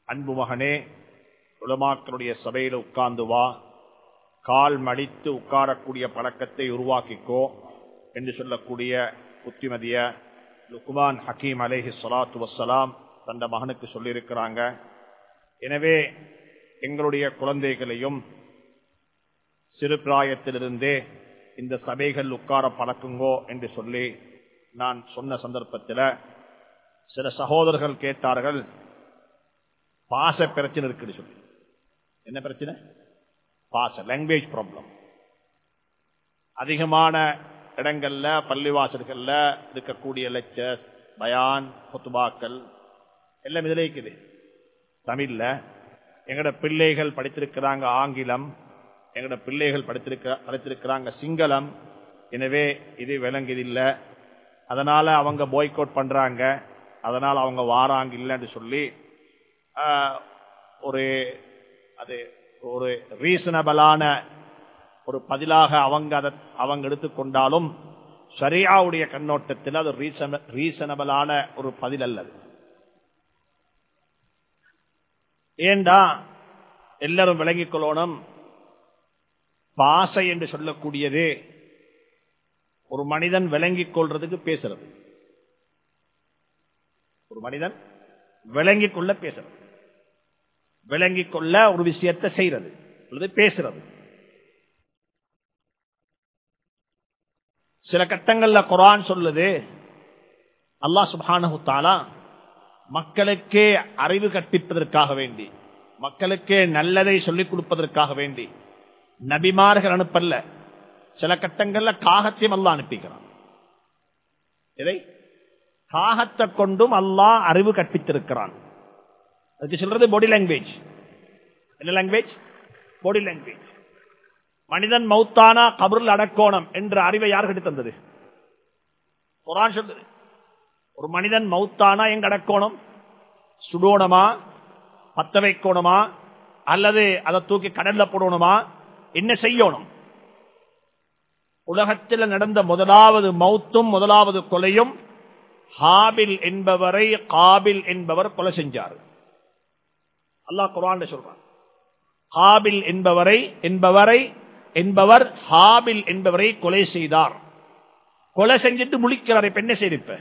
அன்பு மகனே உலமாக்களுடைய சபையில உட்கார்ந்து வா கால் மடித்து உட்காரக்கூடிய பழக்கத்தை உருவாக்கிக்கோ என்று சொல்லக்கூடிய புத்திமதிய லுக்மான் ஹக்கீம் அலேஹி சலாத்து வசலாம் தந்த மகனுக்கு சொல்லியிருக்கிறாங்க எனவே எங்களுடைய குழந்தைகளையும் சிறு பிராயத்திலிருந்தே இந்த சபைகள் உட்கார பழக்குங்கோ என்று சொல்லி நான் சொன்ன சந்தர்ப்பத்தில் சில சகோதரர்கள் கேட்டார்கள் பாச பிரச்சனை இருக்குன்னு சொல்லி என்ன பிரச்சனை பாச லாங்குவேஜ் ப்ராப்ளம் அதிகமான இடங்கள்ல பள்ளிவாசல்கள்ல இருக்கக்கூடிய லெக்சர்ஸ் பயான் கொத்துபாக்கள் எல்லாம் இதில் இருக்குது தமிழ்ல எங்கட பிள்ளைகள் படித்திருக்கிறாங்க ஆங்கிலம் எங்கட பிள்ளைகள் படித்திருக்க படித்திருக்கிறாங்க சிங்களம் எனவே இது விளங்குதில்லை அதனால அவங்க பாய்கோட் பண்றாங்க அதனால அவங்க வாராங்க இல்லைன்னு சொல்லி ஒரு அது ஒரு ரீசனபிளான ஒரு பதிலாக அவங்க அதை அவங்க எடுத்துக்கொண்டாலும் சரியாவுடைய கண்ணோட்டத்தில் அது ரீசனபிளான ஒரு பதில் அல்லது ஏண்டா எல்லாரும் விளங்கிக் கொள்ளணும் பாசை என்று சொல்லக்கூடியது ஒரு மனிதன் விளங்கிக் கொள்றதுக்கு பேசுறது ஒரு மனிதன் விளங்கிக் கொள்ள பேசுறது விளங்கிக் கொள்ள ஒரு விஷயத்தை செய்யறது அல்லது பேசுறது சில கட்டங்கள்ல குரான் சொல்லுது அல்லா சுபானு தாலா மக்களுக்கே அறிவு கற்பிப்பதற்காக வேண்டி மக்களுக்கே நல்லதை சொல்லிக் கொடுப்பதற்காக வேண்டி நபிமார்கள் அனுப்பல்ல சில கட்டங்கள்ல காகத்தையும் அல்லா அனுப்பிக்கிறான் இதை காகத்தை கொண்டும் அல்லாஹ் அறிவு கற்பித்திருக்கிறான் அதுக்கு சொல்றது பாடி லாங்குவேஜ் என்ன லாங்குவேஜ் பாடி லாங்குவேஜ் மனிதன் மௌத்தானா கபருள் அடக்கோணம் என்ற அறிவை யார் கட்டி தந்தது குரான் சொல்லுது ஒரு மனிதன் மௌத்தானா எங்க அடக்கோணம் சுடோணமா பத்த வைக்கணுமா அல்லது அதை தூக்கி கடல்ல போடணுமா என்ன செய்யணும் உலகத்தில் நடந்த முதலாவது மௌத்தும் முதலாவது கொலையும் ஹாபில் என்பவரை காபில் என்பவர் கொலை செஞ்சார் அல்லாஹ் குரான் சொல்றான் ஹாபில் என்பவரை என்பவரை என்பவர் ஹாபில் என்பவரை கொலை செய்தார் கொலை செஞ்சுட்டு முழிக்கிறார் இப்ப என்ன செய்திருப்ப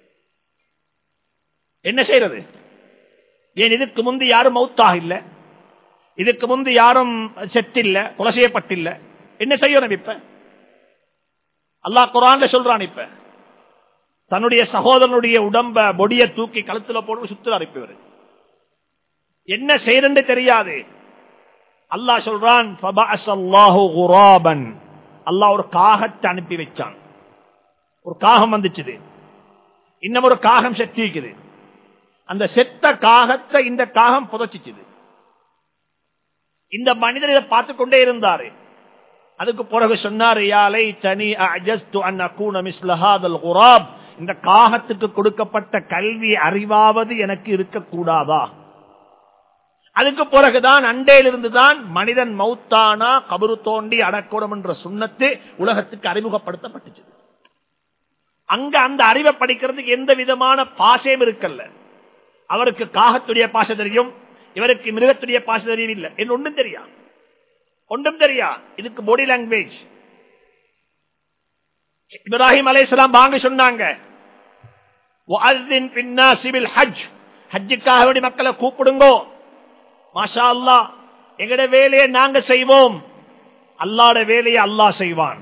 என்ன செய்யறது ஏன் இதுக்கு முந்தி யாரும் மௌத்தாக இல்ல இதுக்கு முந்தி யாரும் செத்தில்ல கொலை செய்யப்பட்டில்ல என்ன செய்யணும் இப்ப அல்லாஹ் குரான் சொல்றான் இப்ப தன்னுடைய சகோதரனுடைய உடம்ப பொடிய தூக்கி கழுத்துல போட்டு சுத்துறார் இப்ப என்ன செய்யறன்னு தெரியாது அல்லாஹ் சொல்றான் அல்லாஹ் ஒரு காகத்தை அனுப்பி வச்சான் ஒரு காகம் வந்துச்சுது இன்னும் ஒரு காகம் செத்திக்குது அந்த செத்த காகத்தை இந்த காகம் புதைச்சிச்சுது இந்த மனிதர் இதை பார்த்து கொண்டே இருந்தாரு அதுக்கு பிறகு சொன்னார் யாலை தனி குராப் இந்த காகத்துக்கு கொடுக்கப்பட்ட கல்வி அறிவாவது எனக்கு இருக்கக்கூடாதா அதுக்கு பிறகுதான் அண்டையிலிருந்து தான் மனிதன் மௌத்தானா கபரு தோண்டி அடக்கூடம் என்ற சுண்ணத்து உலகத்துக்கு அறிமுகப்படுத்தப்பட்டுச்சு அங்க அந்த அறிவை படிக்கிறதுக்கு எந்த விதமான பாசையும் இருக்கல்ல அவருக்கு காகத்துடைய பாச தெரியும் இவருக்கு மிருகத்துடைய பாச தெரியும் இல்லை என்ன ஒன்றும் தெரியா ஒன்றும் தெரியா இதுக்கு பாடி லாங்குவேஜ் இப்ராஹிம் அலையாம் வாங்க சொன்னாங்க ஹஜ் ஹஜ்ஜுக்காக வேண்டி மக்களை கூப்பிடுங்கோ மாஷா அல்லா எங்கட வேலையை நாங்க செய்வோம் அல்லாட வேலையை அல்லாஹ் செய்வான்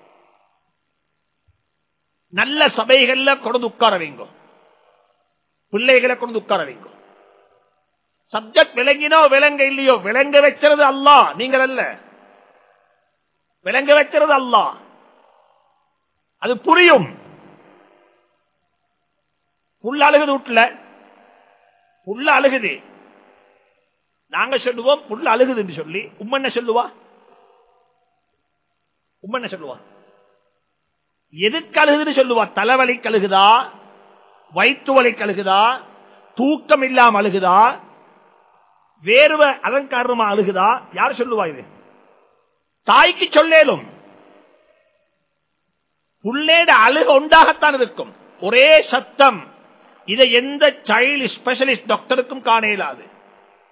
நல்ல சபைகள்ல கொண்டு உட்கார வைங்க பிள்ளைகளை கொண்டு உட்கார வைங்க சப்ஜெக்ட் விளங்கினோ விளங்க இல்லையோ விளங்க வைக்கிறது அல்லா நீங்கள் அல்ல விளங்க வைக்கிறது அல்லா அது புரியும் புள்ள அழுகுது வீட்டுல புள்ள அழுகுது நாங்க சொல்லுவோம் புள்ள அழுகுதுன்னு சொல்லி உம்மன்ன சொல்லுவா உம்மன்ன சொல்லுவா எதுக்கு அழுகுதுன்னு சொல்லுவா தலைவலி கழுகுதா வயிற்று வலி கழுகுதா தூக்கம் இல்லாம அழுகுதா வேர்வை அதன் காரணமா அழுகுதா யார் சொல்லுவா இது தாய்க்கு சொல்லேலும் புள்ளேட அழுக உண்டாகத்தான் இருக்கும் ஒரே சத்தம் இதை எந்த சைல்டு ஸ்பெஷலிஸ்ட் டாக்டருக்கும் காண இயலாது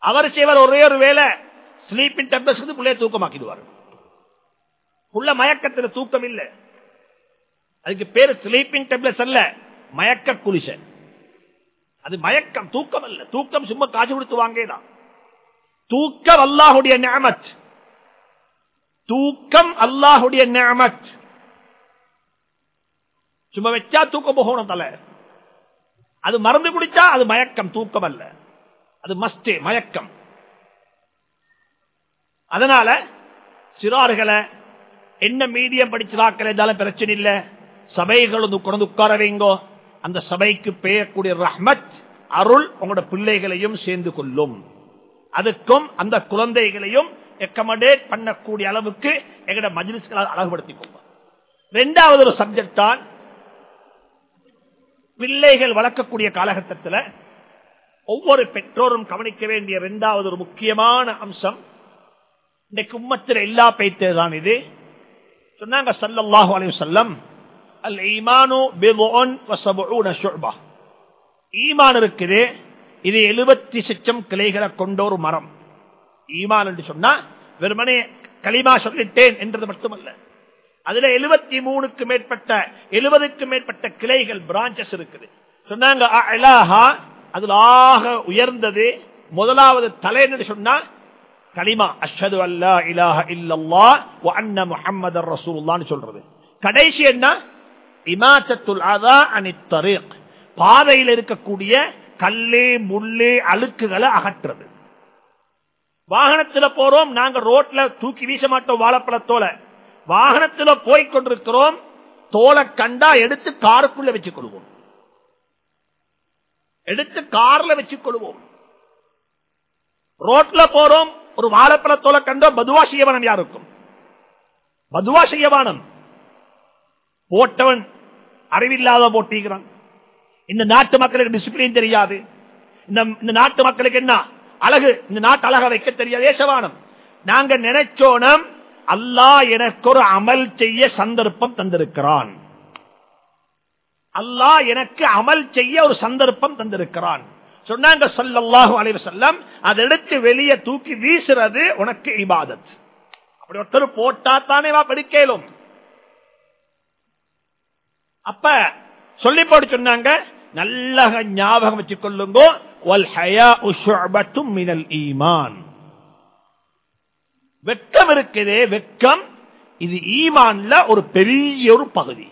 அவர் செய்வார் ஒரே ஒரு வேலை ஸ்லீப்பிங் டெப்லெட்ஸ் பிள்ளைய தூக்கமாக்கிடுவார் உள்ள மயக்கத்தில் தூக்கம் இல்லை அதுக்கு பேரு ஸ்லீப்பிங் டெப்லெட்ஸ் அல்ல மயக்க குளிசன் அது மயக்கம் தூக்கம் அல்ல தூக்கம் சும்மா காசு கொடுத்து வாங்கதான் தூக்கம் அல்லாஹுடைய நியமத் தூக்கம் அல்லாஹுடைய நியமத் சும்மா வச்சா தூக்கம் போகணும் தலை அது மறந்து குடிச்சா அது மயக்கம் தூக்கம் அல்ல அது மஸ்டே மயக்கம் அதனால சிறார்களை என்ன மீடியம் படிச்சிராக்கள் இருந்தாலும் பிரச்சனை இல்லை சபைகள் கொண்டு உட்கார வைங்கோ அந்த சபைக்கு பெய்யக்கூடிய ரஹ்மத் அருள் உங்களோட பிள்ளைகளையும் சேர்ந்து கொள்ளும் அதுக்கும் அந்த குழந்தைகளையும் எக்கமடேட் பண்ணக்கூடிய அளவுக்கு எங்கட மஜிலிஸ்களால் அழகுபடுத்திக்கோங்க ரெண்டாவது ஒரு சப்ஜெக்ட் தான் பிள்ளைகள் வளர்க்கக்கூடிய காலகட்டத்தில் ஒவ்வொரு பெற்றோரும் கவனிக்க வேண்டிய இரண்டாவது ஒரு முக்கியமான அம்சம் இன்றைக்கு உம்மத்தில் எல்லா பைத்தே தான் இது சொன்னாங்க சல்லல்லாஹு அலைஹி வஸல்லம் அல் ஈமானு பிதுன் வஸபூன ஷுபா ஈமான் இருக்குது இது எழுபத்தி சிச்சம் கிளைகளை கொண்ட ஒரு மரம் ஈமான் என்று சொன்னா வெறுமனே களிமா சொல்லிட்டேன் என்றது மட்டுமல்ல அதுல எழுபத்தி மூணுக்கு மேற்பட்ட எழுபதுக்கு மேற்பட்ட கிளைகள் பிரான்சஸ் இருக்குது சொன்னாங்க அலாஹா அதுல ஆக உயர்ந்தது முதலாவது தலை என்று சொன்னா கலிமா அஷது அல்லா இலாஹ இல்லல்லா வ அன்ன முஹம்மது ரசூலுல்லான்னு சொல்றது கடைசி என்ன இமாத்தத்துல் அதா அனி தரீக் பாதையில் இருக்கக்கூடிய கல்லு முள்ளு அழுக்குகளை அகற்றுறது வாகனத்துல போறோம் நாங்க ரோட்ல தூக்கி வீச மாட்டோம் வாழைப்பழத்தோல வாகனத்துல போய் கொண்டிருக்கிறோம் தோலை கண்டா எடுத்து காருக்குள்ள வச்சுக் கொள்வோம் எடுத்து கார்ல வச்சுக் கொள்வோம் ரோட்ல போறோம் ஒரு வாழைப்பழத்தோலை கண்டோம் பதுவா செய்யவனம் யாருக்கும் பதுவா செய்யவானம் போட்டவன் அறிவில்லாத போட்டிக்கிறான் இந்த நாட்டு மக்களுக்கு டிசிப்ளின் தெரியாது இந்த நாட்டு மக்களுக்கு என்ன அழகு இந்த நாட்டு அழக வைக்க தெரியாது ஏசவானம் நாங்க நினைச்சோனம் அல்லாஹ் எனக்கு ஒரு அமல் செய்ய சந்தர்ப்பம் தந்திருக்கிறான் அல்லாஹ் எனக்கு அமல் செய்ய ஒரு சந்தர்ப்பம் தந்திருக்கிறான் சொன்னாங்க சொல்லல்லாஹு அலைவர் செல்லம் அதை எடுத்து வெளியே தூக்கி வீசுறது உனக்கு இபாதத் அப்படி ஒருத்தர் போட்டா தானே வா படிக்கலும் அப்ப சொல்லி போட்டு சொன்னாங்க நல்ல ஞாபகம் வச்சுக் கொள்ளுங்கோ மினல் ஈமான் வெட்கம் இருக்குதே வெட்கம் இது ஈமான்ல ஒரு பெரிய ஒரு பகுதி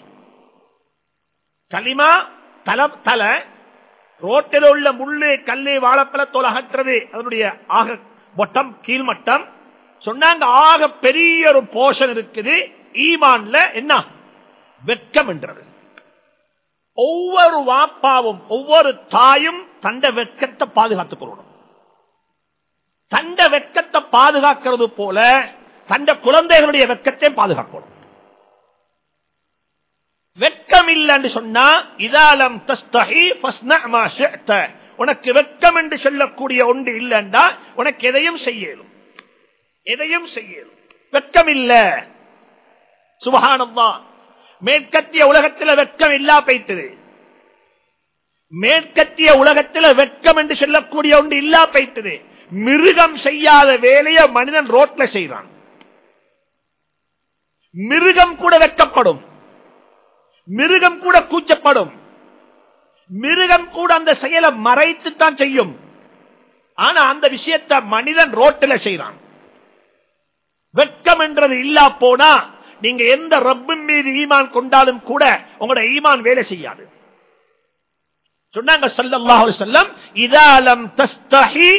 களிமா தல தல ரோட்டில் உள்ள முள்ளு கல்லு வாழைப்பழத்தோல் அகற்றது அதனுடைய ஆக மொட்டம் கீழ்மட்டம் சொன்னாங்க ஆக பெரிய ஒரு போஷன் இருக்குது ஈமான்ல என்ன வெட்கம் என்றது ஒவ்வொரு வாப்பாவும் ஒவ்வொரு தாயும் தண்ட வெட்கத்தை பாதுகாத்துக் கொள்ளணும் தண்ட வெட்கத்தை பாதுகாக்கிறது போல தண்ட குழந்தைகளுடைய வெட்கத்தை பாதுகாக்கணும் வெட்கம் இல்லைன்னு சொன்னா இதாலம் தஸ்தஹி உனக்கு வெட்கம் என்று சொல்லக்கூடிய ஒன்று இல்லைண்டா உனக்கு எதையும் செய்யலும் எதையும் செய்யலும் வெட்கம் இல்ல சுபகானம்தான் மேற்கத்திய உலகத்தில் வெட்கம் இல்லா பைத்தது மேற்கத்திய உலகத்தில் வெட்கம் என்று சொல்லக்கூடிய ஒன்று இல்லா பைத்தது மிருகம் செய்யாத வேலையை மனிதன் ரோட்ல செய்யறான் மிருகம் கூட வெட்கப்படும் மிருகம் கூட கூச்சப்படும் மிருகம் கூட அந்த செயலை மறைத்து தான் செய்யும் ஆனா அந்த விஷயத்தை மனிதன் ரோட்டில் செய்யறான் வெட்கம் என்றது இல்லா போனா நீங்க எந்த ரப்பின் மீது ஈமான் கொண்டாலும் கூட உங்களோட ஈமான் வேலை செய்யாது சொன்னாங்க சல்லல்லாஹு செல்லம் இதாலம் தஸ்தஹி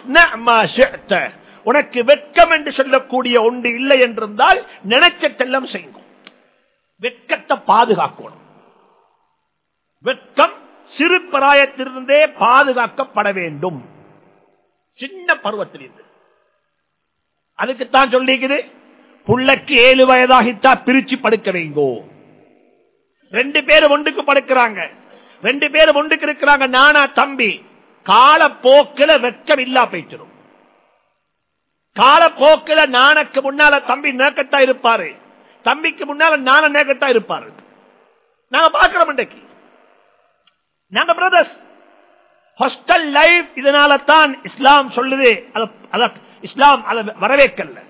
உனக்கு வெட்கம் என்று சொல்லக்கூடிய ஒன்று இல்லை என்றிருந்தால் நினைச்சதெல்லாம் செய்யும் வெட்கத்தை பாதுகாக்கணும் வெட்கம் சிறு பிராயத்திலிருந்தே பாதுகாக்கப்பட வேண்டும் சின்ன பருவத்திலிருந்து அதுக்குத்தான் சொல்லிக்குது புள்ளக்கு ஏழு வயதாகித்தா பிரிச்சு படுக்க வைங்கோ ரெண்டு பேரும் ஒன்றுக்கு படுக்கிறாங்க ரெண்டு பேரும் ஒன்றுக்கு இருக்கிறாங்க நானா தம்பி காலப்போக்கில வெட்கம் இல்லா போயிச்சிடும் காலப்போக்கில நானக்கு முன்னால தம்பி நேக்கத்தா இருப்பாரு தம்பிக்கு முன்னால நான நேக்கத்தா இருப்பாரு நாங்க பாக்கிறோம் இன்றைக்கு நாங்க பிரதர்ஸ் ஹாஸ்டல் லைஃப் இதனால தான் இஸ்லாம் சொல்லுது அத- அத- இஸ்லாம் அதை வரவேற்கல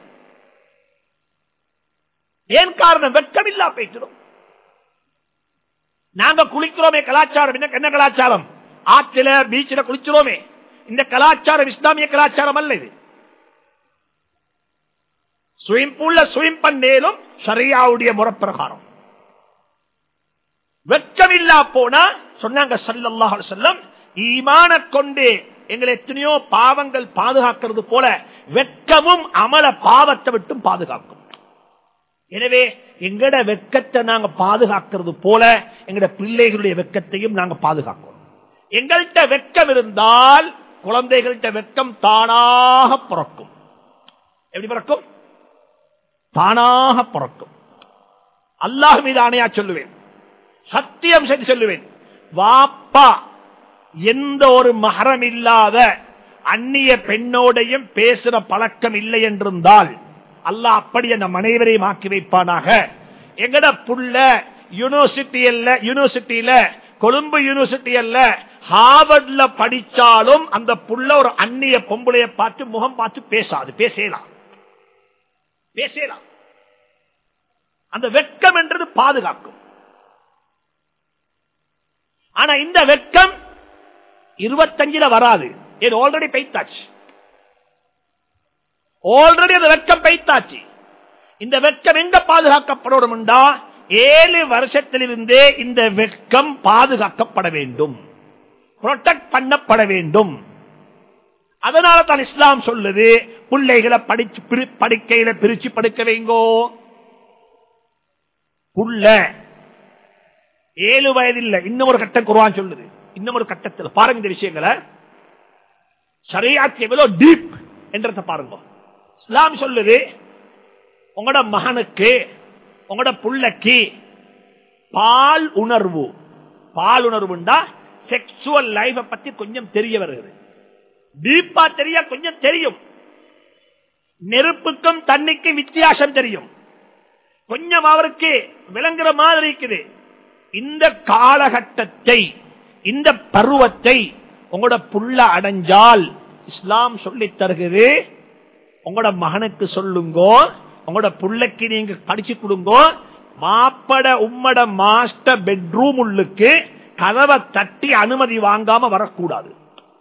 ஏன் காரணம் வெட்கம் இல்லா பேசுறோம் நாங்க குளிக்கிறோமே கலாச்சாரம் என்ன என்ன கலாச்சாரம் ஆற்றில பீச்சில குளிக்கிறோமே இந்த கலாச்சாரம் இஸ்லாமிய கலாச்சாரம் அல்ல இது ஸ்விம் பூல்ல ஸ்விம் பண்ணேலும் சரியாவுடைய முறப்பிரகாரம் வெட்கமில்லா போனா சொன்னாங்க சல்லல்லாஹு அலைஹி வஸல்லம் ஈமான கொண்டு எங்களை எத்தனையோ பாவங்கள் பாதுகாக்கிறது போல வெட்கமும் அமல பாவத்தை விட்டும் பாதுகாக்கும் எனவே எங்கட வெட்கத்தை நாங்க பாதுகாக்கிறது போல எங்கட பிள்ளைகளுடைய வெட்கத்தையும் நாங்க பாதுகாக்கணும் எங்கள்கிட்ட வெட்கம் இருந்தால் குழந்தைகள்கிட்ட வெட்கம் தானாக பிறக்கும் எப்படி பிறக்கும் தானாக பிறக்கும் அல்லாஹ் மீது ஆணையா சொல்லுவேன் சத்தியம் செய்து சொல்லுவேன் வாப்பா எந்த ஒரு மகரம் இல்லாத அந்நிய பெண்ணோடையும் பேசுற பழக்கம் இல்லை என்றிருந்தால் அல்லாஹ் அப்படி அந்த அனைவரையும் ஆக்கி வைப்பானாக எங்கட புள்ள யூனிவர்சிட்டி அல்ல யூனிவர்சிட்டியில கொழும்பு யூனிவர்சிட்டி அல்ல ஹார்வர்ட்ல படிச்சாலும் அந்த புள்ள ஒரு அந்நிய பொம்பளைய பார்த்து முகம் பார்த்து பேசாது பேசலாம் பேசலாம் அந்த வெட்கம் என்றது பாதுகாக்கும் ஆனா இந்த வெட்கம் இருபத்தஞ்சுல வராது இது ஆல்ரெடி பெய்தாச்சு ஆல்ரெடி அந்த வெட்கம் பெய்தாச்சு இந்த வெட்கம் எங்க பாதுகாக்கப்படணும்டா ஏழு வருஷத்திலிருந்தே இந்த வெட்கம் பாதுகாக்கப்பட வேண்டும் புரொடெக்ட் பண்ணப்பட வேண்டும் அதனால தான் இஸ்லாம் சொல்லுது பிள்ளைகளை படிச்சு பிரி- படுக்கையில பிரிச்சு படுக்க வைங்கோ புள்ள ஏழு வயதில் இன்னும் ஒரு கட்டம் குருவான் சொல்லுது இன்னும் ஒரு கட்டத்தில் பாருங்க இந்த விஷயங்களை சரியாச்சு எவ்வளவு டீப் என்றத பாருங்க இஸ்லாம் சொல்லுது உங்களோட மகனுக்கு உங்களோட புள்ளைக்கு பால் உணர்வு பால் உணர்வுண்டா செக்ஷுவல் லைஃப பத்தி கொஞ்சம் தெரிய வருகிறது டீப்பா தெரிய கொஞ்சம் தெரியும் நெருப்புக்கும் தண்ணிக்கும் வித்தியாசம் தெரியும் கொஞ்சம் அவருக்கு விளங்குற மாதிரி இருக்குது இந்த காலகட்டத்தை இந்த பருவத்தை உங்களோட புள்ள அடைஞ்சால் இஸ்லாம் சொல்லித் தருகிறது உங்களோட மகனுக்கு சொல்லுங்கோ உங்களோட புள்ளைக்கு நீங்க படிச்சு கொடுங்கோ மாப்பட உம்மட மாஸ்டர் பெட்ரூம் உள்ளுக்கு கதவை தட்டி அனுமதி வாங்காம வரக்கூடாது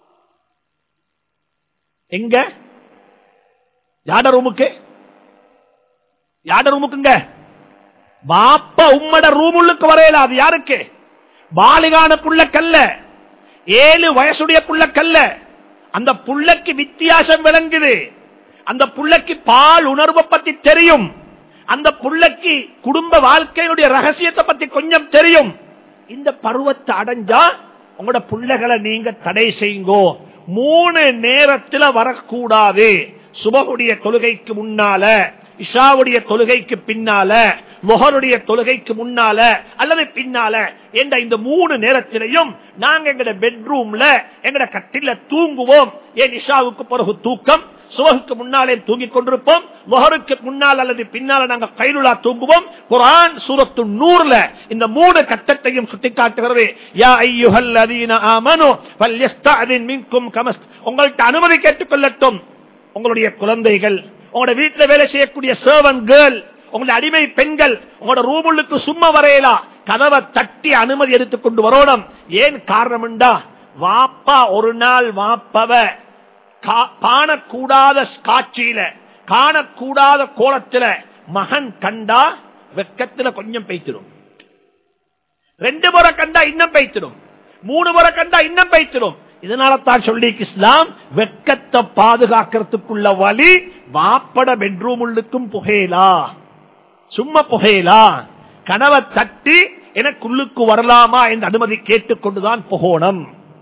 எங்க யாட ரூமுக்கு யாட ரூமுக்குங்க பாப்பா உம்மட ரூம் உள்ளுக்கு வரையல அது யாருக்கு பாலிகான புள்ள கல்ல ஏழு வயசுடைய புள்ள கல்ல அந்த புள்ளக்கு வித்தியாசம் விளங்குது அந்த புள்ளக்கு பால் உணர்வை பத்தி தெரியும் அந்த புள்ளக்கு குடும்ப வாழ்க்கையுடைய ரகசியத்தை பத்தி கொஞ்சம் தெரியும் இந்த பருவத்தை அடைஞ்சா உங்களோட புள்ளைகளை நீங்க தடை செய்யுங்கோ மூணு நேரத்துல வரக்கூடாது சுபகுடைய தொழுகைக்கு முன்னால இஷாவுடைய தொழுகைக்கு பின்னால மொஹருடைய தொழுகைக்கு முன்னால அல்லது பின்னால என்ற இந்த மூணு நேரத்திலையும் நாங்க எங்கட பெட்ரூம்ல எங்கட கட்டில தூங்குவோம் ஏன் இஷாவுக்கு பிறகு தூக்கம் சுவகுக்கு முன்னாலே தூங்கிக் கொண்டிருப்போம் மொஹருக்கு முன்னால் அல்லது பின்னால நாங்க கைலுலா தூங்குவோம் குரான் சூரத்து நூறுல இந்த மூணு கட்டத்தையும் சுட்டிக்காட்டுகிறது யா ஐயுஹல் லதீன ஆமனு ஃபல்யஸ்தஅதின் மின்கும் கமஸ் உங்கள்ட்ட அனுமதி கேட்டுக்கொள்ளட்டும் உங்களுடைய குழந்தைகள் உங்களோட வீட்டுல வேலை செய்யக்கூடிய சர்வன் கேர்ள் உங்களுடைய அடிமை பெண்கள் உங்களோட ரூமுள்ளுக்கு சும்மா வரையலா கதவை தட்டி அனுமதி எடுத்துக் கொண்டு வரணும் ஏன் காரணம்டா வாப்பா ஒரு நாள் வாப்பவ கா- காணக்கூடாத காட்சியில காணக்கூடாத கோலத்துல மகன் கண்டா வெக்கத்துல கொஞ்சம் பெய்த்திடும் ரெண்டு முறை கண்டா இன்னும் பெய்த்திடும் மூணு முறை கண்டா இன்னும் பெய்த்திடும் இதனால தான் சொல்லி இஸ்லாம் வெக்கத்தை பாதுகாக்கிறதுக்குள்ள வழி வாப்பட பெட்ரூம் உள்ளுக்கும் புகையலா சும்மா புகையலா கனவை தட்டி எனக்குள்ளுக்கு வரலாமா என்று அனுமதி கேட்டுக்கொண்டுதான் புகோணம்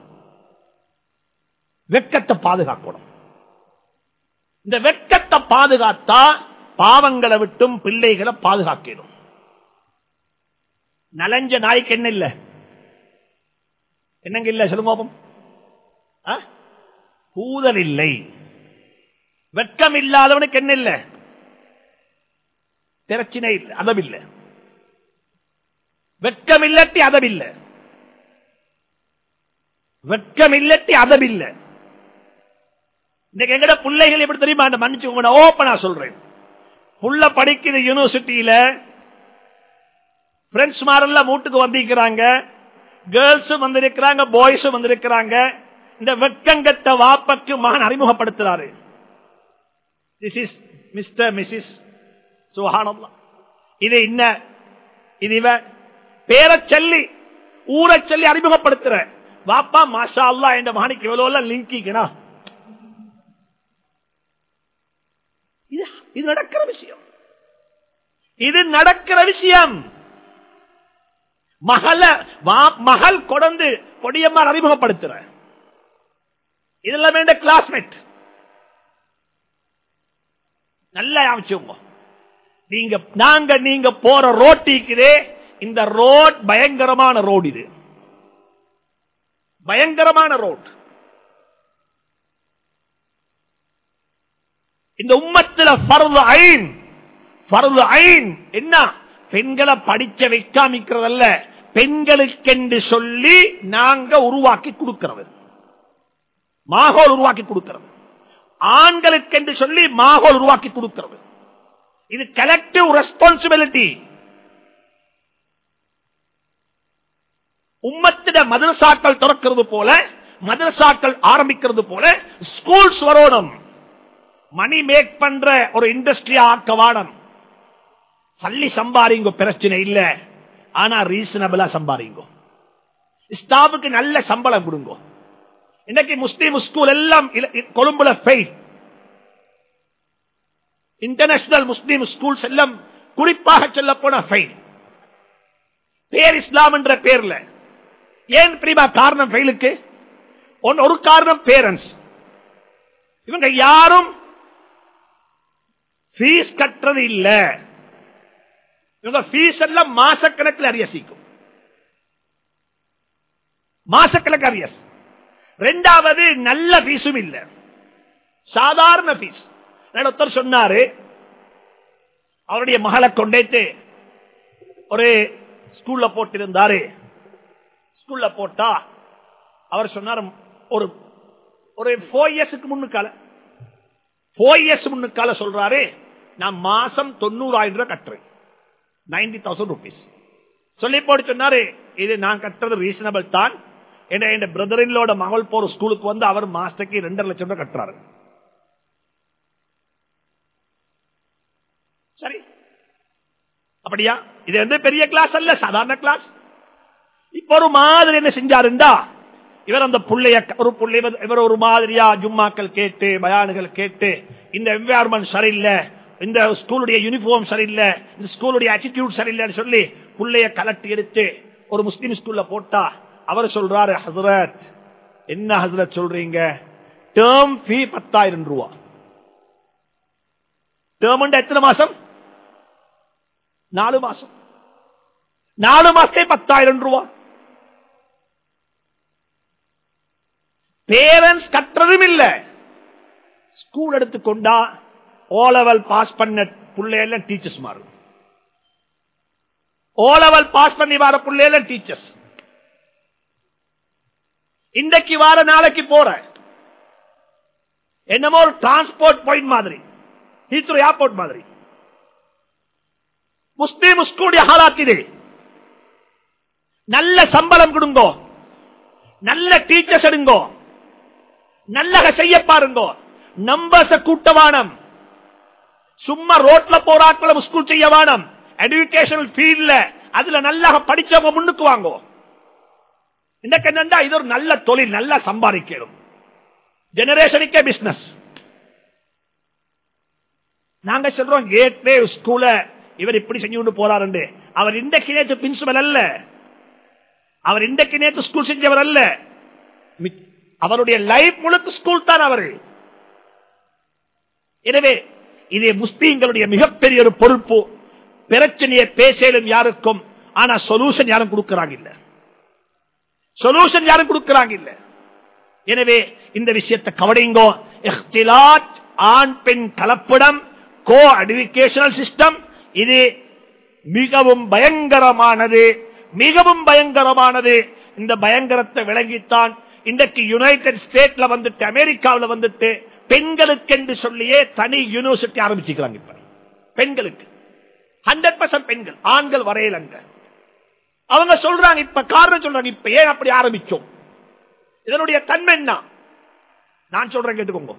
வெக்கத்தை பாதுகாக்கணும் இந்த வெக்கத்தை பாதுகாத்தா பாவங்களை விட்டும் பிள்ளைகளை பாதுகாக்கணும் நலஞ்ச நாய்க்கு என்ன இல்ல என்னங்க இல்ல சொல்லுங்க பூதல் இல்லை வெட்கம் இல்லாதவனுக்கு என்ன இல்ல பிரச்சனை இல்லை அதவில்லை வெட்கம் இல்லாட்டி அதவில்லை வெட்கம் இல்லட்டி அதம் இல்ல இன்னைக்கு எங்கட பிள்ளைகள் எப்படி தெரியுமா அந்த மன்னிச்சு ஓப்பனா சொல்றேன் புள்ள படிக்கிற யூனிவர்சிட்டியில பிரெண்ட்ஸ் மாரெல்லாம் வீட்டுக்கு வந்திருக்கிறாங்க கேர்ள்ஸும் வந்திருக்கிறாங்க பாய்ஸும் வந்திருக்கிறாங்க இந்த வெட்கங்கட்ட வாப்பக்கு மகன் அறிமுகப்படுத்துறாரு திஸ் இஸ் மிஸ்டர் மிஸ்ஸஸ் சுஹானல்லா இது என்ன இது இவ பேரை சொல்லி ஊரை சொல்லி அறிமுகப்படுத்துற வாப்பா மாஷா அல்லா என்ற மகனுக்கு எவ்வளவு லிங்கிக்கணும் இது இது நடக்கிற விஷயம் இது நடக்கிற விஷயம் மகள மகள் கொடந்து கொடியம்மாள் அறிமுகப்படுத்துற இதெல்லாம் வேண்ட கிளாஸ்மேட் நல்ல அமைச்சுங்க நீங்க நாங்க நீங்க போற ரோட்டிக்குதே இந்த ரோட் பயங்கரமான ரோடு இது பயங்கரமான ரோட் இந்த உம்மத்துல பருவ ஐன் பருவ ஐன் என்ன பெண்களை படிச்ச வைக்காமிக்கிறதல்ல பெண்களுக்கென்று சொல்லி நாங்க உருவாக்கி கொடுக்கிறது மாகோல் உருவாக்கி கொடுக்கிறது ஆண்களுக்கென்று சொல்லி மாகோல் உருவாக்கி கொடுக்கிறது இது கலெக்டிவ் ரெஸ்பான்சிபிலிட்டி உம்மத்திட மதரசாக்கள் திறக்கிறது போல மதரசாக்கள் ஆரம்பிக்கிறது போல ஸ்கூல்ஸ் வரணும் மணி மேக் பண்ற ஒரு இண்டஸ்ட்ரியா ஆக்க வாடம் சல்லி சம்பாரிங்க பிரச்சனை இல்ல ஆனா ரீசனபிளா சம்பாரிங்க ஸ்டாஃபுக்கு நல்ல சம்பளம் கொடுங்க இன்னைக்கு முஸ்லீம் ஸ்கூல் எல்லாம் கொழும்புல ஃபெயில் இன்டர்நேஷனல் முஸ்லீம் ஸ்கூல்ஸ் எல்லாம் குறிப்பாக சொல்ல போன ஃபெயில் பேர் இஸ்லாம் என்ற பேர்ல ஏன் பிரிமா காரணம் ஃபெயிலுக்கு ஒரு காரணம் பேரண்ட்ஸ் இவங்க யாரும் ஃபீஸ் கட்டுறது இல்ல இவங்க ஃபீஸ் எல்லாம் மாசக்கணக்கில் அரியசிக்கும் மாசக்கணக்கு அரியஸ் ரெண்டாவது நல்ல ஃபீஸும் இல்ல சாதாரண ஃபீஸ் ஒருத்தர் சொன்னாரு அவருடைய மகளை கொண்டேத்து ஒரு ஸ்கூல்ல போட்டிருந்தாரு ஸ்கூல்ல போட்டா அவர் சொன்னார் ஒரு ஒரு போர் இயர்ஸுக்கு முன்னுக்கால போர் இயர்ஸ் முன்னுக்கால சொல்றாரு நான் மாசம் தொண்ணூறாயிரம் ரூபாய் கட்டுறேன் நைன்டி தௌசண்ட் ருபீஸ் சொல்லி போட்டு சொன்னாரு இது நான் கட்டுறது ரீசனபிள் தான் என் பிரதரின்லோட மகள் போற ஸ்கூலுக்கு வந்து அவர் மாஸ்டருக்கு ரெண்டரை லட்சம் ரூபாய் கட்டுறாரு சரி அப்படியா இது வந்து பெரிய கிளாஸ் அல்ல சாதாரண கிளாஸ் இப்ப ஒரு மாதிரி என்ன செஞ்சாருண்டா இவர் அந்த புள்ளைய ஒரு புள்ளை இவர் ஒரு மாதிரியா ஜும்மாக்கள் கேட்டு பயானுகள் கேட்டு இந்த என்வாயர்மெண்ட் சரியில்லை இந்த ஸ்கூலுடைய யூனிஃபார்ம் சரியில்லை இந்த ஸ்கூலுடைய ஆட்டிடியூட் சரியில்லைன்னு சொல்லி புள்ளைய கலட்டி எடுத்து ஒரு முஸ்லீம் ஸ்கூல்ல போட்டா அவர் சொல்றாரு ஹசரத் என்ன ஹசரத் சொல்றீங்க டேர்ம் ஃபீ பத்தாயிரம் ரூபா டேர்ம் எத்தனை மாசம் நாலு மாசம் நாலு மாசத்தே பத்தாயிரம் ரூபா பேரண்ட்ஸ் கட்டுறதும் இல்ல ஸ்கூல் எடுத்துக்கொண்டா ஓ லெவல் பாஸ் பண்ண பிள்ளைல டீச்சர்ஸ் மாறும் ஓ லெவல் பாஸ் பண்ணி வர பிள்ளைல டீச்சர்ஸ் இன்றைக்கு வார நாளைக்கு போற என்னமோ ஒரு டிரான்ஸ்போர்ட் பாயிண்ட் மாதிரி ஹீத்ரோ ஏர்போர்ட் மாதிரி முஸ்லீம் ஸ்கூலுடைய ஹாலாத் இது நல்ல சம்பளம் கொடுங்கோ நல்ல டீச்சர்ஸ் எடுங்கோ நல்லக செய்ய பாருங்கோ நம்பர்ஸ கூட்டவானம் சும்மா ரோட்ல போராட்டம் ஸ்கூல் செய்ய வேணும் எஜுகேஷனல் ஃபீல்ட்ல அதுல நல்லா படிச்சவங்க முன்னுக்கு வாங்கோ இன்னைக்கு என்னண்டா இது ஒரு நல்ல தொழில் நல்லா சம்பாதிக்கணும் ஜெனரேஷனுக்கே பிசினஸ் நாங்க சொல்றோம் கேட்வே ஸ்கூல இவர் இப்படி செஞ்சு கொண்டு போறாரு அவர் இன்றைக்கு நேற்று பிரின்சிபல் அல்ல அவர் இன்றைக்கு நேற்று ஸ்கூல் செஞ்சவர் அல்ல அவருடைய லைஃப் முழுக்க ஸ்கூல் தான் அவர் எனவே இது முஸ்லீம்களுடைய மிகப்பெரிய ஒரு பொறுப்பு பிரச்சனையை பேசலும் யாருக்கும் ஆனா சொல்யூஷன் யாரும் கொடுக்கிறாங்க இல்ல சொல்யூஷன் யாரும் கொடுக்கிறாங்க இல்ல எனவே இந்த விஷயத்தை கவனிங்கோ ஆண் பெண் கலப்படம் கோ எஜுகேஷனல் சிஸ்டம் இது மிகவும் பயங்கரமானது மிகவும் பயங்கரமானது இந்த பயங்கரத்தை விளங்கித்தான் இன்றைக்கு யுனைடெட் ஸ்டேட்ல வந்துட்டு அமெரிக்காவில் வந்துட்டு பெண்களுக்கு என்று சொல்லியே தனி யூனிவர்சிட்டி ஆரம்பிச்சுக்கிறாங்க இப்ப பெண்களுக்கு ஹண்ட்ரட் பர்சன்ட் பெண்கள் ஆண்கள் வரையிலங்க அவங்க சொல்றாங்க இப்ப காரணம் சொல்றாங்க இப்ப ஏன் அப்படி ஆரம்பிச்சோம் இதனுடைய தன்மை என்ன நான் சொல்றேன் கேட்டுக்கோங்க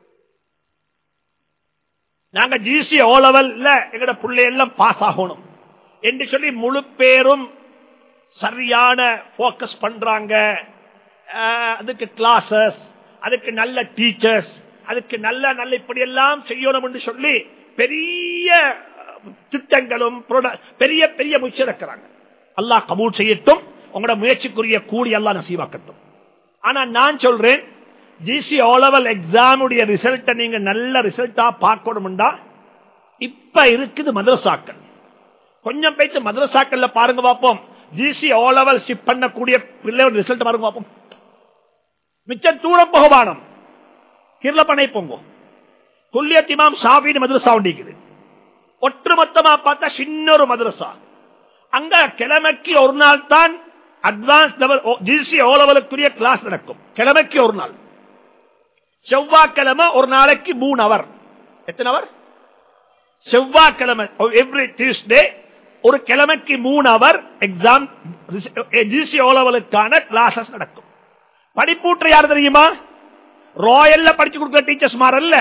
நாங்க ஜிசி ஓ லெவல்ல எங்கட பிள்ளை எல்லாம் பாஸ் ஆகணும் என்று சொல்லி முழு பேரும் சரியான போக்கஸ் பண்றாங்க அஹ், அதுக்கு கிளாஸஸ் அதுக்கு நல்ல டீச்சர்ஸ் அதுக்கு நல்ல நல்ல இப்படி எல்லாம் செய்யணும் என்று சொல்லி பெரிய திட்டங்களும் produ- பெரிய பெரிய முயற்சி இருக்கிறாங்க அல்லாஹ் கபூல் செய்யட்டும் உங்களோட முயற்சிக்குரிய கூலி எல்லாம் நசீவாக்கட்டும் ஆனா நான் சொல்றேன் ஜிசி ஓ லெவல் எக்ஸாமுடைய ரிசல்ட்டை நீங்க நல்ல ரிசல்ட்டா பார்க்கணும்டா இப்ப இருக்குது மதரசாக்கள் கொஞ்சம் போயிட்டு மதரசாக்கள்ல பாருங்க பார்ப்போம் ஜிசி ஓ லெவல் ஷிப் பண்ணக்கூடிய பிள்ளையோட ரிசல்ட் பாருங்க பார்ப்போம் மிச்சம் தூரம் போகவானம் கிர்ல பண்ணை போங்க குல்லியத் இமாம் ஷாஃபின்னு மதரசா உண்டிக்குது ஒட்டுமொத்தமா பார்த்தா சின்ன ஒரு மதரசா அங்க கிழமைக்கு ஒரு நாள் தான் அட்வான்ஸ் லெவல் ஜிசி ஓ லெவலுக்குரிய கிளாஸ் நடக்கும் கிழமைக்கு ஒரு நாள் செவ்வாய்க்கிழமை ஒரு நாளைக்கு மூணு அவர் எத்தனை அவர் செவ்வாய்க்கிழமை எவ்ரி டியூஸ்டே ஒரு கிழமைக்கு மூணு அவர் எக்ஸாம் ஜிசி ஓ லெவலுக்கான கிளாஸஸ் நடக்கும் படிப்பூற்ற யார் தெரியுமா ராயல்ல படிச்சு கொடுக்கிற டீச்சர்ஸ் மாறல்ல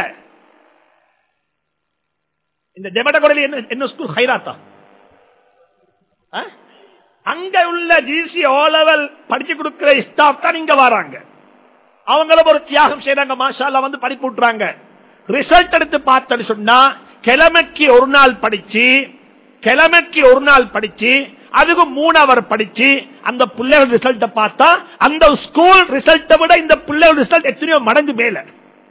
இந்த டெமடகொடையில் என்ன என்ன ஸ்கூல் ஹைராத்தா ஆ? அங்க உள்ள ஜிசி ஓ லெவல் படிச்சு கொடுக்கிற ஸ்டாஃப் தான் இங்க வராங்க அவங்களும் ஒரு தியாகம் செய்யறாங்க மாஷால வந்து படிப்பு விட்டுறாங்க ரிசல்ட் எடுத்து பார்த்தேன்னு சொன்னா கிழமைக்கு ஒரு நாள் படிச்சு கிழமைக்கு ஒரு நாள் படிச்சு அதுக்கு மூணு அவர் படிச்சு அந்த பிள்ளைகள் ரிசல்ட் பார்த்தா அந்த ஸ்கூல் ரிசல்ட்டை விட இந்த பிள்ளைகள் ரிசல்ட் எத்தனையோ மடங்கு மேல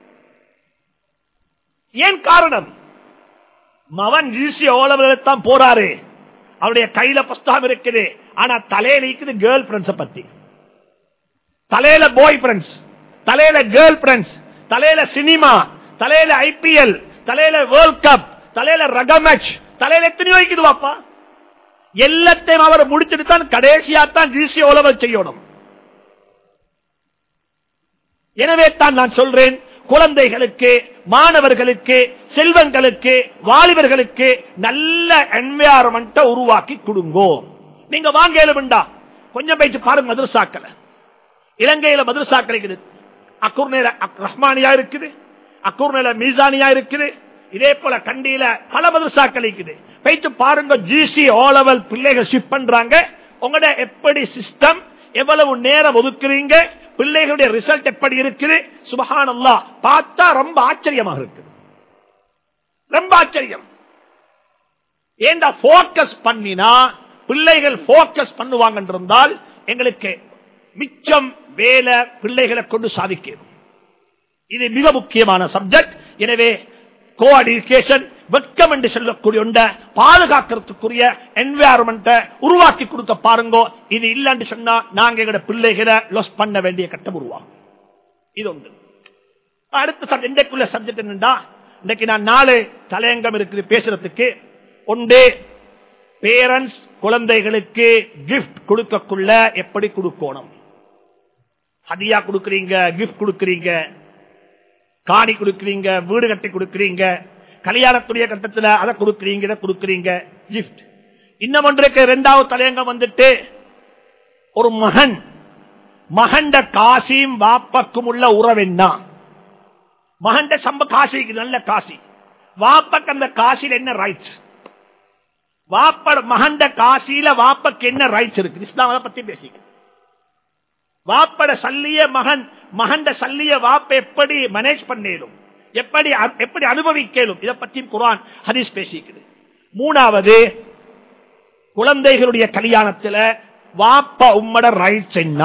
ஏன் காரணம் மவன் ஜிசி ஓலவத்தான் போறாரு அவருடைய கையில புஸ்தகம் இருக்குது ஆனா தலையில இருக்குது கேர்ள் ஃபிரெண்ட்ஸ பத்தி தலையில பாய் ஃபிரெண்ட்ஸ் தலையில கேர்ள் ஃபிரெண்ட்ஸ் தலையில சினிமா தலையில ஐபிஎல் தலையில வேர்ல்ட் கப் தலையில ரக மேட்ச் தலையில எத்தனையோ இருக்குது பாப்பா எல்லாத்தையும் அவர் முடிச்சுட்டு தான் கடைசியா தான் ஜிசி ஓலவல் செய்யணும் எனவே தான் நான் சொல்றேன் குழந்தைகளுக்கு மாணவர்களுக்கு செல்வங்களுக்கு வாலிபர்களுக்கு நல்ல என்வாரன்மெண்ட்டை உருவாக்கி கொடுங்கோ நீங்க வாங்க வேண்டா கொஞ்சம் பேச்சு பாருங்க மதுரசாக்களை இலங்கையில மதுரசாக்கள் இருக்குது அக்கூர்நேல ரஹ்மானியா இருக்குது அக்கூர்நேல மீசானியா இருக்குது இதே போல கண்டியில பல மதுரசாக்கள் இருக்குது போயிட்டு பாருங்க ஜிசி ஓ லெவல் பிள்ளைகள் ஷிப் பண்றாங்க உங்களோட எப்படி சிஸ்டம் எவ்வளவு நேரம் ஒதுக்குறீங்க பிள்ளைகளுடைய ரிசல்ட் எப்படி இருக்குது சுபஹான் அல்லா பார்த்தா ரொம்ப ஆச்சரியமாக இருக்கு ரொம்ப ஆச்சரியம் ஏண்டா போக்கஸ் பண்ணினா பிள்ளைகள் போக்கஸ் பண்ணுவாங்க இருந்தால் எங்களுக்கு மிச்சம் வேலை பிள்ளைகளை கொண்டு சாதிக்கும் இது மிக முக்கியமான சப்ஜெக்ட் எனவே கோ எஜுகேஷன் வெட்கம் என்று சொல்லக்கூடிய ஒன்றை பாதுகாக்கிறதுக்குரிய என்வாரன்மெண்ட்டை உருவாக்கி கொடுக்க பாருங்க இது இல்லைன்னு சொன்னா நாங்க எங்களோட பிள்ளைகளை லொஸ் பண்ண வேண்டிய கட்டம் உருவாகும் இது ஒன்று அடுத்த சப்- இன்றைக்குள்ள சப்ஜெக்ட் என்னண்டா இன்னைக்கு நான் நாலு தலையங்கம் இருக்குது பேசுறதுக்கு ஒன்று பேரண்ட்ஸ் குழந்தைகளுக்கு கிஃப்ட் கொடுக்கக்குள்ள எப்படி கொடுக்கணும் ஹதியா கொடுக்கறீங்க கிஃப்ட் கொடுக்கறீங்க காணி கொடுக்கறீங்க வீடு கட்டி கொடுக்கறீங்க கல்யாணத்துடைய கட்டத்தில் அதை கொடுக்கறீங்க இதை கொடுக்கறீங்க கிஃப்ட் இன்னும் ஒன்றுக்கு இரண்டாவது தலையங்கம் வந்துட்டு ஒரு மகன் மகண்ட காசியும் வாப்பக்கும் உள்ள உறவென்ன மகண்ட சம்ப காசிக்கு நல்ல காசி வாப்பக்கு அந்த காசியில் என்ன ரைட்ஸ் வாப்ப மகண்ட காசியில வாப்பக்கு என்ன ரைட்ஸ் இருக்கு இஸ்லாம் அதை பத்தி பேசிக்க வாப்பட சல்லிய மகன் மகண்ட சல்லிய வாப்ப எப்படி மேனேஜ் பண்ணேலும் எப்படி அ- எப்படி அனுபவிக்கலும் இதை பற்றி குரான் ஹதீஸ் பேசிக்குது மூணாவது குழந்தைகளுடைய கல்யாணத்துல வாப்ப உம்மட ரைட்ஸ் என்ன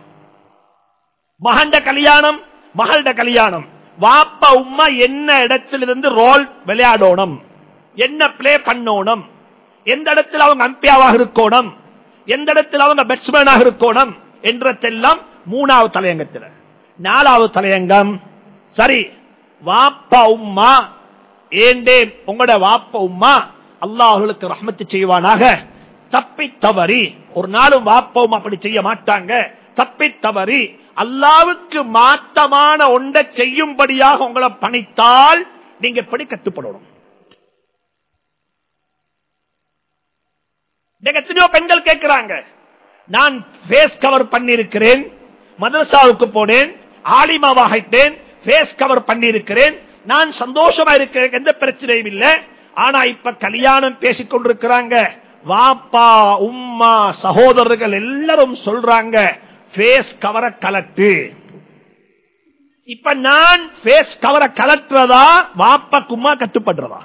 மகண்ட கல்யாணம் மகள்ட கல்யாணம் வாப்ப உம்மா என்ன இடத்திலிருந்து ரோல் விளையாடணும் என்ன பிளே பண்ணணும் எந்த இடத்துல அவங்க அம்பியாவாக இருக்கணும் எந்த இடத்துல அவங்க பேட்ஸ்மேனாக இருக்கணும் என்றதெல்லாம் மூணாவது தலையங்கத்தில் நாலாவது தலையங்கம் சரி வாப்பா உம்மா ஏண்டே உங்களோட வாப்ப உம்மா அல்லாஹ் அவர்களுக்கு ரஹ்மத்து செய்வானாக தப்பி தவறி ஒரு நாளும் வாப்பவும் அப்படி செய்ய மாட்டாங்க தப்பி தவறி அல்லாவுக்கு மாத்தமான ஒன்றை செய்யும்படியாக உங்களை பணித்தால் நீங்க எப்படி கட்டுப்படணும் இன்னைக்கு எத்தனையோ பெண்கள் கேட்கிறாங்க நான் ஃபேஸ் கவர் பண்ணியிருக்கிறேன் மதரசாவுக்கு போனேன் ஆலிமாவாகிட்டேன் ஃபேஸ் கவர் பண்ணியிருக்கிறேன் நான் சந்தோஷமா இருக்கிறேன் எந்த பிரச்சனையும் இல்லை ஆனா இப்ப கல்யாணம் பேசிக் கொண்டிருக்கிறாங்க வாப்பா உம்மா சகோதரர்கள் எல்லாரும் சொல்றாங்க ஃபேஸ் கவரை கலட்டு இப்ப நான் ஃபேஸ் கவரை கலட்டுறதா வாப்பா கும்மா கட்டுப்படுறதா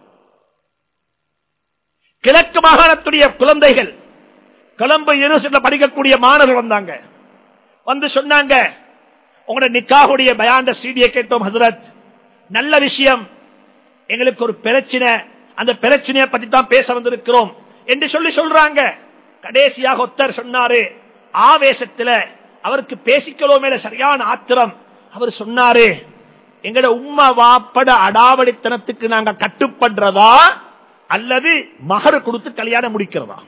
கிழக்கு மாகாணத்துடைய குழந்தைகள் கொலம்பு யூனிவர்சிட்டியில் படிக்கக்கூடிய மாணவர்கள் வந்தாங்க வந்து சொன்னாங்க உங்களோட நிக்காவுடைய பயாண்ட சீடியை கேட்டோம் ஹசரத் நல்ல விஷயம் எங்களுக்கு ஒரு பிரச்சனை அந்த பிரச்சனையை பத்தி தான் பேச வந்திருக்கிறோம் என்று சொல்லி சொல்றாங்க கடைசியாக ஒத்தர் சொன்னாரு ஆவேசத்துல அவருக்கு பேசிக்கிறோம் மேல சரியான ஆத்திரம் அவர் சொன்னாரு எங்கட உம்மா வாப்பட அடாவடித்தனத்துக்கு நாங்க கட்டுப்படுறதா அல்லது மகர் கொடுத்து கல்யாணம் முடிக்கிறதா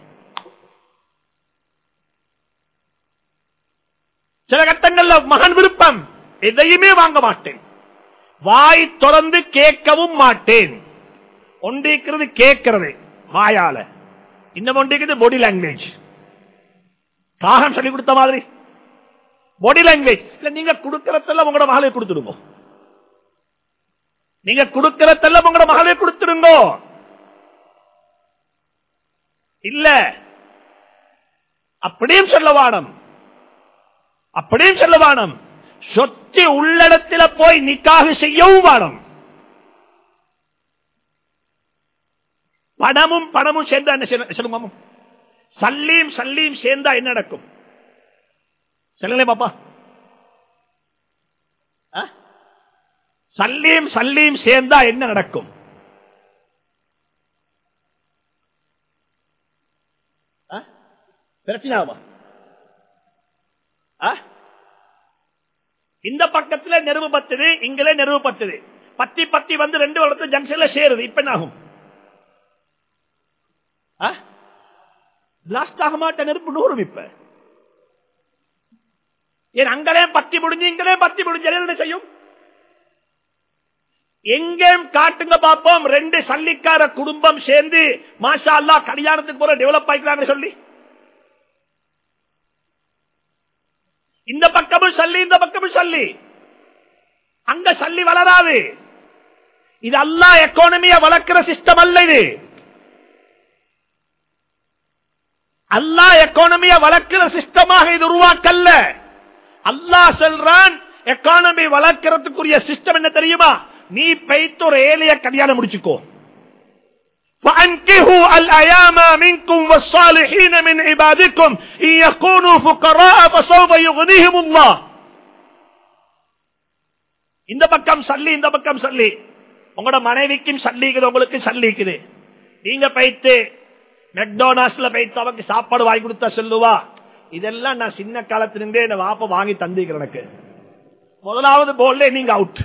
சில கட்டங்கள்ல மகன் விருப்பம் எதையுமே வாங்க மாட்டேன் வாய் தொடர்ந்து கேட்கவும் மாட்டேன் ஒன்றிருக்கிறது கேட்கிறது வாயால இன்னும் ஒன்றிருக்கிறது பாடி லாங்குவேஜ் காகம் சொல்லி கொடுத்த மாதிரி பாடி லாங்குவேஜ் இல்ல நீங்க கொடுக்கறதெல்லாம் உங்களோட மகளை கொடுத்துடுங்க நீங்க கொடுக்கறதெல்லாம் உங்களோட மகளை கொடுத்துடுங்க இல்ல அப்படியும் சொல்ல வானம் அப்படியும் சொல்ல வானம் சொத்து உள்ளடத்தில் போய் நிக்காக செய்யவும் வானம் பணமும் பணமும் சேர்ந்தா என்ன சொல்லுங்க சல்லியும் சல்லியும் சேர்ந்தா என்ன நடக்கும் சொல்லுங்களே பாப்பா சல்லியும் சல்லியும் சேர்ந்தா என்ன நடக்கும் பிரச்சனை ஆகுமா இந்த பக்கத்துல நெருவு பத்துது இங்களே நெருவு பத்துது பத்தி பத்தி வந்து ரெண்டு வருடத்து ஜங்ஷன்ல சேருது இப்ப என்ன ஆகும் பிளாஸ்ட் ஆக மாட்ட நெருப்பு நூறும் இப்ப ஏன் அங்களே பத்தி முடிஞ்சு இங்களே பத்தி முடிஞ்சு என்ன செய்யும் எங்கேயும் காட்டுங்க பார்ப்போம் ரெண்டு சல்லிக்கார குடும்பம் சேர்ந்து மாஷா அல்லா கல்யாணத்துக்கு போற டெவலப் ஆயிக்கிறாங்க சொல்லி இந்த பக்கமும் சல்லி இந்த பக்கமும் சல்லி அங்க சல்லி வளராது இது அல்லா எக்கானமிய வளர்க்கிற சிஸ்டம் அல்ல இது அல்லா எக்கானமிய வளர்க்கிற சிஸ்டமாக இது உருவாக்கல்ல அல்லா சொல்றான் எக்கானமி வளர்க்கிறதுக்குரிய சிஸ்டம் என்ன தெரியுமா நீ பைத்து ஒரு ஏழைய கல்யாணம் முடிச்சுக்கோ فأنكهوا الأيام منكم والصالحين من عبادكم إن يكونوا فقراء فسوف يغنيهم الله இந்த பக்கம் சல்லி இந்த பக்கம் சல்லி உங்களோட மனைவிக்கும் சல்லிக்குது உங்களுக்கு சல்லிக்குது நீங்க பைத்து மெக்டோனாஸ்ல பைத்து அவக்கு சாப்பாடு வாங்கி கொடுத்தா சொல்லுவா இதெல்லாம் நான் சின்ன காலத்திலிருந்தே என்ன வாப்ப வாங்கி தந்திக்கிறேன் எனக்கு முதலாவது போல்ல நீங்க அவுட்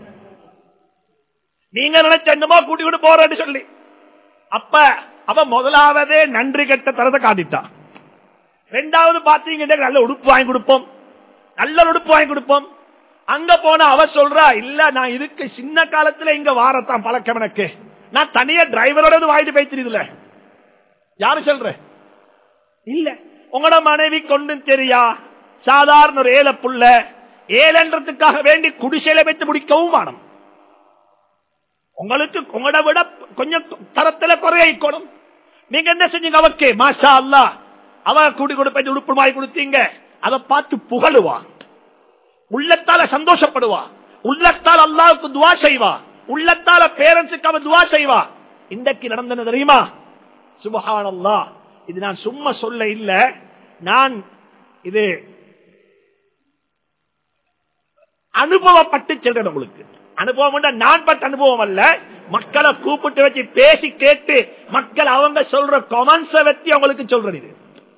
நீங்க நினைச்ச என்னமோ கூட்டி விட்டு போறேன்னு சொல்லி அப்ப அவ முதலாவதே நன்றி கெட்ட தரத்தை காட்டிட்டான் ரெண்டாவது பாத்தீங்கன்னா நல்ல உடுப்பு வாங்கி கொடுப்போம் நல்ல உடுப்பு வாங்கி கொடுப்போம் அங்க போன அவ சொல்றா இல்ல நான் இதுக்கு சின்ன காலத்துல இங்க வாரத்தான் பழக்கம் எனக்கு நான் தனியா டிரைவரோட வாங்கிட்டு போய்த்திருதுல யாரு சொல்ற இல்ல உங்களோட மனைவி கொண்டும் தெரியா சாதாரண ஒரு ஏழை புள்ள ஏழன்றதுக்காக வேண்டி குடிசையில வைத்து முடிக்கவும் வேணும் உங்களுக்கு உங்களோட விட கொஞ்சம் தரத்துல குறையணும் நீங்க என்ன செஞ்சீங்க அவக்கு மாஷா அல்லா அவ கூடி கொடுப்ப உடுப்பு வாங்கி கொடுத்தீங்க அதை பார்த்து புகழுவா உள்ளத்தால சந்தோஷப்படுவா உள்ளத்தால் அல்லாவுக்கு துவா செய்வா உள்ளத்தால பேரண்ட்ஸுக்கு அவ துவா செய்வா இன்றைக்கு நடந்தது தெரியுமா சுபஹான் அல்லா இது நான் சும்மா சொல்ல இல்ல நான் இது அனுபவப்பட்டு சொல்றேன் உங்களுக்கு அனுபவம் நான் பட்ட அனுபவம் அல்ல மக்களை கூப்பிட்டு வச்சு பேசி கேட்டு மக்கள் அவங்க சொல்ற கொமன்ஸ வச்சு அவங்களுக்கு சொல்றது இது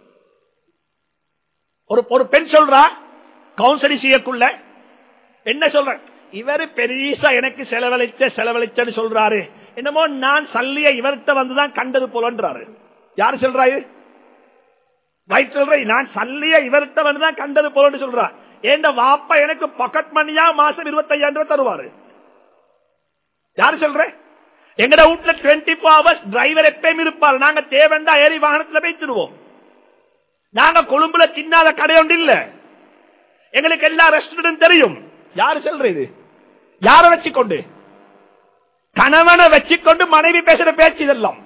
ஒரு ஒரு பெண் சொல்றா கவுன்சிலிங் செய்யக்குள்ள என்ன சொல்ற இவரு பெரியசா எனக்கு செலவழித்த செலவழிச்சன்னு சொல்றாரு என்னமோ நான் சல்லிய இவர்கிட்ட வந்துதான் கண்டது போலன்றாரு யாரு சொல்றாரு வயிற்று சொல்ற நான் சல்லிய இவர்கிட்ட வந்துதான் கண்டது போலன்னு சொல்றா என் வாப்பா எனக்கு பாக்கெட் மணியா மாசம் இருபத்தையாயிரம் ரூபாய் தருவாரு யாரு சொல்ற எங்கட வீட்டுல டுவெண்ட்டி ஃபோர் ஹவர்ஸ் டிரைவர் எப்பயும் இருப்பாரு நாங்க தேவண்டா ஏறி வாகனத்துல பேசிடுவோம் நாங்க கொழும்புல தின்னாத கடை ஒன்று இல்ல எங்களுக்கு எல்லா ரெஸ்டாரண்ட் தெரியும் யாரு சொல்ற இது யார வச்சுக்கொண்டு கணவனை வச்சுக்கொண்டு மனைவி பேசுற பேச்சு இதெல்லாம்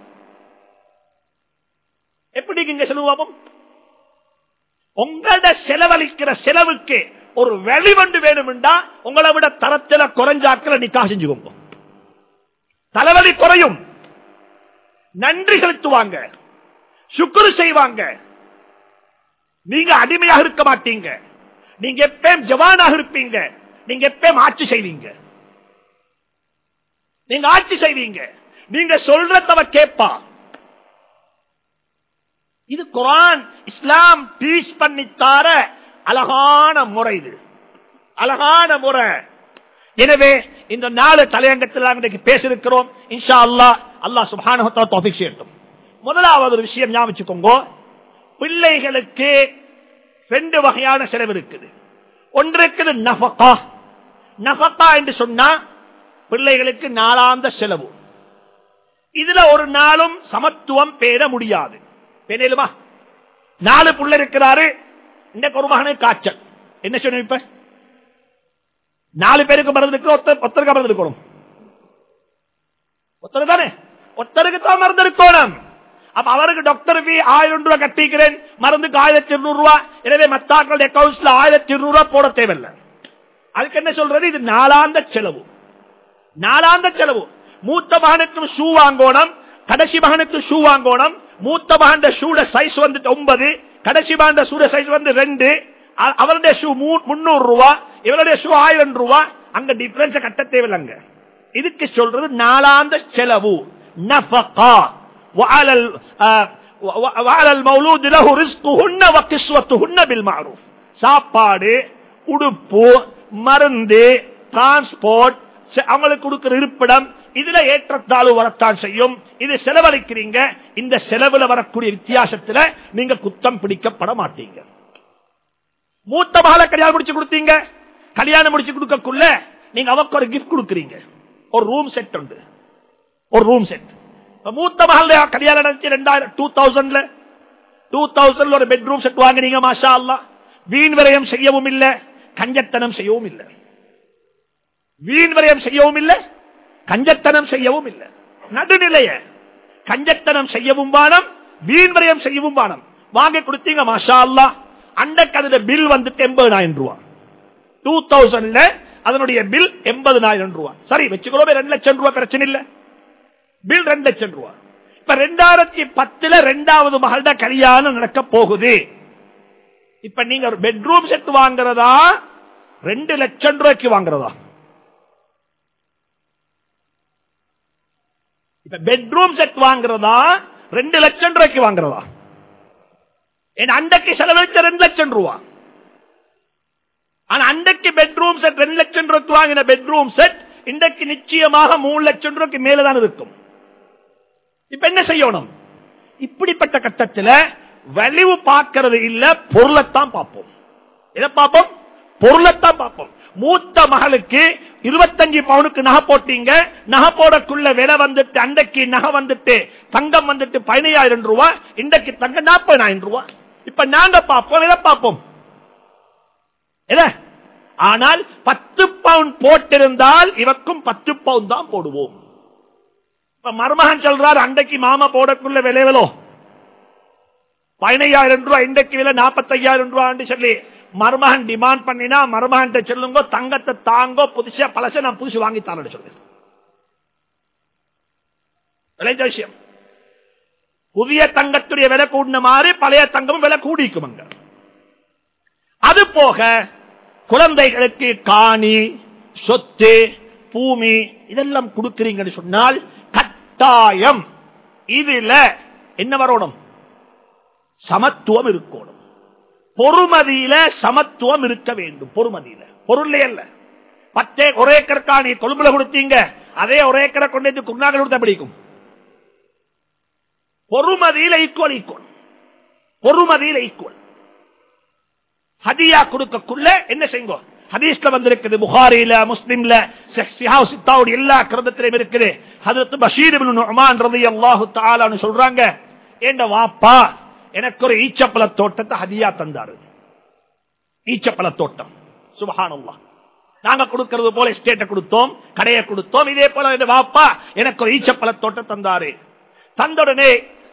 எப்படி இங்க செலவாகும் உங்களோட செலவழிக்கிற செலவுக்கு ஒரு வெளிவண்டு வேணும்டா உங்களை விட தரத்தில குறைஞ்சாக்கிற நிக்கா செஞ்சுக்கோங்க தலைவலி குறையும் நன்றி செலுத்துவாங்க சுக்குரு செய்வாங்க நீங்க அடிமையாக இருக்க மாட்டீங்க நீங்க எப்பயும் ஜவானாக இருப்பீங்க நீங்க எப்பயும் ஆட்சி செய்வீங்க நீங்க ஆட்சி செய்வீங்க நீங்க சொல்றதவ கேட்பா இது குரான் இஸ்லாம் டீச் பண்ணித்தார அழகான முறை இது அழகான முறை எனவே இந்த நாலு தலையங்கத்தில் நாம் இன்றைக்கு பேசியிருக்கிறோம் இன்ஷா அல்லா அல்லா சுபானு டாபிக் செய்யட்டும் முதலாவது ஒரு விஷயம் ஞாபகம் வச்சுக்கோங்க பிள்ளைகளுக்கு ரெண்டு வகையான செலவு இருக்குது ஒன்று இருக்குது நஃபகா நஃபகா என்று சொன்னா பிள்ளைகளுக்கு நாளாந்த செலவு இதுல ஒரு நாளும் சமத்துவம் பேர முடியாது பேரலுமா நாலு புள்ள இருக்கிறாரு இந்த ஒரு மகனுக்கு காய்ச்சல் என்ன சொன்ன இப்ப நாலு பேருக்கு மருந்து இருக்கு ஒருத்தருக்கு மருந்து இருக்கணும் ஒருத்தர் தானே ஒருத்தருக்கு தான் மருந்து இருக்கணும் அப்ப அவருக்கு டாக்டர் பி ஆயிரம் ரூபாய் கட்டிக்கிறேன் மருந்துக்கு ஆயிரத்தி இருநூறு ரூபாய் எனவே மத்தாக்களுடைய அக்கௌண்ட்ஸ்ல ஆயிரத்தி இருநூறு ரூபாய் போட தேவையில்லை அதுக்கு என்ன சொல்றது இது நாலாந்த செலவு நாலாந்த செலவு மூத்த மகனுக்கு ஷூ வாங்கணும் கடைசி மகனுக்கு ஷூ வாங்கணும் மூத்த மகன் ஷூட சைஸ் வந்து ஒன்பது கடைசி மகன் ஷூட சைஸ் வந்து ரெண்டு அவருடைய ஷூ முன்னூறு ரூபா இவருடைய ஷூ ஆயிரம் ரூபா அங்க டிஃபரன்ஸ் கட்ட தேவையில்லைங்க இதுக்கு சொல்றது நாலாந்த செலவு நஃபகா وعلى وعلى المولود له رزقهن وكسوتهن بالمعروف சாப்பாடு உடுப்பு மருந்து டிரான்ஸ்போர்ட் அவங்களுக்கு கொடுக்கிற இருப்பிடம் இதுல ஏற்றத்தாழ்வு வரத்தான் செய்யும் இது செலவழிக்கிறீங்க இந்த செலவுல வரக்கூடிய வித்தியாசத்துல நீங்க குத்தம் பிடிக்கப்பட மாட்டீங்க மூத்த மகளை கல்யாணம் முடிச்சு கொடுத்தீங்க கல்யாணம் முடிச்சு கொடுக்கக்குள்ள நீங்க அவக்கு ஒரு கிஃப்ட் கொடுக்குறீங்க ஒரு ரூம் செட் உண்டு ஒரு ரூம் செட் மூத்த மகள் கல்யாணம் நடந்துச்சு ரெண்டாயிரம் டூ தௌசண்ட்ல டூ தௌசண்ட்ல ஒரு பெட்ரூம் செட் வாங்கினீங்க மாஷா அல்லா வீண் விரயம் செய்யவும் இல்லை கஞ்சத்தனம் செய்யவும் இல்லை வீண் விரயம் செய்யவும் இல்லை கஞ்சத்தனம் செய்யவும் இல்லை நடுநிலைய கஞ்சத்தனம் செய்யவும் வானம் வீண் விரயம் செய்யவும் வானம் வாங்கி கொடுத்தீங்க மாஷா அல்லா அண்டக்கு அதுல பில் வந்துட்டு எண்பதாயிரம் ரூபாய் டூ தௌசண்ட்ல அதனுடைய பில் எண்பதாயிரம் ரூபாய் சரி வச்சுக்கிறோம் ரெண்டு லட்சம் ரூபாய் பிரச்சனை இல்லை பில் ரெண்டு லட்சம் ரூபாய் இப்ப ரெண்டாயிரத்தி பத்துல ரெண்டாவது மகள்ட கல்யாணம் நடக்க போகுது இப்ப நீங்க ஒரு பெட்ரூம் செட் வாங்குறதா ரெண்டு லட்சம் ரூபாய்க்கு வாங்குறதா இப்ப பெட்ரூம் செட் வாங்குறதா ரெண்டு லட்சம் ரூபாய்க்கு வாங்குறதா என் அண்டைக்கு செலவழிச்ச ரெண்டு லட்சம் ரூபா ஆனா அண்டைக்கு பெட்ரூம் செட் ரெண்டு லட்சம் ரூபாய்க்கு வாங்கின பெட்ரூம் செட் இன்றைக்கு நிச்சயமாக மூணு லட்சம் ரூபாய்க்கு மேலதான் இருக்கும் இப்ப என்ன செய்யணும் இப்படிப்பட்ட கட்டத்தில் வலிவு பார்க்கறது இல்ல பொருளைத்தான் பார்ப்போம் எதை பார்ப்போம் பொருளைத்தான் பார்ப்போம் மூத்த மகளுக்கு இருபத்தஞ்சு பவுனுக்கு நகை போட்டீங்க நகை போடக்குள்ள விலை வந்துட்டு அண்டைக்கு நகை வந்துட்டு தங்கம் வந்துட்டு பதினையாயிரம் ரூபாய் இன்றைக்கு தங்கம் நாற்பதாயிரம் ரூபாய் இப்ப நாங்க பார்ப்போம் எதை பார்ப்போம் எதை ஆனால் பத்து பவுன் போட்டிருந்தால் இவக்கும் பத்து பவுன் தான் போடுவோம் இப்ப மருமகன் சொல்றார் அண்டைக்கு மாமா போடக்குள்ள விளைவலோ பதினையாயிரம் ரூபாய் இன்றைக்கு விலை நாற்பத்தையாயிரம் ரூபாய் சொல்லி மருமகன் டிமாண்ட் பண்ணினா மருமகன் சொல்லுங்க தங்கத்தை தாங்கோ புதுசா பழச நான் புதுசு வாங்கி தானு சொல்லு விளைஞ்ச விஷயம் புதிய தங்கத்துடைய விலை கூடின மாதிரி பழைய தங்கமும் விலை கூடிக்கும் அங்க அது போக குழந்தைகளுக்கு காணி சொத்து பூமி இதெல்லாம் கொடுக்கிறீங்கன்னு சொன்னால் கட்டாயம் இதுல என்ன வரணும் சமத்துவம் இருக்கணும் பொறுமதியில சமத்துவம் இருக்க வேண்டும் பொறுமதியில பொருள் அல்ல பத்தே ஒரே ஏக்கர் காணி கொழும்புல கொடுத்தீங்க அதே ஒரே ஏக்கரை கொண்டு குருநாகல் கொடுத்த பிடிக்கும் பொறுமதியில ஈக்குவல் ஈக்குவல் பொறுமதியில ஈக்குவல் ஹதியா கொடுக்கக்குள்ள என்ன செய்யுங்க ஹதீஸ்ல வந்திருக்குது புகாரில முஸ்லிம்ல சித்தாவுடைய எல்லா கிரந்தத்திலும் இருக்குது ஹதரத் பஷீர் இப்னு நுஅமான் ரலியல்லாஹு தஆலான்னு சொல்றாங்க என்ற வாப்பா எனக்கு ஒரு ஈச்சப்பழ தோட்டத்தை ஹதியா தந்தாரு ஈச்சப்பழ தோட்டம் சுபஹானல்லாஹ் நாங்க கொடுக்கிறது போல எஸ்டேட்டை கொடுத்தோம் கடையை கொடுத்தோம் இதே போல என் வாப்பா எனக்கு ஒரு ஈச்சப்பழ தோட்டம் தந்தாரு தந்தவுடனே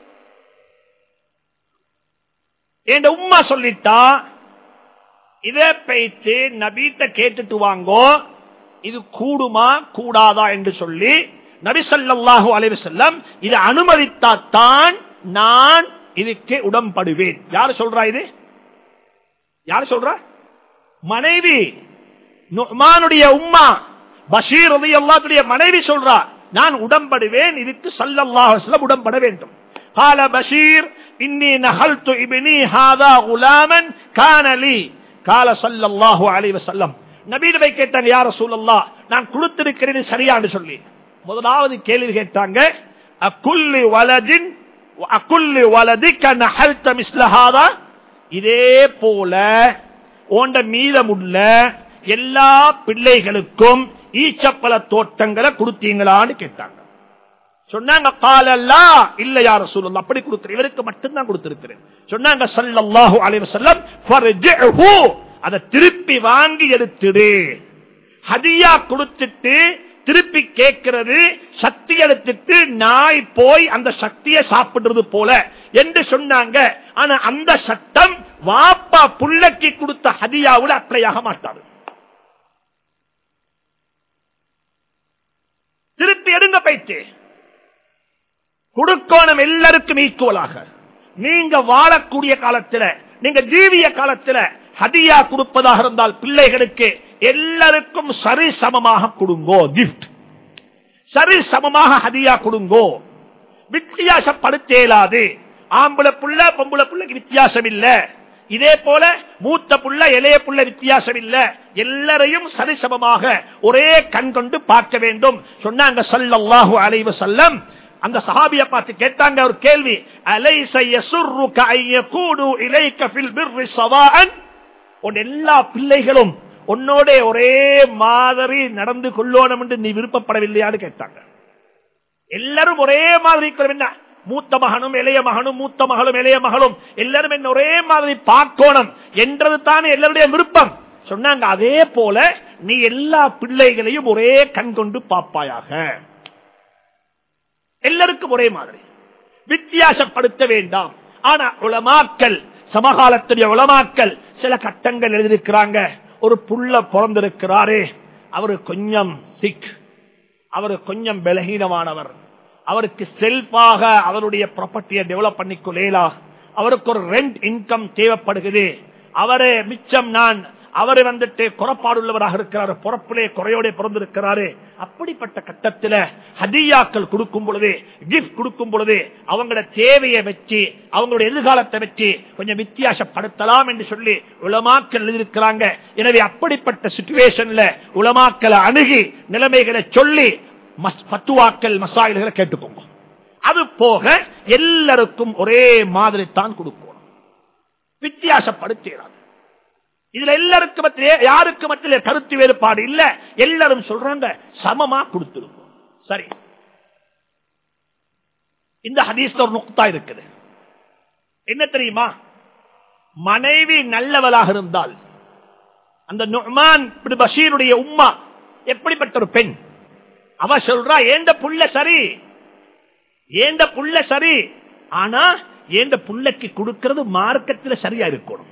என் உம்மா சொல்லிட்டா இதே பேச்சு நபீட்ட கேட்டுட்டு வாங்கோ இது கூடுமா கூடாதா என்று சொல்லி நபி ஸல்லல்லாஹு அலைஹி வஸல்லம் இதை அனுமதித்தாத்தான் நான் இதுக்கு உடம்படுவேன் யாரு சொல்றா இது யாரு சொல்றா மனைவி நுமானுடைய உம்மா பஷீர் ரலியல்லாஹுடைய மனைவி சொல்றா நான் உடம்படுவேன் இதுக்கு ஸல்லல்லாஹு அலைஹி வஸல்லம் உடம்பட வேண்டும் قال بشير إني نخلت ابني هذا غلاما كان لي கால சல்லல்லாஹு அலைஹி வஸல்லம் நபீவை கேட்டாங்க யார் ரசூலல்லாஹ் நான் கொடுத்திருக்கிறேன் சரியான்னு சொல்லி முதலாவது கேள்வி கேட்டாங்க அக்குல்லி வலதின் அக்குல்லி வலதிக்க நஹல்த மிஸ்லஹாதா இதே போல ஓண்ட மீதமுள்ள எல்லா பிள்ளைகளுக்கும் ஈச்சப்பழ தோட்டங்களை கொடுத்தீங்களான்னு கேட்டாங்க சொன்னாங்க காலல்லா இல்ல யார சூழல் அப்படி கொடுக்கிறேன் இவருக்கு மட்டும்தான் கொடுத்திருக்கிறேன் சொன்னாங்க சல்லல்லாஹு அலைஹி வஸல்லம் ஃபர்ஜிஹு அதை திருப்பி வாங்கி எடுத்துடு ஹதியா கொடுத்துட்டு திருப்பி கேட்கிறது சக்தி எடுத்துட்டு நாய் போய் அந்த சக்தியை சாப்பிடுறது போல என்று சொன்னாங்க ஆனா அந்த சட்டம் வாப்பா புள்ளக்கி கொடுத்த ஹதியாவில் அப்ளையாக மாட்டாது திருப்பி எடுங்க பயிற்சி கொடுக்கணும் எல்லாருக்கும் ஈக்குவலாக நீங்க வாழக்கூடிய காலத்துல நீங்க ஜீவிய காலத்துல ஹதியா கொடுப்பதாக இருந்தால் பிள்ளைகளுக்கு எல்லாருக்கும் சரி சமமாக கொடுங்கோ கிஃப்ட் சரி சமமாக ஹதியா கொடுங்கோ வித்தியாசப்படுத்தேலாது ஆம்பளை புள்ள பொம்பளை புள்ளைக்கு வித்தியாசம் இல்ல இதே போல மூத்த புள்ள இளைய புள்ள வித்தியாசம் இல்ல எல்லாரையும் சரிசமமாக ஒரே கண் கொண்டு பார்க்க வேண்டும் சொன்னாங்க சல்லல்லாஹு அலைவ செல்லம் அந்த சஹாபிய பார்த்து கேட்டாங்க ஒரு கேள்வி அலைச யசுர்ருக ஐயகூடு இலைக ஃபில் பிர்ரி சவாஅன் உன் எல்லா பிள்ளைகளும் உன்னோட ஒரே மாதிரி நடந்து கொள்ளணும் என்று நீ விருப்பப்படவில்லையான்னு கேட்டாங்க எல்லாரும் ஒரே மாதிரி என்ன மூத்த மகனும் இளைய மகனும் மூத்த மகளும் இளைய மகளும் எல்லாரும் என்ன ஒரே மாதிரி பார்க்கணும் என்றது தானே எல்லாருடைய விருப்பம் சொன்னாங்க அதே போல நீ எல்லா பிள்ளைகளையும் ஒரே கண் கொண்டு பார்ப்பாயாக எல்லாருக்கும் ஒரே மாதிரி வித்தியாசப்படுத்த வேண்டாம் ஆனா உளமாக்கல் சமகாலத்துடைய உளமாக்கல் சில கட்டங்கள் எழுதியிருக்கிறாங்க ஒரு புள்ள பிறந்திருக்கிறாரே அவரு கொஞ்சம் சிக் அவரு கொஞ்சம் பலகீனமானவர் அவருக்கு செல்ஃபாக அவருடைய ப்ராப்பர்ட்டியை டெவலப் பண்ணிக்கொள்ளேலா அவருக்கு ஒரு ரெண்ட் இன்கம் தேவைப்படுகிறது அவரே மிச்சம் நான் அவரு வந்துட்டு குறப்பாடுள்ளவராக இருக்கிறார் பொறப்பிலே குறையோட பிறந்திருக்கிறாரு அப்படிப்பட்ட கட்டத்தில் ஹதியாக்கள் கொடுக்கும் பொழுது கிஃப்ட் கொடுக்கும் பொழுது அவங்களோட தேவையை வச்சு அவங்களுடைய எதிர்காலத்தை வச்சு கொஞ்சம் வித்தியாசப்படுத்தலாம் என்று சொல்லி உலமாக்கல் எழுதியிருக்கிறாங்க எனவே அப்படிப்பட்ட சுச்சுவேஷன்ல உலமாக்களை அணுகி நிலைமைகளை சொல்லி பத்துவாக்கள் மசாயில்களை கேட்டுக்கோங்க அது போக எல்லாருக்கும் ஒரே மாதிரி தான் கொடுக்கணும் வித்தியாசப்படுத்திடாது இதுல எல்லாருக்கும் மத்தியிலே யாருக்கு மத்தியிலே கருத்து வேறுபாடு இல்ல எல்லாரும் சொல்றாங்க சமமா கொடுத்துருக்கோம் சரி இந்த ஹதீஸ்ல ஒரு நுக்தா இருக்குது என்ன தெரியுமா மனைவி நல்லவளாக இருந்தால் அந்த நுமான் பஷீருடைய உம்மா எப்படிப்பட்ட ஒரு பெண் அவ சொல்றா ஏண்ட புள்ள சரி ஏண்ட புள்ள சரி ஆனா ஏண்ட புள்ளைக்கு கொடுக்கிறது மார்க்கத்தில் சரியா இருக்கணும்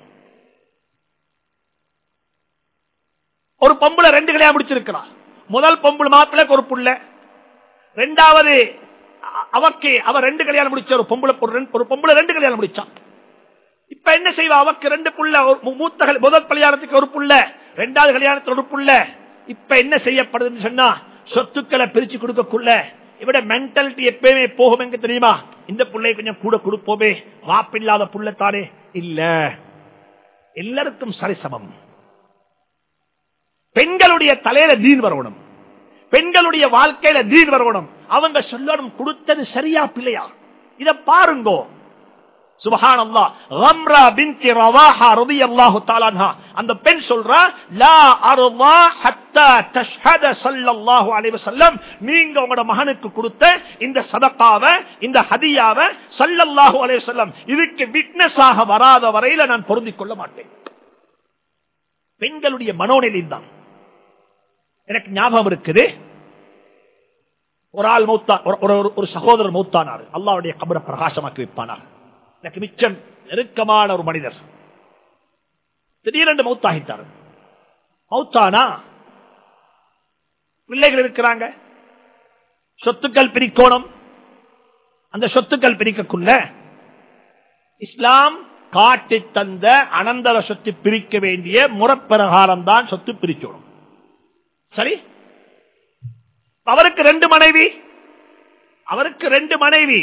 ஒரு பொம்பளை ரெண்டு கல்யாணம் முடிச்சிருக்கிறான் முதல் பொம்பளை மாப்பிள்ளைக்கு ஒரு புள்ள ரெண்டாவது அவக்கு அவ ரெண்டு கல்யாணம் முடிச்ச ஒரு பொம்பளை ஒரு பொம்பளை ரெண்டு கல்யாணம் முடிச்சான் இப்ப என்ன செய்வா அவக்கு ரெண்டு புள்ள மூத்த முதல் கல்யாணத்துக்கு ஒரு புள்ள ரெண்டாவது கல்யாணத்துக்கு ஒரு புள்ள இப்ப என்ன செய்யப்படுதுன்னு சொன்னா சொத்துக்களை பிரிச்சு கொடுக்கக்குள்ள இவிட மென்டாலிட்டி எப்பயுமே போகும் எங்க தெரியுமா இந்த பிள்ளை கொஞ்சம் கூட கொடுப்போமே வாப்பில்லாத புள்ளத்தானே இல்ல எல்லாருக்கும் சரிசமம் பெண்களுடைய தலையில தீன் வரணும் பெண்களுடைய வாழ்க்கையில தீன் வரணும் அவங்க சொல்லணும் கொடுத்தது சரியா பிள்ளையா இத பாருங்கோ சுபஹான் அல்லா ரம்ரா பின்தி ரவாஹா ரலியல்லாஹு தஆலா அன்ஹா அந்த பெண் சொல்றா லா அர்வா ஹத்தா தஷ்ஹத ஸல்லல்லாஹு அலைஹி வஸல்லம் நீங்க உங்களோட மகனுக்கு கொடுத்த இந்த சதகாவை இந்த ஹதியாவை ஸல்லல்லாஹு அலைஹி வஸல்லம் இதுக்கு விட்னஸ் ஆக வராத வரையில நான் பொருந்திக் கொள்ள மாட்டேன் பெண்களுடைய மனோநிலை தான் எனக்கு ஞாபகம் இருக்குது ஒரு ஆள் மௌத்தா ஒரு- ஒரு- ஒரு சகோதரர் மௌத்தானார் அல்லாவுடைய கபரை பிரகாசமாக்கி வைப்பானார் எனக்கு மிச்சம் நெருக்கமான ஒரு மனிதர் திடீரென்று மௌத்தாகிட்டார் மௌத்தானா பிள்ளைகள் இருக்கிறாங்க சொத்துக்கள் பிரிக்கோணம் அந்த சொத்துக்கள் பிரிக்கக்குள்ள இஸ்லாம் காட்டி தந்த அனந்தர சொத்து பிரிக்க வேண்டிய முறப்பிரகாரம் தான் சொத்து பிரிக்கணும் சரி அவருக்கு ரெண்டு மனைவி அவருக்கு ரெண்டு மனைவி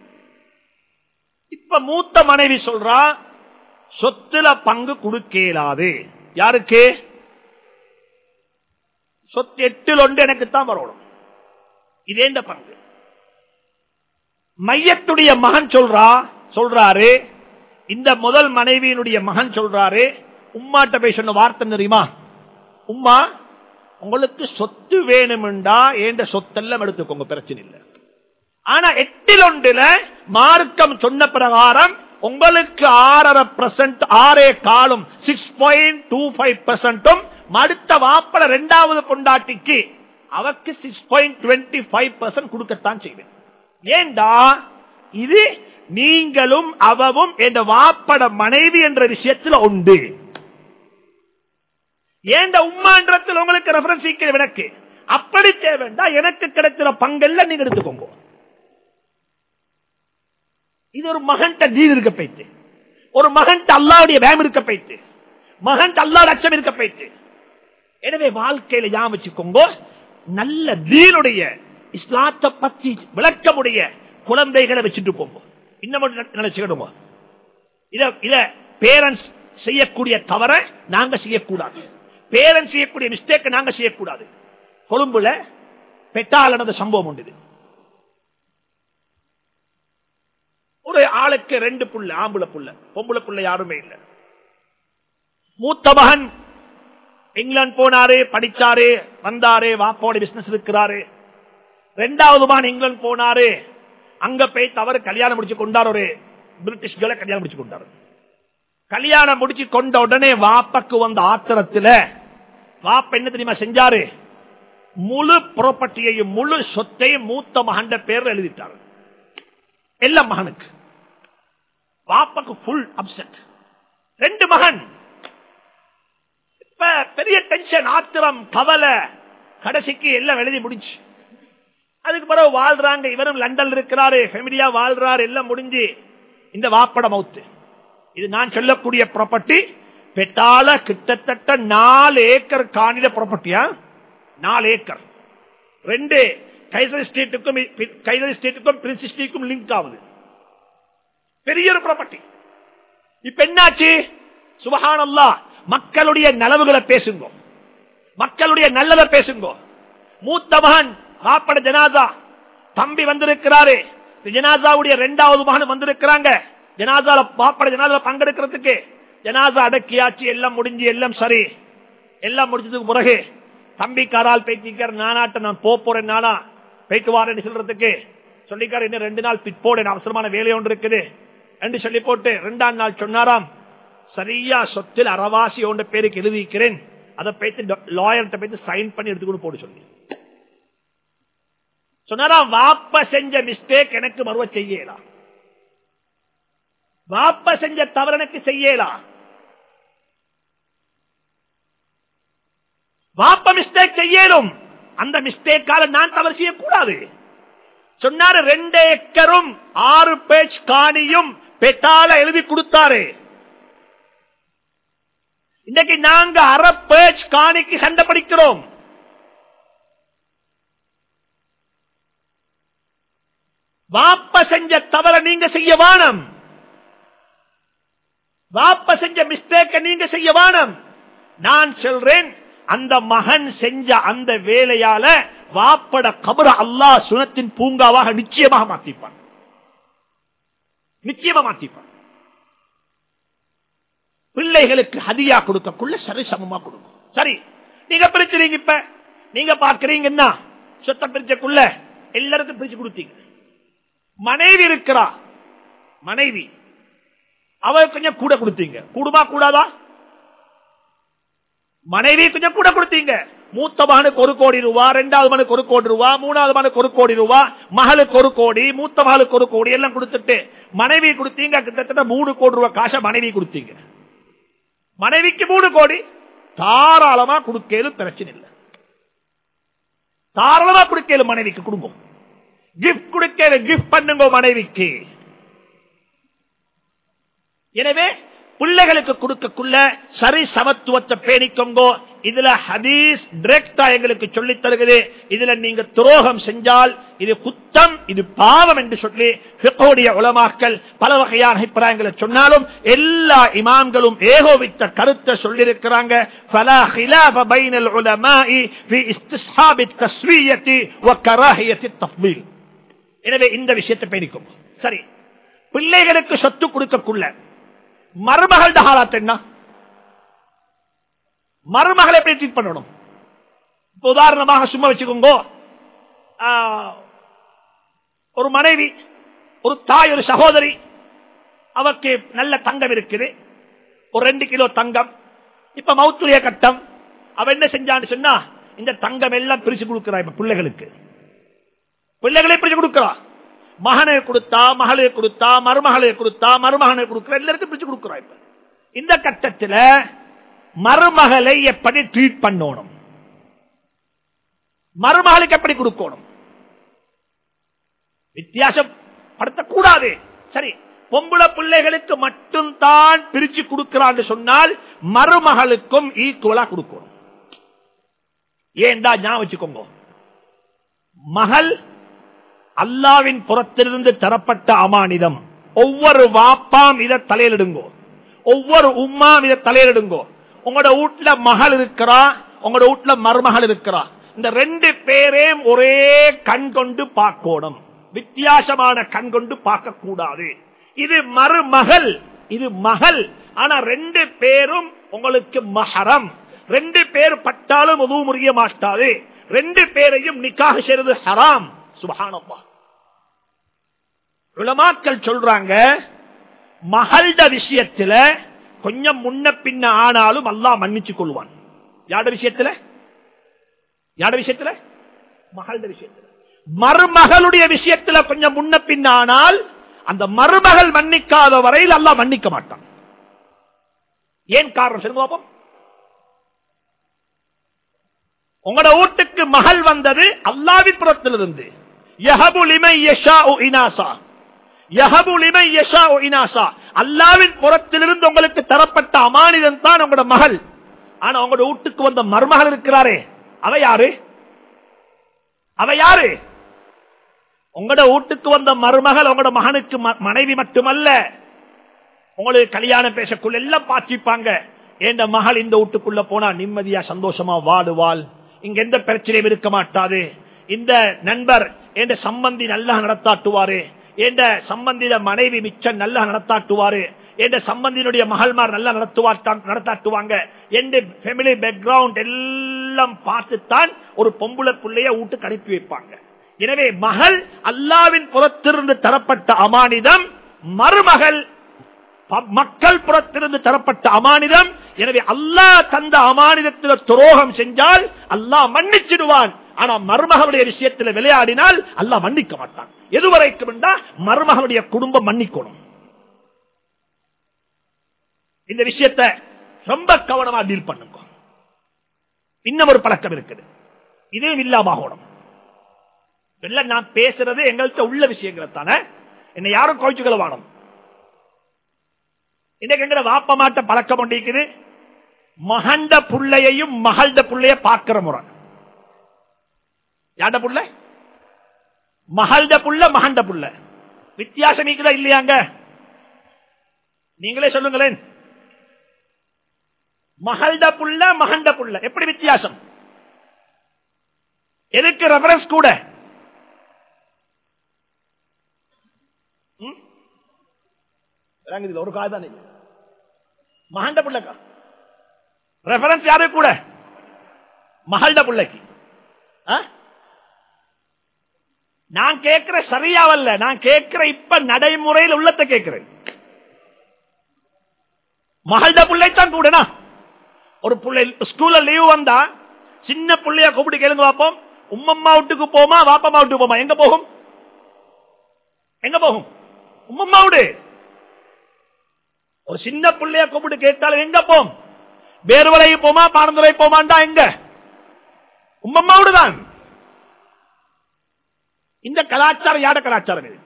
இப்ப மூத்த மனைவி சொல்றா சொத்துல பங்கு கொடுக்கலாது யாருக்கு சொத்து எட்டில் ஒன்று எனக்குத்தான் வரணும் இதே இந்த பங்கு மையத்துடைய மகன் சொல்றா சொல்றாரு இந்த முதல் மனைவியினுடைய மகன் சொல்றாரு உம்மாட்ட போய் சொன்ன வார்த்தை தெரியுமா உம்மா உங்களுக்கு சொத்து வேணுமெண்டா ஏண்ட சொத்தெல்லாம் எடுத்துக்கோங்க பிரச்சனை இல்லை ஆனா எட்டில் ஒன்றுல மார்க்கம் சொன்ன பிரகாரம் உங்களுக்கு ஆறரை பர்சன்ட் ஆறே காலும் சிக்ஸ் பாயிண்ட் டூ ஃபைவ் பர்சன்டும் அடுத்த வாப்பட இரண்டாவது கொண்டாட்டிக்கு அவக்கு six point twenty five percent கொடுக்கத்தான் செய்வேன் ஏண்டா இது நீங்களும் அவவும் என்ற வாப்பட மனைவி என்ற விஷயத்தில் உண்டு ஏண்ட உம்மான்றத்தில் உங்களுக்கு ரெஃபரன்ஸ் எனக்கு அப்படி தேவைண்டா எனக்கு கிடைக்கிற பங்கெல்லாம் நீங்க எடுத்துக்கோங்க இது ஒரு மகன்கிட்ட நீர் இருக்க போயிட்டு ஒரு மகன்கிட்ட அல்லாவுடைய வேம் இருக்க போயிட்டு மகன்கிட்ட அல்லாட அச்சம் இருக்க போயிட்டு எனவே வாழ்க்கையில ஞாபகம் வச்சுக்கோங்க நல்ல தீனுடைய இஸ்லாத்தை பத்தி விளக்கமுடைய குழந்தைகளை வச்சுட்டு போங்க இன்னும் நினைச்சுக்கிடுங்க இத இத பேரண்ட்ஸ் செய்யக்கூடிய தவற நாங்க செய்யக்கூடாது பேரண்ட்ஸ் செய்யக்கூடிய மிஸ்டேக் நாங்க செய்யக்கூடாது கொழும்புல பெட்டால் நடந்த சம்பவம் உண்டு ஒரு ஆளுக்கு ரெண்டு புள்ள ஆம்புல புள்ள பொம்புல புள்ள யாருமே இல்ல மூத்த மகன் இங்கிலாந்து போனாரு படிச்சாரு வந்தாரு வாப்போட பிசினஸ் இருக்கிறாரு ரெண்டாவது மகன் இங்கிலாந்து போனாரு அங்க போய் தவறு கல்யாணம் முடிச்சு கொண்டார் ஒரு பிரிட்டிஷ்களை கல்யாணம் முடிச்சு கொண்டாரு கல்யாணம் முடிச்சு கொண்ட உடனே வாப்பக்கு வந்த ஆத்திரத்துல வாப்ப என்ன தெரியுமா செஞ்சாரு முழு ப்ராப்பர்ட்டியையும் முழு சொத்தையும் மூத்த மகன் பேர்ல எழுதிட்டாரு எல்லா மகனுக்கு வாப்பக்கு ஃபுல் அப்செட் ரெண்டு மகன் இப்ப பெரிய டென்ஷன் ஆத்திரம் கவலை கடைசிக்கு எல்லாம் எழுதி முடிச்சு அதுக்கு பிறகு வாழ்றாங்க இவரும் லண்டன் இருக்கிறாரு ஃபெமிலியா வாழ்றாரு எல்லாம் முடிஞ்சு இந்த வாப்பட மவுத்து இது நான் சொல்லக்கூடிய ப்ராப்பர்ட்டி பெட்டால கிட்டத்தட்ட நாலு ஏக்கர் காணில ப்ராப்பர்ட்டியா நாலு ஏக்கர் ரெண்டு கைசர் ஸ்டேட்டுக்கும் கைசர் ஸ்டேட்டுக்கும் பிரின்ஸ் ஸ்டேட்டுக்கும் லிங்க் ஆகுது பெரிய ஒரு ப்ராப்பர்ட்டி இப்ப என்னாச்சு சுபஹானல்லா மக்களுடைய நலவுகளை பேசுங்க மக்களுடைய நல்லதை பேசுங்க மூத்த மகன் காப்பட ஜனாதா தம்பி வந்திருக்கிறாரு ஜனாசாவுடைய இரண்டாவது மகன் வந்திருக்கிறாங்க ஜனாசால பாப்பட ஜனாதால பங்கெடுக்கிறதுக்கு ஜனாசா அடக்கியாச்சு எல்லாம் முடிஞ்சு எல்லாம் சரி எல்லாம் முடிஞ்சதுக்கு பிறகு தம்பிக்காரால் பேச்சிக்கார் நானாட்ட நான் போறேன் நானா போயிட்டு வாரேன்னு சொல்றதுக்கு சொல்லிக்காரு இன்னும் ரெண்டு நாள் பிற்போடு அவசரமான வேலை ஒன்று இருக்குது என்று சொல்லி போட்டு ரெண்டாம் நாள் சொன்னாராம் சரியா சொத்தில் அறவாசி ஒன்ற பேருக்கு எழுதிக்கிறேன் அதை போயிட்டு லாயர்கிட்ட போயிட்டு சைன் பண்ணி எடுத்துக்கொண்டு போட்டு சொல்லி சொன்னாராம் வாப்ப செஞ்ச மிஸ்டேக் எனக்கு மறுவ செய்யலாம் வாப்ப செஞ்ச தவறு எனக்கு செய்யலாம் வாப்ப மிஸ்டேக் செய்யலும் அந்த மிஸ்டேக்கால நான் தவறு செய்யக்கூடாது சொன்னாரு ரெண்டு ஏக்கரும் ஆறு பேஜ் காணியும் பெட்டால எழுதி கொடுத்தாரு இன்னைக்கு நாங்க அரை பேஜ் காணிக்கு சண்டை படிக்கிறோம் வாப்ப செஞ்ச தவற நீங்க செய்ய வானம் வாப்ப செஞ்ச மிஸ்டேக்க நீங்க செய்ய வானம் நான் சொல்றேன் அந்த மகன் செஞ்ச அந்த வேலையால வாப்பட கபர அல்லா சுனத்தின் பூங்காவாக நிச்சயமாக மாத்திப்பான் நிச்சயமா மாத்திப்பான் பிள்ளைகளுக்கு ஹதியா கொடுக்கக்குள்ள சரி சமமா கொடுக்கும் சரி நீங்க பிரிச்சுறீங்க இப்ப நீங்க பாக்குறீங்கன்னா சொத்த பிரிச்சக்குள்ள எல்லாருக்கும் பிரிச்சு கொடுத்தீங்க மனைவி இருக்கிறா மனைவி அவ கொஞ்சம் கூட கொடுத்தீங்க கூடுமா கூடாதா மனைவி கொஞ்சம் கூட கொடுத்தீங்க மூத்த மகனுக்கு ஒரு கோடி ரூபா ரெண்டாவது மகனுக்கு ஒரு கோடி ரூபா மூணாவது மகனுக்கு ஒரு கோடி ரூபா மகளுக்கு ஒரு கோடி மூத்த மகளுக்கு ஒரு கோடி எல்லாம் கொடுத்துட்டு மனைவி கொடுத்தீங்க கிட்டத்தட்ட மூணு கோடி ரூபாய் காசை மனைவி கொடுத்தீங்க மனைவிக்கு மூணு கோடி தாராளமா கொடுக்கலும் பிரச்சனை இல்லை தாராளமா கொடுக்கலும் மனைவிக்கு குடும்பம் கிஃப்ட் கொடுக்க கிஃப்ட் பண்ணுங்க மனைவிக்கு எனவே பிள்ளைகளுக்கு கொடுக்கக்குள்ள சரி சமத்துவத்தை பேணிக்கோங்கோ இதுல ஹதீஸ் டிரெக்டா எங்களுக்கு சொல்லி தருகிறது இதுல நீங்க துரோகம் செஞ்சால் இது குத்தம் இது பாவம் என்று சொல்லி பிறோடைய உலமாக்கள் பல வகையான அபிப்பிராயங்களை சொன்னாலும் எல்லா இமாம்களும் ஏகோபித்த கருத்தை சொல்லியிருக்கிறாங்க فلا خلاف بين العلماء في استصحاب التسوية وكراهية التفضيل எனவே இந்த விஷயத்தை பேணிக்கும் சரி பிள்ளைகளுக்கு சொத்து கொடுக்கக்குள்ள மருமகள் ஹாலாத் என்ன மருமகளை எப்படி ட்ரீட் பண்ணணும் இப்ப உதாரணமாக சும்மா வச்சுக்கோங்க ஒரு மனைவி ஒரு தாய் ஒரு சகோதரி அவருக்கு நல்ல தங்கம் இருக்குது ஒரு ரெண்டு கிலோ தங்கம் இப்ப மௌத்துரிய கட்டம் அவ என்ன செஞ்சான்னு சொன்னா இந்த தங்கம் எல்லாம் பிரிச்சு கொடுக்கிறா இப்ப பிள்ளைகளுக்கு பிள்ளைகளை பிரிச்சு கொடுக்கிறா மகனை கொடுத்தா மகளை கொடுத்தா மருமகளை கொடுத்தா மருமகனை கொடுக்கிற எல்லாருக்கும் பிரிச்சு கொடுக்கிறா இப்ப இந்த கட்டத்தில் மருமகளை எப்படி ட்ரீட் பண்ணணும் மருமகளுக்கு எப்படி கொடுக்கணும் வித்தியாசம் படுத்தக்கூடாது சரி பொம்பளை பிள்ளைகளுக்கு மட்டும்தான் பிரிச்சு கொடுக்கிறான்னு சொன்னால் மருமகளுக்கும் ஈக்குவலா கொடுக்கணும் ஏண்டா ஞாபகம் வச்சுக்கோங்க மகள் அல்லாவின் புறத்திலிருந்து தரப்பட்ட அமானிதம் ஒவ்வொரு வாப்பாம் இதை தலையிலிடுங்கோ ஒவ்வொரு உம்மாம் இதை தலையிலிடுங்கோ உங்களோட வீட்டுல மகள் இருக்கிறா உங்களோட வீட்டுல மருமகள் இருக்கிறா இந்த ரெண்டு பேரையும் ஒரே கண் கொண்டு பார்க்கணும் வித்தியாசமான கண் கொண்டு பார்க்க கூடாது இது மருமகள் இது மகள் ஆனா ரெண்டு பேரும் உங்களுக்கு மகரம் ரெண்டு பேர் பட்டாலும் உதவு முறிய மாட்டாது ரெண்டு பேரையும் நிக்காக செய்வது ஹராம் சுபஹானப்பா உலமாக்கள் சொல்றாங்க மகள்ட விஷயத்துல கொஞ்சம் முன்ன பின்ன ஆனாலும் அல்லா மன்னிச்சு கொள்வான் யாட விஷயத்துல யாட விஷயத்துல மகள்ட விஷயத்துல மருமகளுடைய விஷயத்துல கொஞ்சம் முன்ன பின்ன ஆனால் அந்த மருமகள் மன்னிக்காத வரையில் அல்லா மன்னிக்க மாட்டான் ஏன் காரணம் சொல்லுங்க பாப்போம் உங்களோட வீட்டுக்கு மகள் வந்தது அல்லாவின் புறத்திலிருந்து அல்லாவின் புறத்திலிருந்து உங்களுக்கு தரப்பட்ட அமானிதம் தான் உங்களோட மகள் ஆனா உங்களோட வீட்டுக்கு வந்த மருமகள் இருக்கிறாரே அவ யாரு அவ யாரு உங்களோட வீட்டுக்கு வந்த மருமகள் உங்களோட மகனுக்கு மனைவி மட்டுமல்ல உங்களுக்கு கல்யாணம் பேசக்குள்ள எல்லாம் பாத்திப்பாங்க என் மகள் இந்த வீட்டுக்குள்ள போனா நிம்மதியா சந்தோஷமா வாடுவாள் இங்க எந்த பிரச்சனையும் இருக்க மாட்டாது இந்த நண்பர் என்ற சம்பந்தி நல்லா நடத்தாட்டுவாரு என்ற சம்பந்திட மனைவி மிச்சம் நல்லா நடத்தாட்டுவாரு என்ற சம்பந்தியினுடைய மகள்மார் நல்லா நடத்தாட்டுவாங்க எந்த ஃபேமிலி பேக்ரவுண்ட் எல்லாம் பார்த்துத்தான் ஒரு பொம்புல பிள்ளைய வீட்டுக்கு அனுப்பி வைப்பாங்க எனவே மகள் அல்லாவின் புறத்திலிருந்து தரப்பட்ட அமானிதம் மருமகள் மக்கள் புறத்திலிருந்து தரப்பட்ட அமானிதம் எனவே அல்லாஹ் தந்த அமானிதத்தில் துரோகம் செஞ்சால் அல்லாஹ் மன்னிச்சிடுவான் ஆனா மருமகளுடைய விஷயத்தில் விளையாடினால் அல்லாஹ் மன்னிக்க மாட்டான் எதுவரைக்கும் என்றால் மருமகளுடைய குடும்பம் மன்னிக்கணும் இந்த விஷயத்தை ரொம்ப கவனமா டீல் பண்ணுங்க இன்னும் ஒரு பழக்கம் இருக்குது இதே இல்லாம எல்லாம் நான் பேசுறது எங்கள்கிட்ட உள்ள விஷயங்களை தானே என்ன யாரும் கோச்சுக்களை வாணும் இன்னைக்கு எங்க வாப்ப மாட்ட பழக்கம் கொண்டிருக்குது மகண்ட புள்ளையையும் மகள்ட புள்ளைய பார்க்கிற முறை யாண்ட புள்ள மகள்ட புள்ள மகண்ட புள்ள வித்தியாசம் இருக்குதா இல்லையாங்க நீங்களே சொல்லுங்களேன் மகள்ட புள்ள மகண்ட புள்ள எப்படி வித்தியாசம் எதுக்கு ரெஃபரன்ஸ் கூட ஒரு காய் தானே மகண்ட பிள்ளைக்கா ரெஃபரன்ஸ் யாரு கூட மகள்ட பிள்ளைக்கு ஆ? நான் கேட்கிற சரியாவல்ல நான் கேட்கிற இப்ப நடைமுறையில் உள்ளத்தை கேட்கிறேன் மகள்ட பிள்ளைத்தான் கூடனா ஒரு பிள்ளை ஸ்கூல்ல லீவ் வந்தா சின்ன பிள்ளைய கூப்பிட்டு கேளுங்க பாப்போம் உம்மம்மா வீட்டுக்கு போமா வாப்பம்மா வீட்டுக்கு போமா எங்க போகும் எங்க போகும் உம்மம்மா வீடு ஒரு சின்ன பிள்ளைய கூப்பிட்டு கேட்டாலும் எங்க போம் வேறுவலை போமா பாரந்துரை போமாண்டா எங்க உம்மம்மா வீடு தான் இந்த கலாச்சாரம் யாட கலாச்சாரம் இது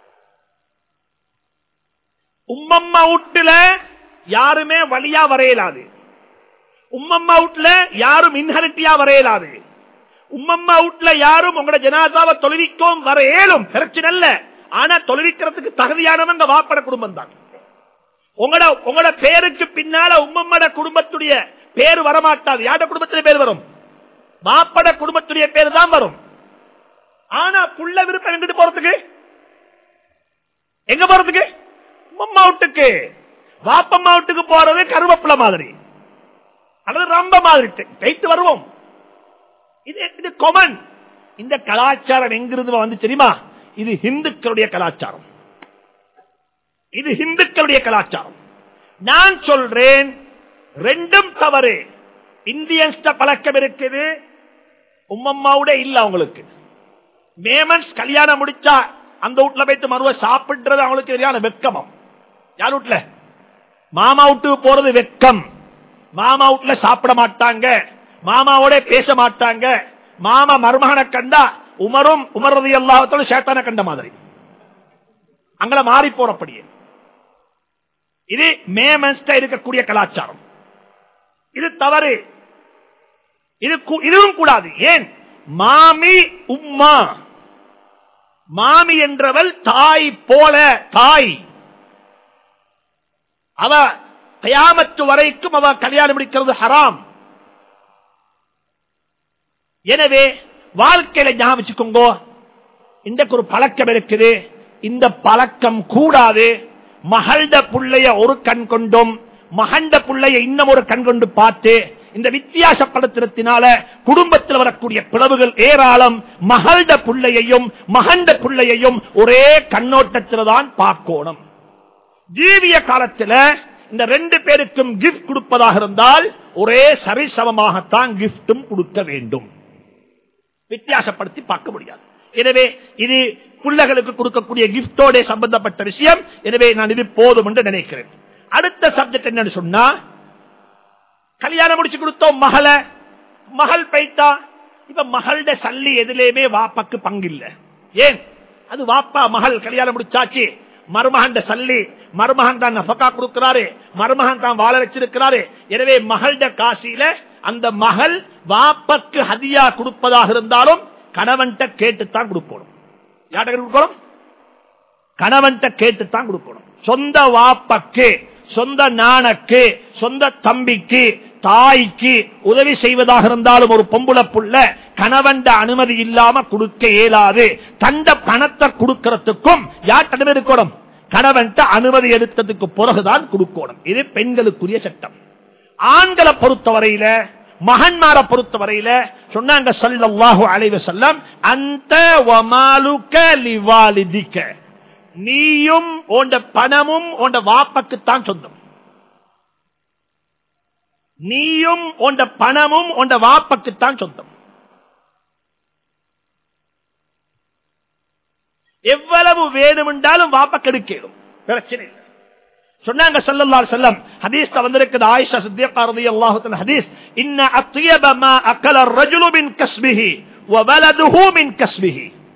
உம்மம்மா வீட்டுல யாருமே வழியா வரையலாது உம்மம்மா வீட்டுல யாரும் இன்ஹரிட்டியா வரையலாது உம்மம்மா வீட்டுல யாரும் உங்களோட ஜனாதாவை தொழுவிக்கவும் வர இயலும் பிரச்சனை இல்ல ஆனா தொழுவிக்கிறதுக்கு தகுதியானவங்க வாப்பட குடும்பம் தான் உங்களோட உங்களோட பேருக்கு பின்னால உம்மம்மட குடும்பத்துடைய பேர் வரமாட்டாது யாட குடும்பத்துடைய பேர் வரும் வாப்பட குடும்பத்துடைய பேர் தான் வரும் ஆனா புள்ள விருப்பம் எங்கிட்டு போறதுக்கு எங்க போறதுக்கு உம்மம்மா வீட்டுக்கு வாப்பம்மா வீட்டுக்கு போறது கருவப்புல மாதிரி அல்லது ரம்ப மாதிரி வைத்து வருவோம் இது இது கொமன் இந்த கலாச்சாரம் எங்கிருந்து வந்து தெரியுமா இது இந்துக்களுடைய கலாச்சாரம் இது இந்துக்களுடைய கலாச்சாரம் நான் சொல்றேன் ரெண்டும் தவறு இந்தியன்ஸ் பழக்கம் இருக்குது உம்மம்மாவோட இல்ல அவங்களுக்கு மேமன்ஸ் கல்யாணம் முடிச்சா அந்த வீட்டுல போயிட்டு மறுவ சாப்பிடுறது அவங்களுக்கு சரியான வெக்கமம் யார் வீட்டுல மாமா வீட்டுக்கு போறது வெக்கம் மாமா வீட்டுல சாப்பிட மாட்டாங்க மாமாவோட பேச மாட்டாங்க மாமா மருமகனை கண்டா உமரும் உமரது எல்லாத்தோட சேத்தான கண்ட மாதிரி அங்கள மாறி போறப்படியே இது மேமன்ஸ்ட இருக்கக்கூடிய கலாச்சாரம் இது தவறு இது கு- இதுவும் கூடாது ஏன் மாமி உம்மா மாமி என்றவள் தாய் போல தாய் அவ கயாமத்து வரைக்கும் அவ கல்யாணம் முடிக்கிறது ஹராம் எனவே வாழ்க்கையில ஞாபகம் வச்சுக்கோங்க இன்றைக்கு ஒரு பழக்கம் இருக்குது இந்த பழக்கம் கூடாது மகள்ட புள்ளைய ஒரு கண் கொண்டும் மகண்ட புள்ளைய இன்னும் ஒரு கண் கொண்டு பார்த்து இந்த வித்தியாசப்படுத்தினத்தினால குடும்பத்தில் வரக்கூடிய பிளவுகள் ஏராளம் மகள்ட புள்ளையையும் மகண்ட புள்ளையையும் ஒரே கண்ணோட்டத்தில் தான் பார்க்கணும் ஜீவிய காலத்தில் இந்த ரெண்டு பேருக்கும் கிஃப்ட் கொடுப்பதாக இருந்தால் ஒரே சரிசமமாகத்தான் கிஃப்டும் கொடுக்க வேண்டும் வித்தியாசப்படுத்தி பார்க்க முடியாது எனவே இது பிள்ளைகளுக்கு கொடுக்கக்கூடிய கிஃப்டோட சம்பந்தப்பட்ட விஷயம் எனவே நான் இது போதும் என்று நினைக்கிறேன் அடுத்த சப்ஜெக்ட் என்னன்னு சொன்னா கல்யாணம் முடிச்சு கொடுத்தோம் மகளை மகள் பைத்தா இப்ப மகளோட சல்லி எதுலயுமே வாப்பாக்கு பங்கு இல்ல ஏன் அது வாப்பா மகள் கல்யாணம் முடிச்சாச்சு மருமகன் சல்லி மருமகன் தான் நபக்கா கொடுக்கிறாரு மருமகன் தான் வாழ வச்சிருக்கிறாரு எனவே மகளோட காசியில அந்த மகள் வாப்பக்கு ஹதியா கொடுப்பதாக இருந்தாலும் கணவன்கிட்ட கேட்டுத்தான் கொடுக்கணும் யார்கிட்ட கொடுக்கணும் கணவன்கிட்ட கேட்டுத்தான் கொடுக்கணும் சொந்த வாப்பக்கு சொந்த நாணக்கு சொந்த தம்பிக்கு தாய்க்கு உதவி செய்வதாக இருந்தாலும் ஒரு பொம்புல புள்ள கணவன் அனுமதி இல்லாம கொடுக்க இயலாது தந்த பணத்தை கொடுக்கறதுக்கும் யார்கிட்ட அனுமதி இருக்கணும் கணவன் அனுமதி எடுத்ததுக்கு பிறகுதான் கொடுக்கணும் இது பெண்களுக்குரிய சட்டம் ஆண்களை பொறுத்தவரையில மகன்மார பொறுத்தவரையில சொன்னாங்க சல்லல்லாஹு அலைவ செல்லம் அந்த வமாலுக்க லிவாலிதிக்க நீயும் உண்ட பணமும் உண்ட வாப்பக்குத்தான் சொந்தம் நீயும் உண்ட பணமும் உண்ட வாப்பக்குத்தான் சொந்தம் எவ்வளவு வேணுமென்றாலும் வாப்ப கெடுக்கலும் பிரச்சனை இல்லை சொன்னாங்க ஸல்லல்லாஹு அலைஹி வஸல்லம் ஹதீஸ்ல வந்திருக்குது ஆயிஷா சித்திகா রাদিয়াল্লাহு தஆலா ஹதீஸ் இன்ன அத்யப மா அக்கல الرجل من كسبه وولده من كسبه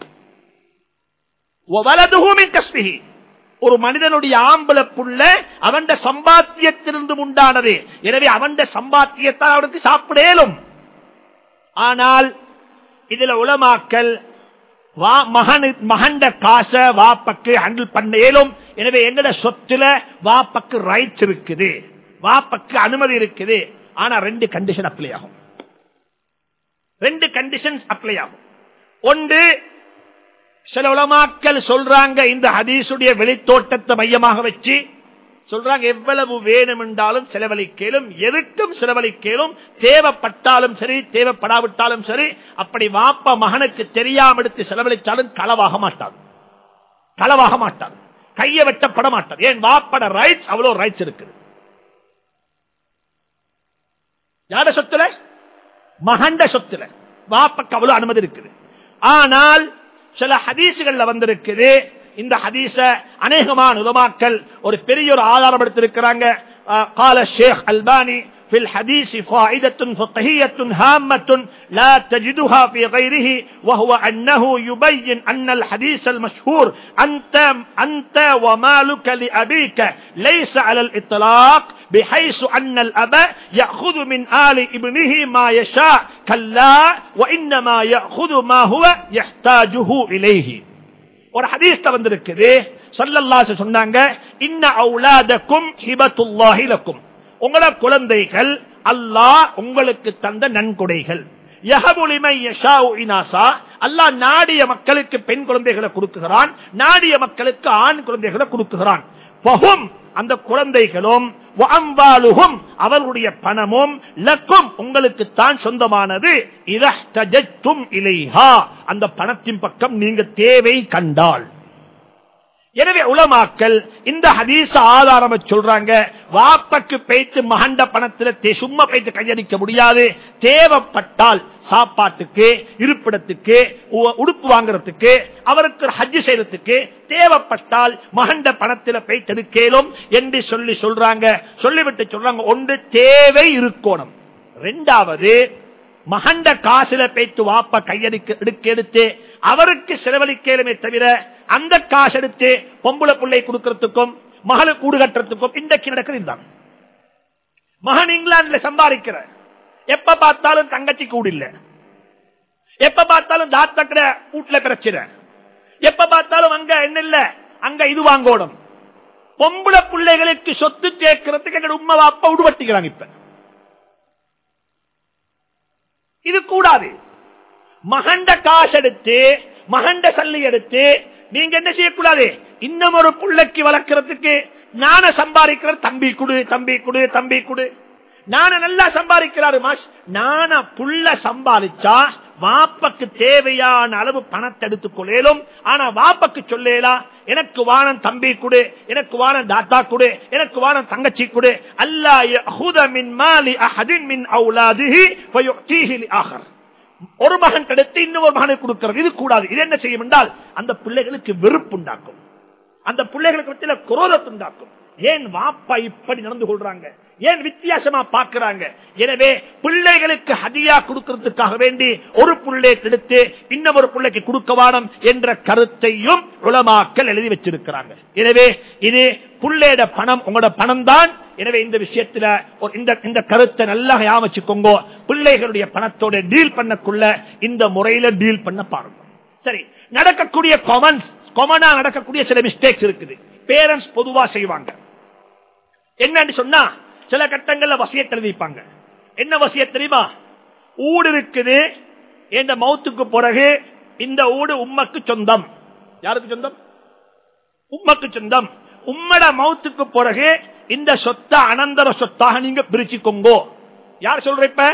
وولده من كسبه ஒரு மனிதனுடைய ஆம்பள புள்ள அவன் சம்பாத்தியத்திலிருந்து உண்டானது எனவே அவன் சம்பாத்தியத்தால் அவனுக்கு சாப்பிடலும் ஆனால் இதுல உலமாக்கல் மகண்ட காச வாப்பக்கு ஹேண்டில் பண்ண இயலும் எனவே எங்கட சொத்துல வாப்பக்கு ரைட்ஸ் இருக்குது வாப்பக்கு அனுமதி இருக்குது ஆனா ரெண்டு கண்டிஷன் அப்ளை ஆகும் ரெண்டு கண்டிஷன்ஸ் அப்ளை ஆகும் ஒன்று சில உலமாக்கள் சொல்றாங்க இந்த ஹதீசுடைய வெளித்தோட்டத்தை மையமாக வச்சு சொல்றாங்க எவ்வளவு வேணும் என்றாலும் செலவழிக்கலும் எதுக்கும் செலவழிக்கலும் தேவைப்பட்டாலும் சரி தேவைப்படாவிட்டாலும் சரி அப்படி வாப்ப மகனுக்கு தெரியாம எடுத்து செலவழித்தாலும் களவாக மாட்டாது களவாக மாட்டாது கையை வெட்டப்பட மாட்டாது ஏன் வாப்பட ரைட்ஸ் அவ்வளவு ரைட்ஸ் இருக்குது யார சொத்துல மகண்ட சொத்துல வாப்பக்கு அவ்வளவு அனுமதி இருக்குது ஆனால் சில ஹதீசுகள்ல வந்திருக்குது இந்த ஹதீச அநேகமான உலமாக்கள் ஒரு பெரிய ஒரு ஆதாரம் எடுத்திருக்கிறாங்க قال الشيخ الباني في الحديث فائدة فقهية هامة لا تجدها في غيره وهو أنه يبين أن الحديث المشهور أنت, أنت ومالك لأبيك ليس على الإطلاق بحيث أن الأب يأخذ من آل ابنه ما يشاء كلا وإنما يأخذ ما هو يحتاجه إليه ஒரு ஹதீஸ்ல வந்திருக்குது சல்லல்லாஹு சொன்னாங்க இன்ன அவுலாதக்கும் ஹிபத்துல்லாஹி லக்கும் உங்களோட குழந்தைகள் அல்லாஹ் உங்களுக்கு தந்த நன்கொடைகள் அல்லாஹ் நாடிய மக்களுக்கு பெண் குழந்தைகளை கொடுக்குகிறான் நாடிய மக்களுக்கு ஆண் குழந்தைகளை கொடுக்குகிறான் அந்த குழந்தைகளும் அவர்களுடைய பணமும் லக்கும் உங்களுக்கு தான் சொந்தமானது இலைஹா அந்த பணத்தின் பக்கம் நீங்க தேவை கண்டால் எனவே உலமாக்கல் இந்த ஹதீச ஆதாரம் சொல்றாங்க வாப்பக்கு பேய்த்து மகண்ட பணத்துல சும்மா பேய்த்து கையடிக்க முடியாது தேவைப்பட்டால் சாப்பாட்டுக்கு இருப்பிடத்துக்கு உடுப்பு வாங்குறதுக்கு அவருக்கு ஹஜ்ஜு செய்யறதுக்கு தேவைப்பட்டால் மகண்ட பணத்துல பேய்த்தெடுக்கலும் என்று சொல்லி சொல்றாங்க சொல்லிவிட்டு சொல்றாங்க ஒன்று தேவை இருக்கணும் ரெண்டாவது மகண்ட காசுல பேத்து வாப்ப கையடிக்க எடுக்க எடுத்து அவருக்கு செலவழிக்கலுமே தவிர அந்த காசு எடுத்து பொம்பளை பிள்ளை கொடுக்கறதுக்கும் மகள கூடு கட்டுறதுக்கும் இன்றைக்கு நடக்கிறது இதுதான் மகன் இங்கிலாந்துல சம்பாதிக்கிற எப்ப பார்த்தாலும் தங்கச்சி கூடு இல்ல எப்ப பார்த்தாலும் தாத்தக்கிற வீட்டுல பிரச்சனை எப்ப பார்த்தாலும் அங்க என்ன இல்ல அங்க இது வாங்கோடும் பொம்பளை பிள்ளைகளுக்கு சொத்து சேர்க்கறதுக்கு எங்க உண்மை அப்பா உடுவட்டிக்கிறாங்க இப்ப இது கூடாது மகண்ட காசு எடுத்து மகண்ட சல்லி எடுத்து நீங்க என்ன செய்யக்கூடாது இன்னும் ஒரு புள்ளைக்கு வளர்க்கறதுக்கு நான சம்பாதிக்கிற தம்பி குடு தம்பி குடு தம்பி குடு நான நல்லா சம்பாதிக்கிறாரு மாஷ் நான புள்ள சம்பாதிச்சா வாப்பக்கு தேவையான அளவு பணத்தை எடுத்துக் கொள்ளலும் ஆனா வாப்பக்கு சொல்லலாம் எனக்கு வானம் தம்பி கொடு எனக்கு வானம் தாத்தா கொடு எனக்கு வானம் தங்கச்சி கொடு அல்லா மின் மாலி அஹதின் மின் அவுலாதிஹி ஃபயுக்தீஹி லிஆஹர் ஒரு மகன் கிடைத்து இன்னொரு மகனை கொடுக்கிறது இது கூடாது இது என்ன செய்யும் என்றால் அந்த பிள்ளைகளுக்கு வெறுப்பு உண்டாக்கும் அந்த பிள்ளைகளுக்கு மத்தியில குரோதத்தை உண்டாக்கும் ஏன் வாப்பா இப்படி நடந்து கொள்றாங்க ஏன் வித்தியாசமா பார்க்கிறாங்க எனவே பிள்ளைகளுக்கு ஹதியா கொடுக்கறதுக்காக வேண்டி ஒரு புள்ளை எடுத்து இன்னொரு பிள்ளைக்கு கொடுக்க வானம் என்ற கருத்தையும் உளமாக்கல் எழுதி வச்சிருக்கிறாங்க எனவே இது புள்ளையோட பணம் உங்களோட பணம் தான் எனவே இந்த விஷயத்துல இந்த இந்த கருத்தை நல்லா யாமச்சுக்கோங்க பிள்ளைகளுடைய பணத்தோட டீல் பண்ணக்குள்ள இந்த முறையில டீல் பண்ண பாருங்க சரி நடக்கக்கூடிய காமன்ஸ் காமனா நடக்கக்கூடிய சில மிஸ்டேக்ஸ் இருக்குது பேரண்ட்ஸ் பொதுவா செய்வாங்க என்னன்னு சொன்னா சில கட்டங்கள்ல வசியத்தை எழுதிப்பாங்க என்ன வசிய தெரியுமா ஊடு இருக்குது என்ற மௌத்துக்கு பிறகு இந்த ஊடு உம்மக்கு சொந்தம் யாருக்கு சொந்தம் உம்மக்கு சொந்தம் உம்மட மௌத்துக்கு பிறகு இந்த சொத்தை அனந்தர சொத்தாக நீங்க பிரிச்சுக்கோங்கோ யார் சொல்ற இப்ப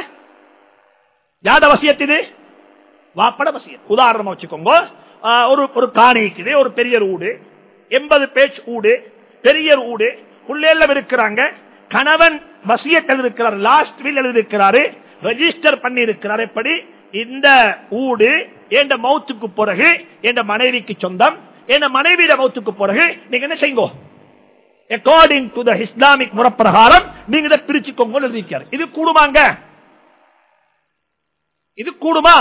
யார வசியத்து வாப்பட வசியம் உதாரணமா வச்சுக்கோங்க ஒரு ஒரு காணி இருக்குது ஒரு பெரிய ஊடு எண்பது பேச் ஊடு பெரிய ஊடு புள்ளையெல்லாம் இருக்கிறாங்க கணவன் வசியத்தில் இருக்கிறார் லாஸ்ட் வில் எழுதியிருக்கிறாரு ரெஜிஸ்டர் பண்ணி இருக்கிறார் எப்படி இந்த ஊடு என்ற மௌத்துக்கு பிறகு என்ற மனைவிக்கு சொந்தம் என்ற மனைவியிட மௌத்துக்கு பிறகு நீங்க என்ன செய்யுங்க அக்கார்டிங் டு த இஸ்லாமிக் முறப்பிரகாரம் நீங்க இதை பிரிச்சுக்கோங்க எழுதிக்கிறார் இது கூடுமாங்க இது கூடுமா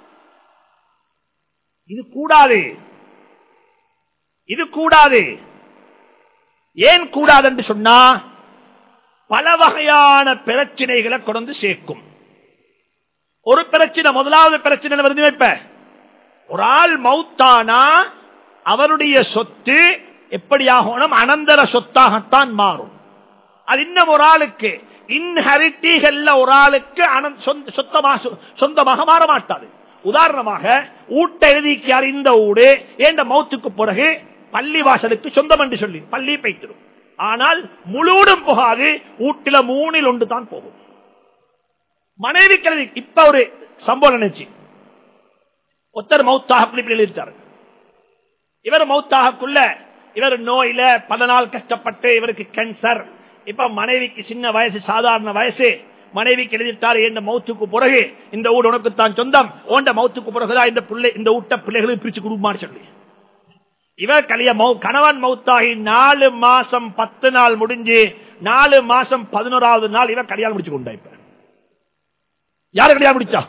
இது கூடாது இது கூடாது ஏன் கூடாது என்று சொன்னா பல வகையான பிரச்சனைகளை கொண்டு சேர்க்கும் ஒரு பிரச்சனை முதலாவது பிரச்சனை வருது இப்ப ஒரு ஆள் மௌத்தானா அவருடைய சொத்து எப்படி ஆகணும் அனந்தர சொத்தாகத்தான் மாறும் அது இன்னும் ஒரு ஆளுக்கு இன்ஹரிட்டிகள்ல ஒரு ஆளுக்கு சொந்தமாக சொந்தமாக மாற மாட்டாது உதாரணமாக ஊட்ட எழுதிக்கார் இந்த ஊடு என்ற மௌத்துக்கு பிறகு பள்ளி வாசலுக்கு சொந்தம் என்று சொல்லி பள்ளி பைத்திரும் ஆனால் முழுவதும் போகாது வீட்டில மூணில் ஒன்று தான் போகும் மனைவி கல்வி இப்ப ஒரு சம்பவம் நினைச்சு ஒருத்தர் மௌத்தாக எழுதிட்டாரு இவர் மௌத்தாகக்குள்ள இவர் நோயில பல நாள் கஷ்டப்பட்டு இவருக்கு கேன்சர் இப்ப மனைவிக்கு சின்ன வயசு சாதாரண வயசு மனைவிக்கு எழுதிட்டாரு என்ற மௌத்துக்கு பிறகு இந்த வீடு உனக்கு தான் சொந்தம் ஓண்ட மௌத்துக்கு பிறகுதான் இந்த பிள்ளை இந்த வீட்ட பிள்ளைகளுக்கு பிரிச்சு கொடுமான்னு சொல்லி இவர் கலிய கணவன் மௌத்தாகி நாலு மாசம் பத்து நாள் முடிஞ்சு நாலு மாசம் பதினோராவது நாள் இவர் கல்யாணம் முடிச்சு கொண்டா இப்ப யாரு கல்யாணம் முடிச்சா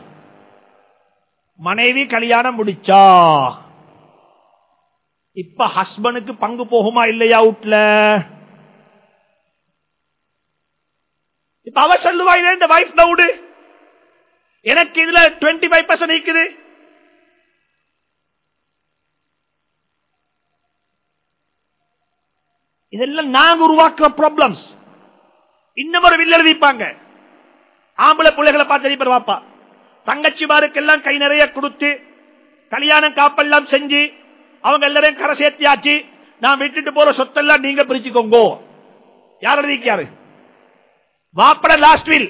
மனைவி கல்யாணம் முடிச்சா இப்ப ஹஸ்பண்டுக்கு பங்கு போகுமா இல்லையா வீட்டுல இப்ப அவ சொல்லுவா இதே இந்த வைஃப் விடு எனக்கு இதுல டுவெண்ட்டி ஃபைவ் பர்சன்ட் இருக்குது இதெல்லாம் நாங்க உருவாக்குற ப்ராப்ளம்ஸ் இன்னும் ஒரு வில் எழுதிப்பாங்க ஆம்பளை பிள்ளைகளை பார்த்து எழுதி வாப்பா தங்கச்சிமாருக்கெல்லாம் கை நிறைய கொடுத்து கல்யாணம் காப்பெல்லாம் செஞ்சு அவங்க எல்லாரையும் கரை சேர்த்தியாச்சு நான் விட்டுட்டு போற சொத்தெல்லாம் நீங்க பிரிச்சுக்கோங்க யார் எழுதிக்காரு வாப்பட லாஸ்ட் வில்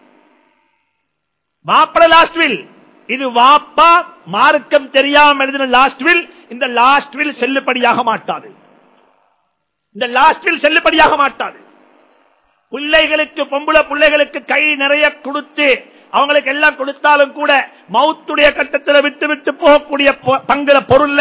வாப்பட லாஸ்ட் வில் இது வாப்பா மார்க்கம் தெரியாம எழுதின லாஸ்ட் வில் இந்த லாஸ்ட் வில் செல்லுபடியாக மாட்டாது இந்த லாஸ்ட் வில் செல்லுபடியாக மாட்டாது பிள்ளைகளுக்கு பொம்பளை பிள்ளைகளுக்கு கை நிறைய கொடுத்து அவங்களுக்கு எல்லாம் கொடுத்தாலும் கூட மவுத்துடைய கட்டத்தில் விட்டு விட்டு போகக்கூடிய பங்குல பொருள்ல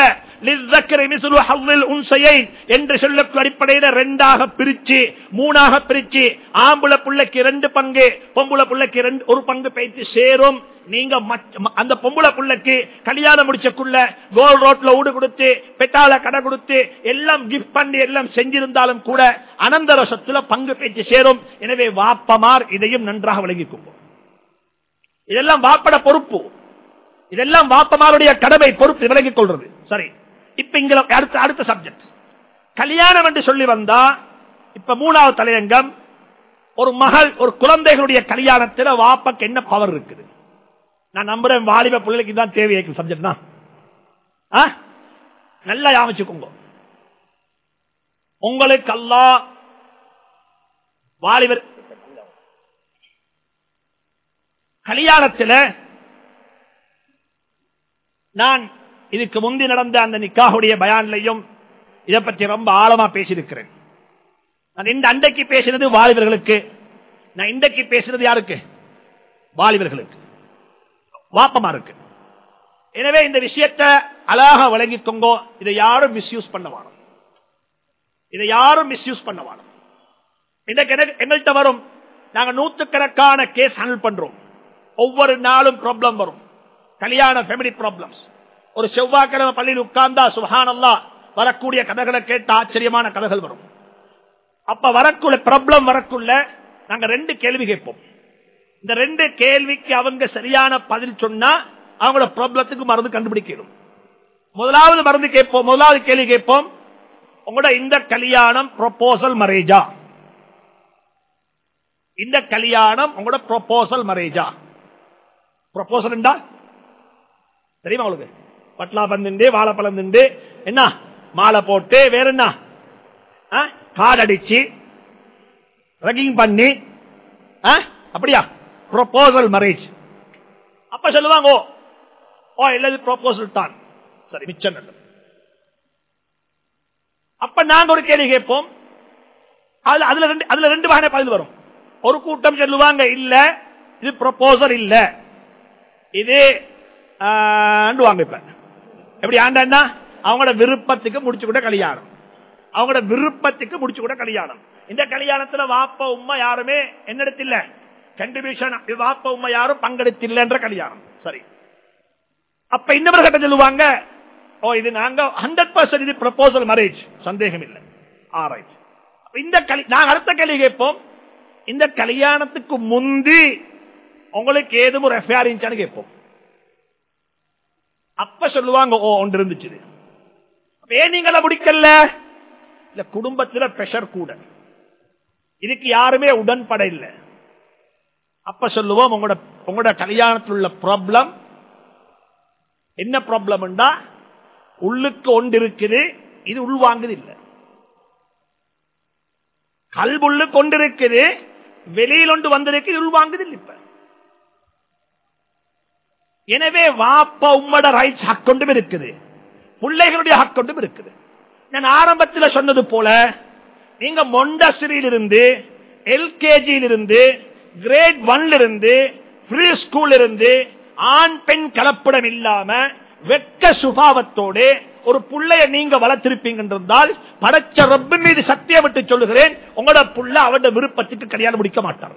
என்று சொல்ல அடிப்படையில ரெண்டாக பிரிச்சு மூணாக பிரிச்சு ஆம்புல பிள்ளைக்கு ரெண்டு பங்கு பொம்புல பிள்ளைக்கு ரெண்டு ஒரு பங்கு பயிற்சி சேரும் நீங்க அந்த பொம்புல பிள்ளைக்கு கல்யாணம் முடிச்சக்குள்ள கோல் ரோட்ல ஊடு கொடுத்து பெட்டால கடை கொடுத்து எல்லாம் கிஃப்ட் பண்ணி எல்லாம் செஞ்சிருந்தாலும் கூட அனந்தர சொத்துல பங்கு பேச்சு சேரும் எனவே வாப்பமார் இதையும் நன்றாக விளங்கிக்கும் இதெல்லாம் வாப்பட பொறுப்பு இதெல்லாம் வாப்பமாருடைய கடமை பொறுப்பு விலகிக் கொள்றது சரி இப்ப இங்க அடுத்த அடுத்த சப்ஜெக்ட் கல்யாணம் என்று சொல்லி வந்தா இப்ப மூணாவது தலையங்கம் ஒரு மகள் ஒரு குழந்தைகளுடைய கல்யாணத்தில் வாப்பக்கு என்ன பவர் இருக்குது நான் நம்புறேன் வாலிப பிள்ளைக்கு தான் தேவையாக்கும் சப்ஜெக்ட் தான் நல்லா யாமிச்சுக்கோங்க உங்களுக்கு அல்லா வாலிபர் கல்யாணத்தில் நான் இதுக்கு முந்தி நடந்த அந்த நிக்காவுடைய பயான்லையும் இதை பற்றி ரொம்ப ஆழமா பேசியிருக்கிறேன் நான் இந்த அண்டைக்கு பேசினது வாலிபர்களுக்கு நான் இன்றைக்கு பேசுறது யாருக்கு வாலிபர்களுக்கு வாப்பமா இருக்கு எனவே இந்த விஷயத்தை அழகாக வழங்கிக்கோங்க இதை யாரும் மிஸ்யூஸ் பண்ண வாடும் இதை யாரும் மிஸ்யூஸ் பண்ண வாடும் இன்றைக்கு எங்கள்கிட்ட வரும் நாங்க நூத்துக்கணக்கான கேஸ் ஹேண்டில் பண்றோம் ஒவ்வொரு நாளும் ப்ராப்ளம் வரும் கல்யாண ஃபேமிலி ப்ராப்ளம்ஸ் ஒரு செவ்வாய்க்கிழமை பள்ளியில் உட்கார்ந்தா சுஹானல்லா வரக்கூடிய கதைகளை கேட்ட ஆச்சரியமான கதைகள் வரும் அப்ப வரக்குள்ள ப்ராப்ளம் வரக்குள்ள நாங்க ரெண்டு கேள்வி கேட்போம் இந்த ரெண்டு கேள்விக்கு அவங்க சரியான பதில் சொன்னா அவங்களோட ப்ராப்ளத்துக்கு மருந்து கண்டுபிடிக்கணும் முதலாவது மருந்து கேட்போம் முதலாவது கேள்வி கேட்போம் உங்களோட இந்த கல்யாணம் ப்ரொபோசல் மரேஜா இந்த கல்யாணம் உங்களோட ப்ரொபோசல் மரேஜா ப்ரொபோசல் தெரியுமா உங்களுக்கு பட்லா பந்துண்டு வாழைப்பழம் திண்டு என்ன மாலை போட்டு வேற என்ன கார்டு அடிச்சு ரகிங் பண்ணி அப்படியா ப்ரொபோசல் மேரேஜ் அப்ப சொல்லுவாங்க ஓ இல்லது ப்ரொபோசல் தான் சரி மிச்சம் நல்லது அப்ப நாங்க ஒரு கேள்வி கேட்போம் அதுல ரெண்டு அதுல ரெண்டு வகையான பதில் வரும் ஒரு கூட்டம் சொல்லுவாங்க இல்ல இது ப்ரொபோசல் இல்ல இது ஆண்டுவாங்க இப்ப எப்படி ஆண்டா அவங்களோட விருப்பத்துக்கு முடிச்சு கூட கல்யாணம் அவங்களோட விருப்பத்துக்கு முடிச்சு கூட கல்யாணம் இந்த கல்யாணத்துல வாப்ப உண்மை யாருமே என்னிடத்தில் கண்டிபியூஷன் வாப்ப உண்மை யாரும் பங்கெடுத்தில்லைன்ற கல்யாணம் சரி அப்ப இன்னொரு கட்டம் சொல்லுவாங்க ஓ இது நாங்க ஹண்ட்ரட் பர்சன்ட் இது ப்ரப்போசல் மேரேஜ் சந்தேகம் இல்லை ஆராய்ச்சி இந்த நாங்க அடுத்த கேள்வி கேட்போம் இந்த கல்யாணத்துக்கு முந்தி உங்களுக்கு ஏதும் ஒரு எஃப்ஐஆர் இருந்துச்சான்னு கேட்போம் அப்ப சொல்லுவாங்க ஓ ஒன்று இருந்துச்சு ஏன் நீங்கள முடிக்கல இல்ல குடும்பத்துல பிரஷர் கூட இதுக்கு யாருமே உடன்பட இல்லை அப்ப சொல்லுவோம் உங்களோட உங்களோட கல்யாணத்தில் உள்ள ப்ராப்ளம் என்ன ப்ராப்ளம் உள்ளுக்கு ஒன்று இருக்குது இது உள்வாங்குது இல்லை கல்புள்ளு கொண்டிருக்குது வெளியில் ஒன்று வந்திருக்கு உள்வாங்குது இப்ப எனவே வாப்ப உம்மட ரைட்ஸ் ஹக் கொண்டும் இருக்குது பிள்ளைகளுடைய ஹக் கொண்டும் இருக்குது நான் ஆரம்பத்தில் சொன்னது போல நீங்க மொண்டசிரியில் இருந்து எல்கேஜியில் இருந்து கிரேட் ஒன்ல இருந்து ஃப்ரீ ஸ்கூல் இருந்து ஆண் பெண் கலப்படம் இல்லாம வெக்க சுபாவத்தோடு ஒரு புள்ளைய நீங்க வளர்த்திருப்பீங்கன்றால் படைச்ச ரப்பு மீது சத்தியம் விட்டு சொல்லுகிறேன் உங்களோட புள்ள அவருடைய விருப்பத்துக்கு கல்யாணம் முடிக்க மாட்டார்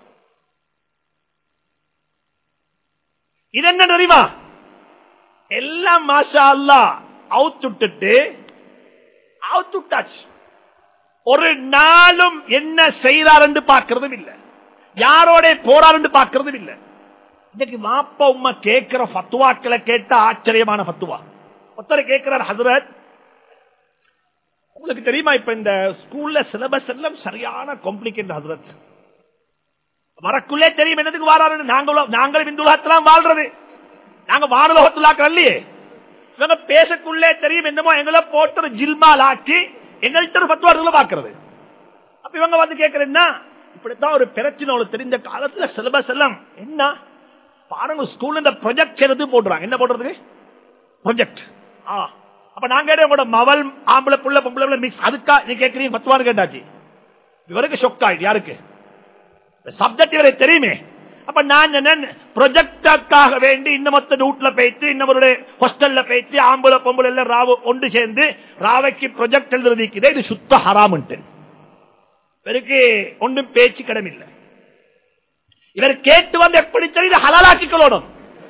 இது என்ன தெரியுமா எல்லாம் மாஷா அல்லா அவுத்துட்டு அவுத்துட்டாச்சு ஒரு நாளும் என்ன செய்யறார் என்று பார்க்கறதும் இல்லை யாரோட போறார் என்று பார்க்கறதும் இல்லை இன்னைக்கு மாப்பா உமா கேட்கிற பத்துவாக்களை கேட்ட ஆச்சரியமான பத்துவா ஒருத்தர் கேட்கிறார் ஹசரத் உங்களுக்கு தெரியுமா இப்ப இந்த ஸ்கூல்ல சிலபஸ் எல்லாம் சரியான காம்ப்ளிகேட் ஹசரத் வரக்குள்ளே தெரியும் என்னதுக்கு வாராரு நாங்களும் நாங்களும் இந்த உலகத்திலாம் வாழ்றது நாங்க வானலோகத்துலாக்கள் இல்லையே இவங்க பேசக்குள்ளே தெரியும் என்னமோ எங்களை போட்டு ஜில்மால் ஆக்கி எங்கள்கிட்ட ஒரு பத்து வாரத்துல பாக்குறது அப்ப இவங்க வந்து கேட்கறேன்னா இப்படித்தான் ஒரு பிரச்சனை ஒரு தெரிந்த காலத்துல சிலபஸ் எல்லாம் என்ன பாருங்க ஸ்கூல்ல இந்த ப்ரொஜெக்ட் செய்யறது போடுறாங்க என்ன போடுறதுக்கு ப்ரொஜெக்ட் அப்ப நாங்க உங்களோட மவல் ஆம்பளை புள்ள பொம்பளை மிக்ஸ் அதுக்கா நீ கேட்கறீங்க பத்துவான்னு கேட்டாச்சு இவருக்கு ஷொக் ஆயிடுச்சு யாருக்கு சப்ஜெக்ட் இவரை தெரியுமே அப்ப நான் என்ன ப்ரொஜெக்டுக்காக வேண்டி இன்னமத்த வீட்டுல போயிட்டு இன்னவருடைய ஹாஸ்டல்ல போயிட்டு ஆம்பளை பொம்பளை எல்லாம் ராவு ஒன்று சேர்ந்து ராவைக்கு ப்ரொஜெக்ட் எழுதுறதுக்குதே இது சுத்த ஹராமன்ட்டு இவருக்கு ஒன்றும் பேச்சு கடமில்லை இவர் கேட்டு வந்து எப்படி சரி இதை ஹலாலாக்கிக்கொள்ளணும்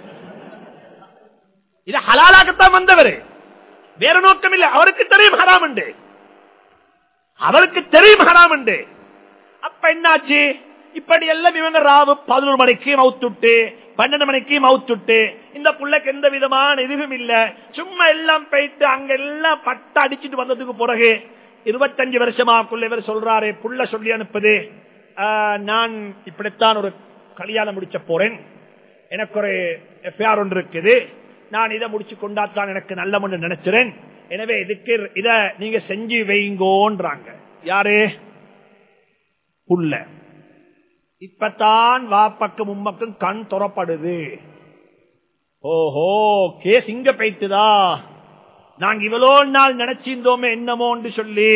இது ஹலாலாக்கத்தான் வந்தவர் வேற நோக்கம் இல்லை அவருக்கு தெரியும் ஹராம் உண்டு அவருக்கு தெரியும் ஹராம் உண்டு அப்ப என்னாச்சு இப்படி எல்லாம் இவங்க ராவு பதினொரு மணிக்கு மவுத்துட்டு பன்னெண்டு மணிக்கு மவுத்துட்டு இந்த புள்ளைக்கு எந்த விதமான இதுவும் இல்ல சும்மா எல்லாம் போயிட்டு அங்க எல்லாம் பட்ட அடிச்சுட்டு வந்ததுக்கு பிறகு இருபத்தஞ்சு வருஷமாக்குள்ள இவர் சொல்றாரு புள்ள சொல்லி அனுப்புது நான் இப்படித்தான் ஒரு கல்யாணம் முடிச்ச போறேன் எனக்கு ஒரு எஃப்ஐஆர் ஒன்று இருக்குது நான் இதை முடிச்சு கொண்டாத்தான் எனக்கு நல்ல ஒன்று நினைச்சிறேன் எனவே இதுக்கு இத நீங்க செஞ்சு வைங்கோன்றாங்க யாரு புள்ள இப்பத்தான் வாப்பக்கும் உம்மக்கும் கண் துறப்படுது ஓஹோ கேஸ் இங்க போயிட்டுதா நாங்க இவ்வளோ நாள் நினைச்சிருந்தோமே என்னமோன்னு சொல்லி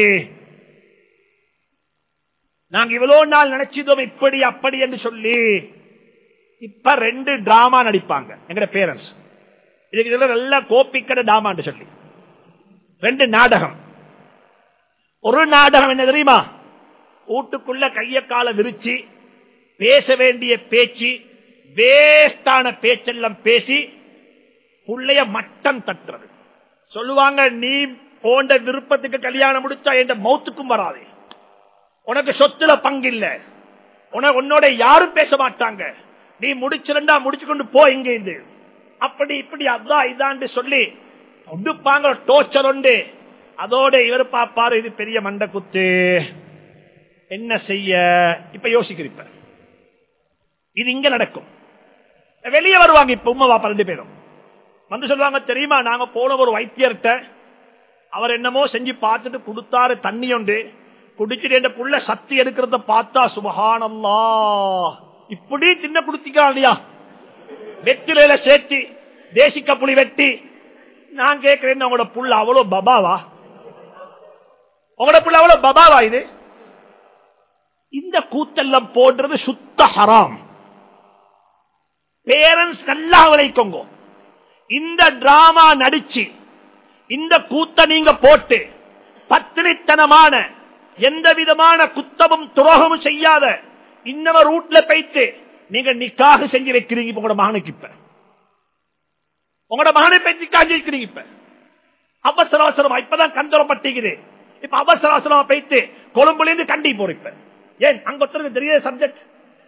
நாங்க இவ்வளவு நாள் நினைச்சதோம் இப்படி அப்படி என்று சொல்லி இப்ப ரெண்டு டிராமா நடிப்பாங்க எங்கட பேரண்ட்ஸ் இதுக்கு இதெல்லாம் நல்ல கோப்பிக்கட டிராமான்னு சொல்லி ரெண்டு நாடகம் ஒரு நாடகம் என்ன தெரியுமா வீட்டுக்குள்ள கைய கால விரிச்சு பேச வேண்டிய பேச்சு வேஸ்டான பேச்செல்லாம் பேசி புள்ளைய மட்டம் தட்டுறது சொல்லுவாங்க நீ போன்ற விருப்பத்துக்கு கல்யாணம் முடிச்சா என்ற மௌத்துக்கும் வராது உனக்கு சொத்துல பங்கு இல்ல உனக்கு உன்னோட யாரும் பேச மாட்டாங்க நீ முடிச்சிருந்தா முடிச்சு கொண்டு போ இங்க இருந்து அப்படி இப்படி அதான் இதான்னு சொல்லி உடுப்பாங்க டோச்சர் உண்டு அதோட இவர் பாப்பாரு இது பெரிய மண்ட குத்து என்ன செய்ய இப்ப யோசிக்கிறப்ப இது இங்க நடக்கும் வெளியே வருவாங்க இப்ப உமா பாப்பா ரெண்டு பேரும் வந்து சொல்லுவாங்க தெரியுமா நாங்க போன ஒரு வைத்தியர்கிட்ட அவர் என்னமோ செஞ்சு பார்த்துட்டு கொடுத்தாரு தண்ணி உண்டு குடிச்சிட்டு என்ற புள்ள சக்தி எடுக்கிறத பார்த்தா சுபகானல்லா இப்படி சின்ன குடுத்திக்கலாம் இல்லையா வெற்றிலையில சேர்த்தி தேசிக்க புலி வெட்டி நான் கேட்கிறேன் உங்களோட புள்ள அவ்வளவு பபாவா உங்களோட புள்ள அவ்வளவு பபாவா இது இந்த கூத்தெல்லாம் போடுறது சுத்த ஹராம் பேரண்ட்ஸ் நல்லா விளைக்கோங்க இந்த டிராமா நடிச்சு இந்த கூத்த நீங்க போட்டு பத்தினித்தனமான எந்த விதமான குத்தமும் துரோகமும் செய்யாத இன்னவர் ரூட்ல போயிட்டு நீங்க நிக்காக செஞ்சு வைக்கிறீங்க உங்களோட மகனுக்கு இப்ப உங்களோட மகனை போய் நிக்காக வைக்கிறீங்க இப்ப அவசர அவசரமா இப்பதான் கந்தரப்பட்டிக்குது இப்ப அவசர அவசரமா போயிட்டு கொழும்புல இருந்து கண்டி போற இப்ப ஏன் அங்க ஒருத்தருக்கு தெரியாத சப்ஜெக்ட்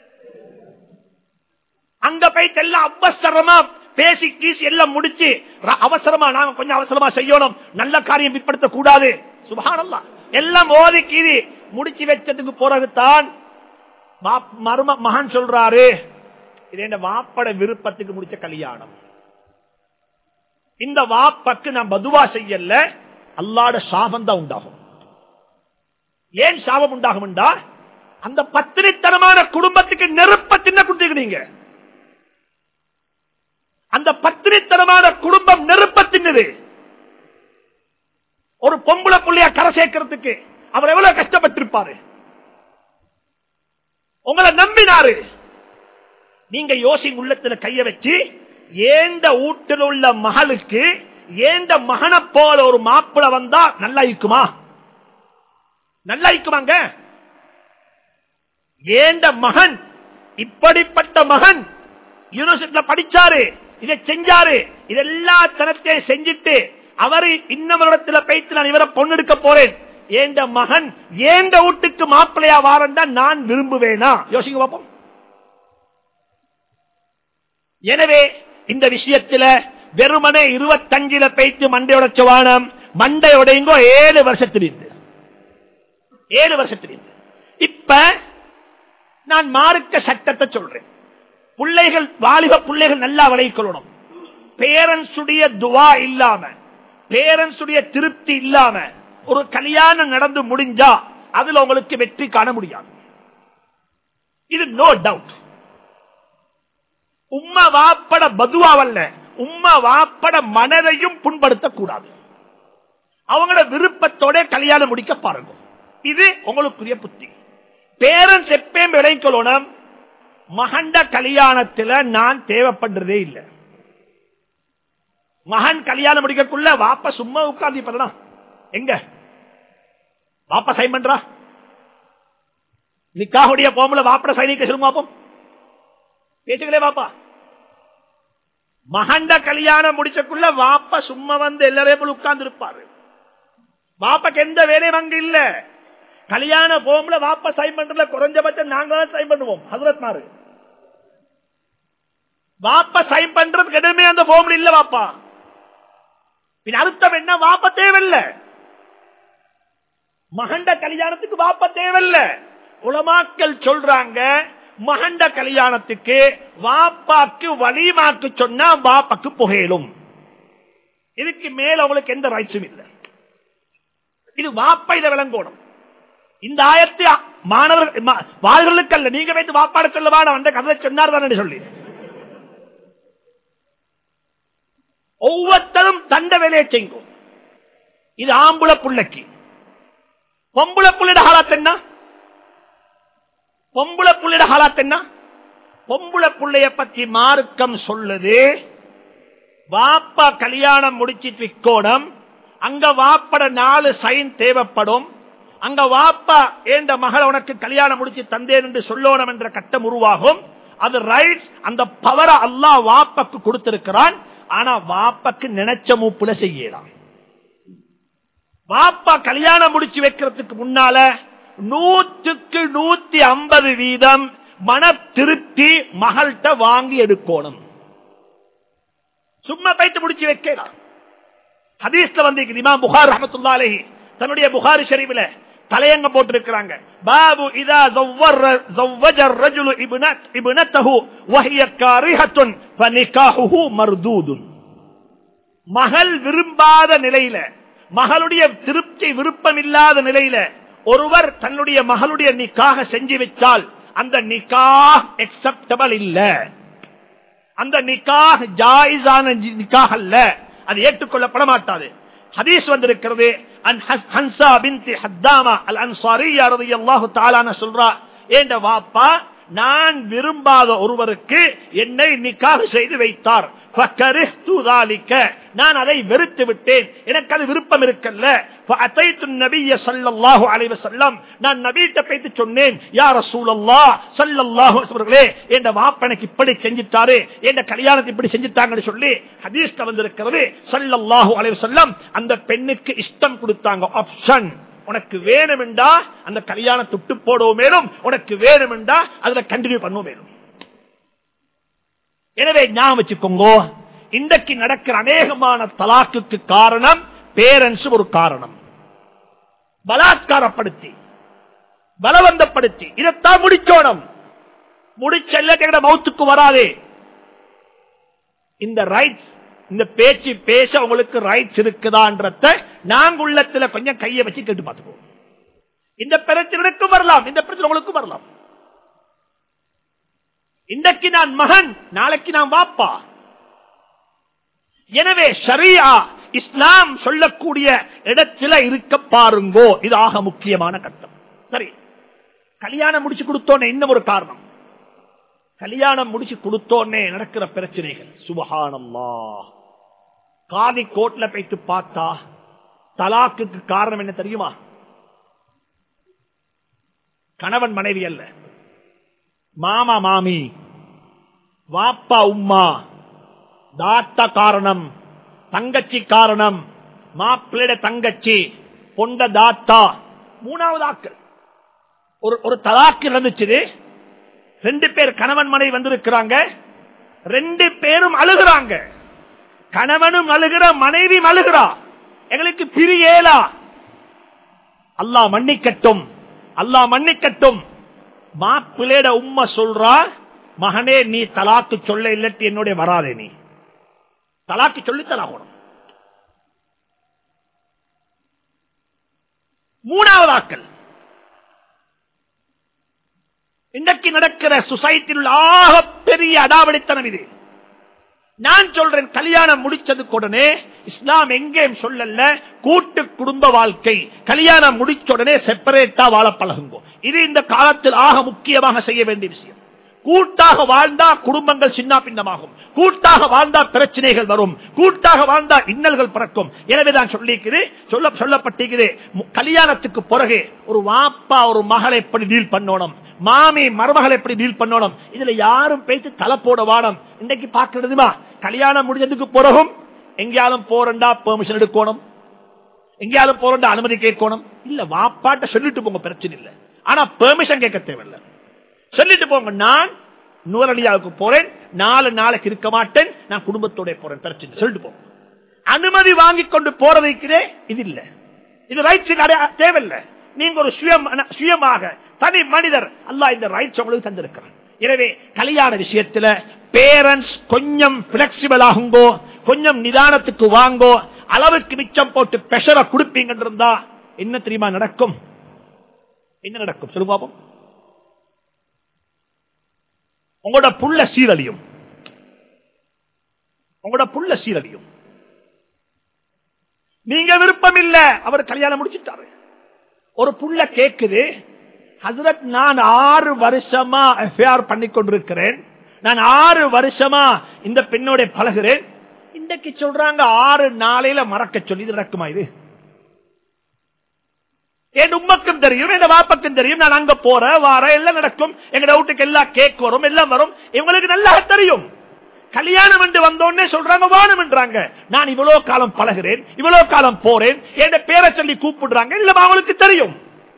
அங்க போயிட்டு எல்லாம் அவசரமா பேசி கீசி எல்லாம் முடிச்சு அவசரமா நாங்க கொஞ்சம் அவசரமா செய்யணும் நல்ல காரியம் பிற்படுத்த கூடாது சுபானல்லாம் எல்லாம் ஓதி கீதி முடிச்சு வச்சதுக்கு பிறகுதான் மரும மகன் சொல்றாரு இது என்ன வாப்பட விருப்பத்துக்கு முடிச்ச கல்யாணம் இந்த வாப்பக்கு நான் பதுவா செய்யல அல்லாட சாபம் தான் உண்டாகும் ஏன் சாபம் உண்டாகும் என்றா அந்த பத்திரித்தனமான குடும்பத்துக்கு நெருப்ப தின்ன கொடுத்துக்கிறீங்க அந்த பத்திரித்தனமான குடும்பம் நெருப்ப தின்னது ஒரு பொம்பளை புள்ளைய கரை சேர்க்கிறதுக்கு அவர் எவ்வளவு கஷ்டப்பட்டிருப்பாரு உங்களை நம்பினாரு நீங்க யோசி உள்ளத்துல கைய வச்சு ஏண்ட வீட்டில் உள்ள மகளுக்கு ஏண்ட மகனை போல ஒரு மாப்பிள வந்தா நல்லா இருக்குமா நல்லா இருக்குமாங்க ஏண்ட மகன் இப்படிப்பட்ட மகன் யூனிவர்சிட்டியில படிச்சாரு இதை செஞ்சாரு இதெல்லா தனத்தையும் செஞ்சுட்டு அவரு இன்னவரிடத்துல போயிட்டு நான் இவரை பொண்ணெடுக்க போறேன் ஏண்ட மகன் ஏண்ட வீட்டுக்கு மாப்பிள்ளையா வாரண்டா நான் விரும்புவேனா யோசிங்க பார்ப்போம் எனவே இந்த விஷயத்துல வெறுமனே இருபத்தஞ்சுல போயிட்டு மண்டையோட சுவானம் மண்டையோடைங்கோ ஏழு வருஷத்திலிருந்து ஏழு வருஷத்திலிருந்து இப்ப நான் மார்க்க சட்டத்தை சொல்றேன் பிள்ளைகள் வாலிப பிள்ளைகள் நல்லா விளைக்கொள்ளணும் பேரண்ட்ஸுடைய துவா இல்லாம பேரண்ட்ஸுடைய திருப்தி இல்லாம ஒரு கல்யாணம் நடந்து முடிஞ்சா அதுல உங்களுக்கு வெற்றி காண முடியாது இது நோ டவுட் உம்மா வாப்பட பதுவாவல்ல உம்மா வாப்பட மனதையும் புண்படுத்தக்கூடாது அவங்களோட விருப்பத்தோட கல்யாணம் முடிக்க பாருங்க இது உங்களுக்குரிய புத்தி பேரண்ட்ஸ் எப்பயும் விளைக்கொள்ளணும் மகண்ட கல்யாணத்துல நான் தேவைப்படுறதே இல்லை மகன் கல்யாணம் முடிக்கக்குள்ள வாப்ப சும்மா உட்கார்ந்து இப்பதான் எங்க வாப்ப சைன் பண்றா நிக்காவுடைய போம்புல வாப்பட சைனிக்க சொல்லுங்க பாப்போம் பேசுங்களே வாப்பா மகண்ட கல்யாணம் முடிச்சக்குள்ள வாப்ப சும்மா வந்து எல்லாரையும் உட்கார்ந்து இருப்பாரு வாப்பக்கு எந்த வேலையும் அங்க இல்ல கல்யாண போம்ல வாப்ப சைன் பண்றதுல குறைஞ்சபட்சம் நாங்க தான் சைன் பண்ணுவோம் ஹசரத் மாறு வாப்ப சைன் பண்றதுக்கு எதுவுமே அந்த போம்ல இல்ல வாப்பா பின் அர்த்தம் என்ன வாப்ப தேவையில்ல மகண்ட கல்யாணத்துக்கு வாப்ப தேவையில்ல உலமாக்கள் சொல்றாங்க மகண்ட கல்யாணத்துக்கு வாப்பாக்கு வலிமாக்கு சொன்னா வாப்பாக்கு புகையிலும் இதுக்கு மேல அவங்களுக்கு எந்த ரைட்ஸும் இல்லை இது வாப்பா இதை விளங்கணும் இந்த ஆயத்தை மாணவர்கள் வாழ்களுக்கு அல்ல நீங்க வைத்து வாப்பாட சொல்லவா அந்த கதை சொன்னார் தான் சொல்லி ஒவ்வொருத்தரும் தண்ட வேலையை செய்யும் இது ஆம்புல புள்ளைக்கு பொம்புல புள்ளிட ஹாலாத் என்ன பொம்புல புள்ளிட ஹாலாத் என்ன பொம்புல புள்ளைய பத்தி மார்க்கம் சொல்லுது வாப்பா கல்யாணம் முடிச்சிட்டு விக்கோடம் அங்க வாப்பட நாலு சைன் தேவைப்படும் அங்க வாப்பா ஏண்ட மகள் உனக்கு கல்யாணம் முடிச்சு தந்தேன் என்று சொல்லணும் என்ற கட்டம் உருவாகும் அது ரைட்ஸ் அந்த பவரை அல்லா வாப்பக்கு கொடுத்திருக்கிறான் ஆனா வாப்பக்கு நினைச்ச மூப்புல செய்யலாம் வாப்பா கல்யாணம் முடிச்சு வைக்கிறதுக்கு முன்னால நூற்றுக்கு நூத்தி ஐம்பது வீதம் மன திருப்தி மகள்கிட்ட வாங்கி எடுக்கணும் சும்மா போயிட்டு முடிச்சு வைக்கலாம் ஹதீஸ்ல வந்து இமாம் புகார் ரஹமத்துல்லா அலைஹி தன்னுடைய புகாரி ஷரீஃபில் தலையங்க போட்டிருக்கிறாங்க பாபு இதா زوج الرجل ابنت ابنته وهي كارهه فنكاحه مردود மகள் விரும்பாத நிலையில மகளுடைய திருப்தி விருப்பம் இல்லாத நிலையில ஒருவர் தன்னுடைய மகளுடைய நிக்காக செஞ்சு வச்சால் அந்த நிக்காஹ் அக்செப்டபிள் இல்ல அந்த நிக்காஹ் ஜாயிஸான நிக்காஹ் அல்ல அது ஏற்றுக்கொள்ளப்பட மாட்டாது ஹதீஸ் வந்திருக்கிறது ஹன்சா பின்தி ஹத்தாமா அல் அன்சாரியா ரலியல்லாஹு தஆலா சொல்றா ஏண்ட வாப்பா நான் விரும்பாத ஒருவருக்கு என்னை நிக்காக செய்து வைத்தார் நான் அதை வெறுத்து விட்டேன் எனக்கு அது விருப்பம் இருக்கல்ல நான் நபீட்ட பேத்து சொன்னேன் யார் சூழல்லா சல்லல்லாஹு அவர்களே என் வாப்பனுக்கு இப்படி செஞ்சிட்டாரு என் கல்யாணத்தை இப்படி செஞ்சுட்டாங்கன்னு சொல்லி ஹதீஸ்ல வந்திருக்கிறது சல்லல்லாஹு அலைவ சொல்லம் அந்த பெண்ணுக்கு இஷ்டம் கொடுத்தாங்க ஆப்ஷன் உனக்கு வேணுமெண்டா அந்த கல்யாணம் துட்டு போடவும் மேலும் உனக்கு வேணுமெண்டா அதுல கண்டினியூ பண்ணவும் மேலும் எனவே ஞாபகம் வச்சுக்கோங்க இன்றைக்கு நடக்கிற அநேகமான தலாக்குக்கு காரணம் பேரண்ட்ஸ் ஒரு காரணம் பலாத்காரப்படுத்தி பலவந்தப்படுத்தி இதைத்தான் முடிக்கணும் முடிச்சல்ல மௌத்துக்கு வராதே இந்த ரைட்ஸ் இந்த பேச்சு பேச உங்களுக்கு ரைட்ஸ் இருக்குதான்றத நாங்க உள்ளத்துல கொஞ்சம் கையை வச்சு கேட்டு பார்த்துக்கோம் இந்த பிரச்சனைக்கும் வரலாம் இந்த பிரச்சனை உங்களுக்கும் வரலாம் இன்றைக்கு நான் மகன் நாளைக்கு நான் வாப்பா எனவே ஷரியா இஸ்லாம் சொல்லக்கூடிய இடத்துல இருக்க பாருங்கோ இது ஆக முக்கியமான கட்டம் சரி கல்யாணம் முடிச்சு கொடுத்தோன்னே இன்னும் ஒரு காரணம் கல்யாணம் முடிச்சு கொடுத்தோன்னே நடக்கிற பிரச்சனைகள் சுபஹானல்லா காதி கோட்ல போயிட்டு பார்த்தா தலாக்குக்கு காரணம் என்ன தெரியுமா கணவன் மனைவி அல்ல மாமா மாமி வாப்பா உம்மா தாத்தா காரணம் தங்கச்சி காரணம் மாப்பிள்ளைட தங்கச்சி பொண்ட தாத்தா மூணாவது ஆக்கள் ஒரு ஒரு தலாக்கு இருந்துச்சு ரெண்டு பேர் கணவன் மனைவி வந்திருக்கிறாங்க ரெண்டு பேரும் அழுகிறாங்க கணவனும் அழுகிற மனைவி அழுகிறா எங்களுக்கு பிரியேலா அல்லாஹ் மன்னிக்கட்டும் அல்லாஹ் மன்னிக்கட்டும் மாப்பிள்ளைட உம்மை சொல்றா மகனே நீ தலாக்கு சொல்ல இல்லட்டு என்னுடைய வராதே நீ தலாக்கு சொல்லி தலாகணும் மூணாவது ஆக்கள் இன்றைக்கு நடக்கிற சொசைட்டியில் உள்ள ஆக பெரிய அடாவடித்தனம் இது நான் சொல்றேன் கல்யாணம் முடிச்சதுக்கு உடனே இஸ்லாம் எங்கேயும் சொல்லல கூட்டு குடும்ப வாழ்க்கை கல்யாணம் முடிச்ச உடனே செப்பரேட்டா வாழ பழகுங்கோ இது இந்த காலத்தில் ஆக முக்கியமாக செய்ய வேண்டிய விஷயம் கூட்டாக வாழ்ந்தா குடும்பங்கள் சின்ன பின்னமாகும் கூட்டாக வாழ்ந்தா பிரச்சனைகள் வரும் கூட்டாக வாழ்ந்தா இன்னல்கள் பிறக்கும் எனவே தான் சொல்லிக்கிறேன் சொல்ல சொல்லப்பட்டிருக்கிறேன் கல்யாணத்துக்கு பிறகு ஒரு வாப்பா ஒரு மகளை எப்படி டீல் பண்ணணும் மாமி மருமகள் எப்படி டீல் பண்ணணும் இதுல யாரும் பேசி தலை போட வாடம் இன்னைக்கு பாக்குறதுமா கல்யாணம் முடிஞ்சதுக்கு பிறகும் எங்கேயாலும் போறண்டா பெர்மிஷன் எடுக்கணும் எங்கேயாலும் போறண்டா அனுமதி கேட்கணும் இல்ல வாப்பாட்ட சொல்லிட்டு போங்க பிரச்சனை இல்ல ஆனா பெர்மிஷன் கேட்க தேவையில்லை சொல்லிட்டு போங்க நான் நூறடியாவுக்கு போறேன் நாலு நாளைக்கு இருக்க மாட்டேன் நான் குடும்பத்தோட போறேன் பிரச்சனை சொல்லிட்டு போங்க அனுமதி வாங்கி கொண்டு போறதைக்கிறே இது இல்ல இது ரைட்ஸ் தேவையில்லை நீங்க ஒரு சுயம் சுயமாக தனி மனிதர் அல்ல இந்த ரைட்ஸ் உங்களுக்கு தந்திருக்கிறார் எனவே கல்யாண விஷயத்துல பேரண்ட்ஸ் கொஞ்சம் பிளெக்சிபிள் ஆகுங்கோ கொஞ்சம் நிதானத்துக்கு வாங்கோ அளவுக்கு மிச்சம் போட்டு பெஷரை கொடுப்பீங்க இருந்தா என்ன தெரியுமா நடக்கும் என்ன நடக்கும் சொல்லு பாப்போம் உங்களோட புள்ள சீரழியும் உங்களோட புள்ள சீரழியும் நீங்க விருப்பம் இல்ல அவர் கல்யாணம் முடிச்சுட்டாரு ஒரு புள்ள கேக்குது ஹசரத் நான் ஆறு வருஷமா எஃப்ஐஆர் பண்ணி கொண்டிருக்கிறேன் நான் ஆறு வருஷமா இந்த பெண்ணோட பழகிறேன் இன்றைக்கு சொல்றாங்க ஆறு நாளையில மறக்க சொல்லி இது நடக்குமா இது என் உம்மக்கும் தெரியும் என் வாப்பக்கும் தெரியும் நான் அங்க போற வார எல்லாம் நடக்கும் எங்க டவுட்டுக்கு எல்லாம் கேக் வரும் எல்லாம் வரும் இவங்களுக்கு நல்லா தெரியும் கல்யாணம் என்று வந்தோடனே சொல்றாங்க வானம் என்றாங்க நான் இவ்வளவு காலம் பழகிறேன் இவ்வளவு காலம் போறேன் என் பேரை சொல்லி கூப்பிடுறாங்க இல்ல அவங்களுக்கு தெரியும்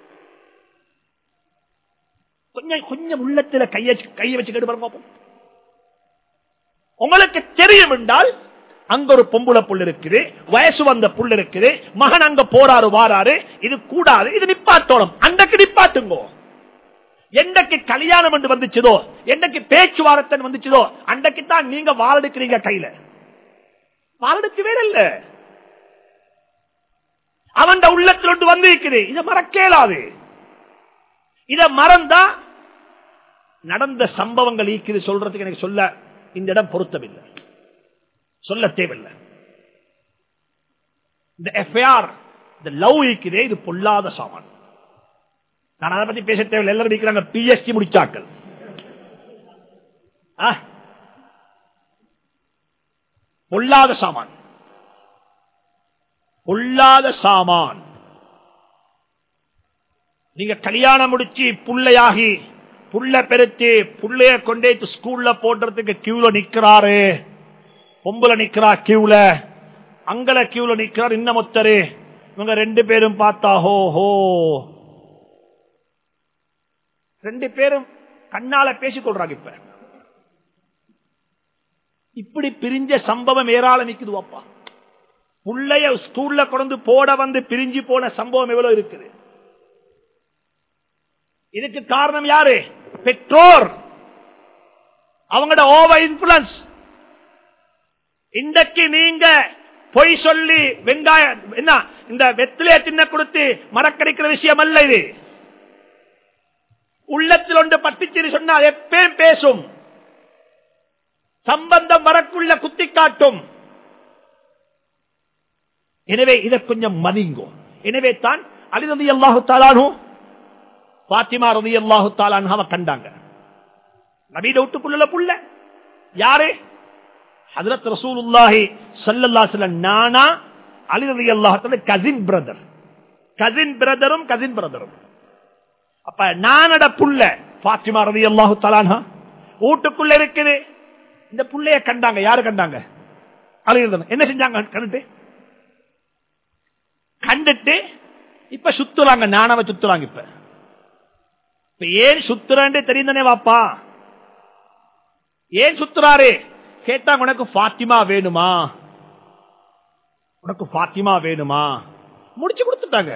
கொஞ்சம் கொஞ்சம் உள்ளத்துல கைய கையை வச்சு கேட்டு பாருங்க உங்களுக்கு தெரியும் என்றால் அங்க ஒரு பொம்புல புல் இருக்குது வயசு வந்த புல் இருக்குது மகன் அங்க போறாரு வாராரு இது கூடாது இது நிப்பாட்டோணும் அன்றைக்கு நிப்பாட்டுங்கோ என்னைக்கு கல்யாணம் என்று வந்துச்சதோ என்னைக்கு பேச்சுவார்த்தை வந்துச்சதோ அன்றைக்கு தான் நீங்க வாழெடுக்கிறீங்க கையில வாழெடுக்க வேற இல்ல அவன் உள்ளத்தில் ஒன்று வந்து இருக்குது இதை மறக்கேலாது இத மறந்தா நடந்த சம்பவங்கள் ஈக்குது சொல்றதுக்கு எனக்கு சொல்ல இந்த இடம் பொருத்தமில்லை சொல்ல தேவையில்லை இந்த எஃப்ஐஆர் இந்த லவ் ஈக்குதே இது பொல்லாத சாமான் நான் அதை பத்தி பேச தேவையில்லை எல்லாரும் இருக்கிறாங்க பிஎஸ்டி முடிச்சாக்கள் பொல்லாத சாமான் பொல்லாத சாமான் நீங்க கல்யாணம் முடிச்சு புள்ளையாகி புள்ள பெருத்து புள்ளைய கொண்டே ஸ்கூல்ல போடுறதுக்கு கியூல நிக்கிறாரு பொம்புல நிக்கிறா கியூல அங்கல கியூல நிக்கிறார் இன்னமொத்தரு இவங்க ரெண்டு பேரும் பார்த்தா ஹோ ஹோ ரெண்டு பேரும் கண்ணால பேசிக் கொள்றாங்க இப்ப இப்படி பிரிஞ்ச சம்பவம் ஏராளம் நிக்குது அப்பா புள்ளைய ஸ்கூல்ல கொண்டு போட வந்து பிரிஞ்சு போன சம்பவம் எவ்வளவு இருக்குது இதுக்கு காரணம் யாரு பெற்றோர் அவங்களோட ஓவர் இன்ஃபுளுன்ஸ் இன்றைக்கு நீங்க பொய் சொல்லி வெங்காயம் என்ன இந்த வெத்திலைய தின்ன கொடுத்து மறக்கடிக்கிற விஷயம் அல்ல இது உள்ளத்தில் ஒன்று பட்டிச்சிரி சொன்னால் எப்பயும் பேசும் சம்பந்தம் வரக்குள்ள குத்தி காட்டும் எனவே இதை கொஞ்சம் மதிங்கோ எனவே தான் அலி ரதி அல்லாஹு தாலானு பாத்திமா ரதி அல்லாஹு தாலான் அவ கண்டாங்க நபீட விட்டுக்குள்ள புள்ள யாரு ஹதரத் ரசூலுல்லாஹி ஸல்லல்லாஹு அலைஹி வஸல்லம் நானா அலி ரதி அல்லாஹு கசின் பிரதர் கசின் பிரதரும் கசின் பிரதரும் அப்ப நானட புள்ள பாத்திமா ரதி அல்லாஹு தாலானா வீட்டுக்குள்ள இருக்குது இந்த புள்ளைய கண்டாங்க யாரு கண்டாங்க அலி என்ன செஞ்சாங்க கண்டுட்டு கண்டுட்டு இப்ப சுத்துறாங்க நானவ சுத்துறாங்க இப்ப இப்ப ஏன் சுத்துறான்னு தெரியுதானே வாப்பா ஏன் சுத்துறாரு கேட்டாங்க உனக்கு பாத்திமா வேணுமா உனக்கு பாத்திமா வேணுமா முடிச்சு கொடுத்துட்டாங்க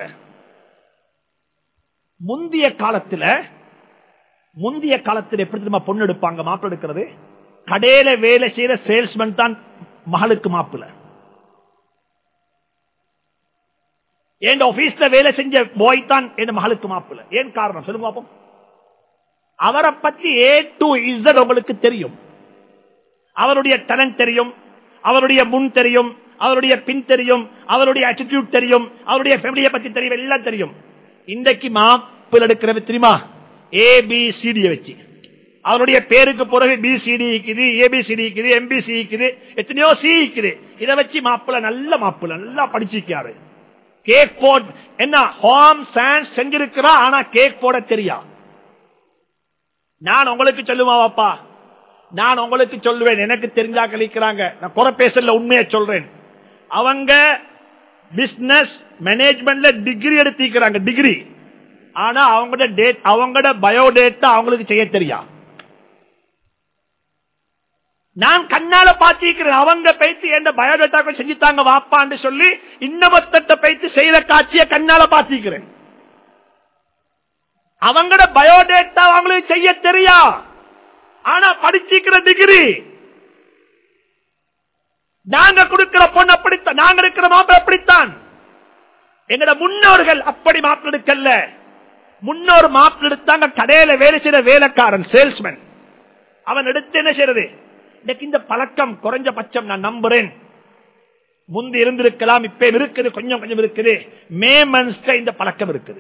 முந்திய காலத்துல முந்திய காலத்துல எப்படி தெரியுமா பொண்ணு எடுப்பாங்க மாப்பிள்ள எடுக்கிறது கடையில வேலை செய்யற சேல்ஸ்மேன் தான் மகளுக்கு மாப்பிள்ள என் ஆபீஸ்ல வேலை செஞ்ச பாய் தான் என் மகளுக்கு மாப்பிள்ள ஏன் காரணம் சொல்லுங்க பாப்போம் அவரை பத்தி ஏ டு இசட் உங்களுக்கு தெரியும் அவருடைய டேலண்ட் தெரியும் அவருடைய முன் தெரியும் அவருடைய பின் தெரியும் அவருடைய அட்டிடியூட் தெரியும் அவருடைய ஃபேமிலியை பத்தி தெரியும் எல்லாம் தெரியும் இன்றைக்கு மாப்பிள் எடுக்கிறது தெரியுமா ஏபிசிடி வச்சு அவருடைய பேருக்கு பிறகு பிசிடி இருக்குது ஏபிசிடி இருக்குது எம்பிசி இருக்குது எத்தனையோ சி இருக்குது இதை வச்சு மாப்பிள்ள நல்ல மாப்பிள்ள நல்லா படிச்சிருக்காரு கேக் போட் என்ன ஹோம் சயின்ஸ் செஞ்சிருக்கிறா ஆனா கேக் போட தெரியா நான் உங்களுக்கு சொல்லுவாப்பா நான் உங்களுக்கு சொல்லுவேன் எனக்கு தெரிஞ்சா கழிக்கிறாங்க நான் குறை பேசல உண்மையை சொல்றேன் அவங்க பிசினஸ் மேனேஜ்மெண்ட்ல டிகிரி எடுத்திருக்கிறாங்க டிகிரி ஆனா அவங்களோட டேட் அவங்களோட பயோடேட்டா அவங்களுக்கு செய்ய தெரியா நான் கண்ணால பாத்திருக்கிறேன் அவங்க பைத்து எந்த பயோடேட்டா செஞ்சுட்டாங்க வாப்பான்னு சொல்லி இன்னமத்தட்ட பைத்து செய்த காட்சிய கண்ணால பாத்திருக்கிறேன் அவங்களோட பயோடேட்டா அவங்களுக்கு செய்ய தெரியா ஆனா படிச்சிருக்கிற டிகிரி நாங்க கொடுக்கிற பொண்ணு அப்படித்தான் நாங்க இருக்கிற மாப்பிள்ள அப்படித்தான் எங்கட முன்னோர்கள் அப்படி மாப்பிள்ள எடுக்கல முன்னோர் மாப்பிள்ள எடுத்தாங்க கடையில வேலை செய்த வேலைக்காரன் சேல்ஸ்மேன் அவன் எடுத்து என்ன செய்யறது இன்னைக்கு இந்த பழக்கம் குறைஞ்ச பட்சம் நான் நம்புறேன் முந்தி இருந்திருக்கலாம் இப்ப இருக்குது கொஞ்சம் கொஞ்சம் இருக்குது மே மன்ஸ்ல இந்த பழக்கம் இருக்குது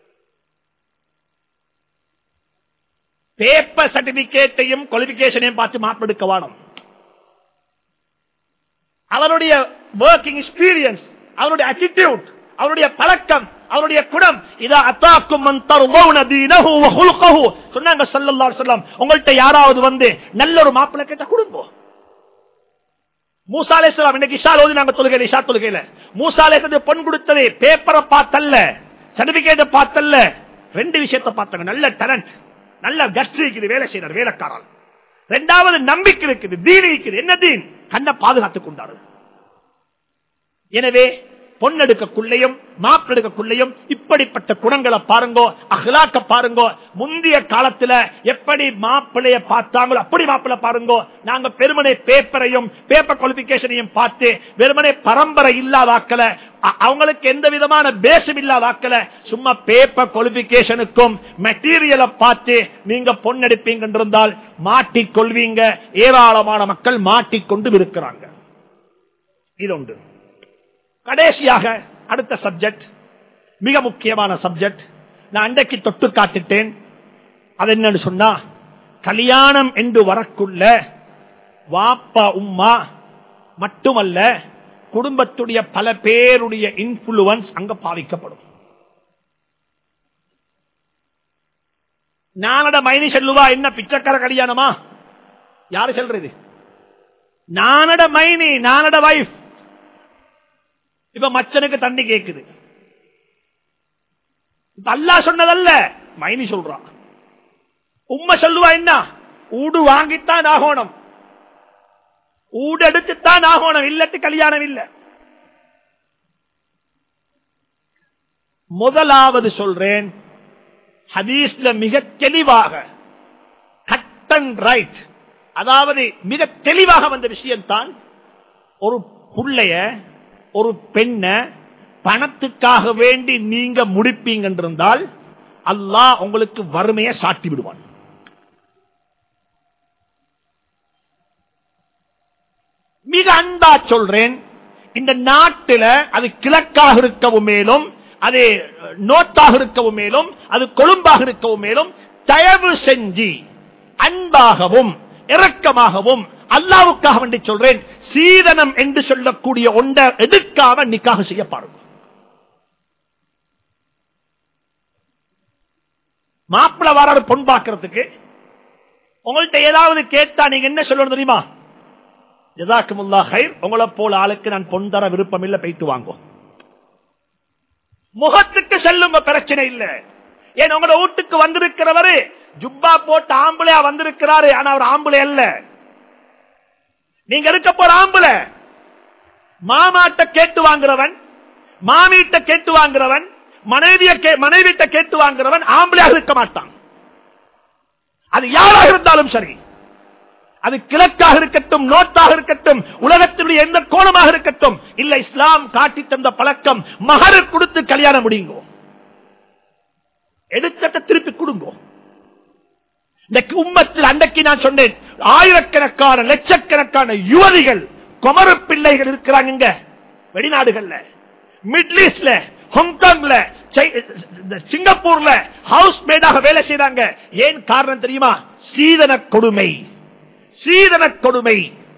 பேப்பர் சர்டிபிகேட்டையும் குவாலிபிகேஷனையும் பார்த்து மாப்பெடுக்க வேணும் அவருடைய ஒர்க்கிங் எக்ஸ்பீரியன்ஸ் அவருடைய அட்டிடியூட் அவருடைய பழக்கம் அவருடைய குணம் இதா அத்தாக்கும் சொன்னாங்க சொல்லலாம் உங்கள்கிட்ட யாராவது வந்து நல்ல ஒரு மாப்பிள்ளை கேட்ட கொடுப்போம் மூசாலே இன்னைக்கு இஷா ஓதி நாங்க தொழுகையில இஷா தொழுகையில மூசாலே பொன் கொடுத்தது பேப்பரை பார்த்தல்ல சர்டிபிகேட்டை பார்த்தல்ல ரெண்டு விஷயத்தை பார்த்தாங்க நல்ல டேலண்ட் நல்ல கட்சி இருக்குது வேலை செய்யறார் வேலைக்காரன் ரெண்டாவது நம்பிக்கை இருக்குது தீன் இருக்குது என்ன தீன் கண்ணை பாதுகாத்துக் கொண்டாரு எனவே பொன்னெடுக்கக்குள்ளையும் மாப்பெடுக்கக்குள்ளையும் இப்படிப்பட்ட குணங்களை பாருங்கோ அகலாக்க பாருங்கோ முந்தைய காலத்துல எப்படி மாப்பிள்ளைய பார்த்தாங்களோ அப்படி மாப்பிள்ள பாருங்கோ நாங்க பெருமனை பேப்பரையும் பேப்பர் குவாலிபிகேஷனையும் பார்த்து வெறுமனை பரம்பரை இல்லாதாக்கல அவங்களுக்கு எந்த விதமான பேசும் இல்லாதாக்கல சும்மா பேப்பர் குவாலிபிகேஷனுக்கும் மெட்டீரியலை பார்த்து நீங்க பொன்னெடுப்பீங்க இருந்தால் மாட்டிக்கொள்வீங்க ஏராளமான மக்கள் மாட்டிக்கொண்டு இருக்கிறாங்க இது உண்டு கடைசியாக அடுத்த சப்ஜெக்ட் மிக முக்கியமான சப்ஜெக்ட் நான் அன்றைக்கு தொட்டு காட்டுட்டேன் அது என்னன்னு சொன்னா கல்யாணம் என்று வரக்குள்ள வாப்பா உம்மா மட்டுமல்ல குடும்பத்துடைய பல பேருடைய இன்ஃபுளுவன்ஸ் அங்க பாவிக்கப்படும் நானட மைனி செல்லுவா என்ன பிச்சைக்கார கல்யாணமா யாரு சொல்றது நானட மைனி நானட வைஃப் இப்ப மச்சனுக்கு தண்ணி கேக்குது அல்லா சொன்னதல்ல மைனி சொல்றான் உண்மை சொல்லுவா என்ன ஊடு வாங்கித்தான் ஆகணும் ஊடு எடுத்துத்தான் ஆகணும் இல்லட்டு கல்யாணம் இல்ல முதலாவது சொல்றேன் ஹதீஸ்ல மிக தெளிவாக கட் அண்ட் ரைட் அதாவது மிக தெளிவாக வந்த விஷயம்தான் ஒரு புள்ளைய ஒரு பெண்ண பணத்துக்காக வேண்டி நீங்க முடிப்பீங்க என்றிருந்தால் அல்லாஹ் உங்களுக்கு வறுமையை சாட்டி விடுவான் மிக அன்பா சொல்றேன் இந்த நாட்டில அது கிழக்காக இருக்கவும் மேலும் அது நோட்டாக இருக்கவும் மேலும் அது கொழும்பாக இருக்கவும் மேலும் தயவு செஞ்சு அன்பாகவும் இரக்கமாகவும் அல்லாவுக்காக வேண்டி சொல்றேன் சீதனம் என்று சொல்லக்கூடிய ஒன்றை எடுக்காம நிக்காக செய்ய பாருங்க மாப்பிள வராரு பொன் பார்க்கறதுக்கு உங்கள்கிட்ட ஏதாவது கேட்டா நீங்க என்ன சொல்லணும் தெரியுமா ஜதாக்குமுல்லா ஹைர் உங்களை போல ஆளுக்கு நான் பொன் தர விருப்பம் இல்ல போயிட்டு வாங்கும் முகத்துக்கு செல்லும் பிரச்சனை இல்ல ஏன் உங்களோட வீட்டுக்கு வந்திருக்கிறவரு ஜுப்பா போட்டு ஆம்பளையா வந்திருக்கிறாரு ஆனா அவர் ஆம்பளை அல்ல நீங்க இருக்க போற ஆம்பளை மாமாட்ட கேட்டு வாங்குறவன் மாமீட்ட கேட்டு வாங்குறவன் மனைவிய மனைவிட்ட கேட்டு வாங்குறவன் ஆம்பளையாக இருக்க மாட்டான் அது யாராக இருந்தாலும் சரி அது கிழக்காக இருக்கட்டும் நோட்டாக இருக்கட்டும் உலகத்தினுடைய எந்த கோணமாக இருக்கட்டும் இல்ல இஸ்லாம் காட்டி தந்த பழக்கம் மகரு கொடுத்து கல்யாணம் முடியுங்கோ எடுத்த திருப்பி கொடுங்கோ இன்றைக்கு உம்மத்தில் அன்றைக்கு நான் சொன்னேன் ஆயிரக்கணக்கான லட்சக்கணக்கான யுவதிகள் குமர பிள்ளைகள் இருக்கிறாங்க இங்க வெளிநாடுகள்ல மிடில் ஈஸ்ட்ல ஹாங்காங்ல சிங்கப்பூர்ல ஹவுஸ் மேடாக வேலை செய்யறாங்க ஏன் காரணம் தெரியுமா சீதன கொடுமை சீதன கொடுமை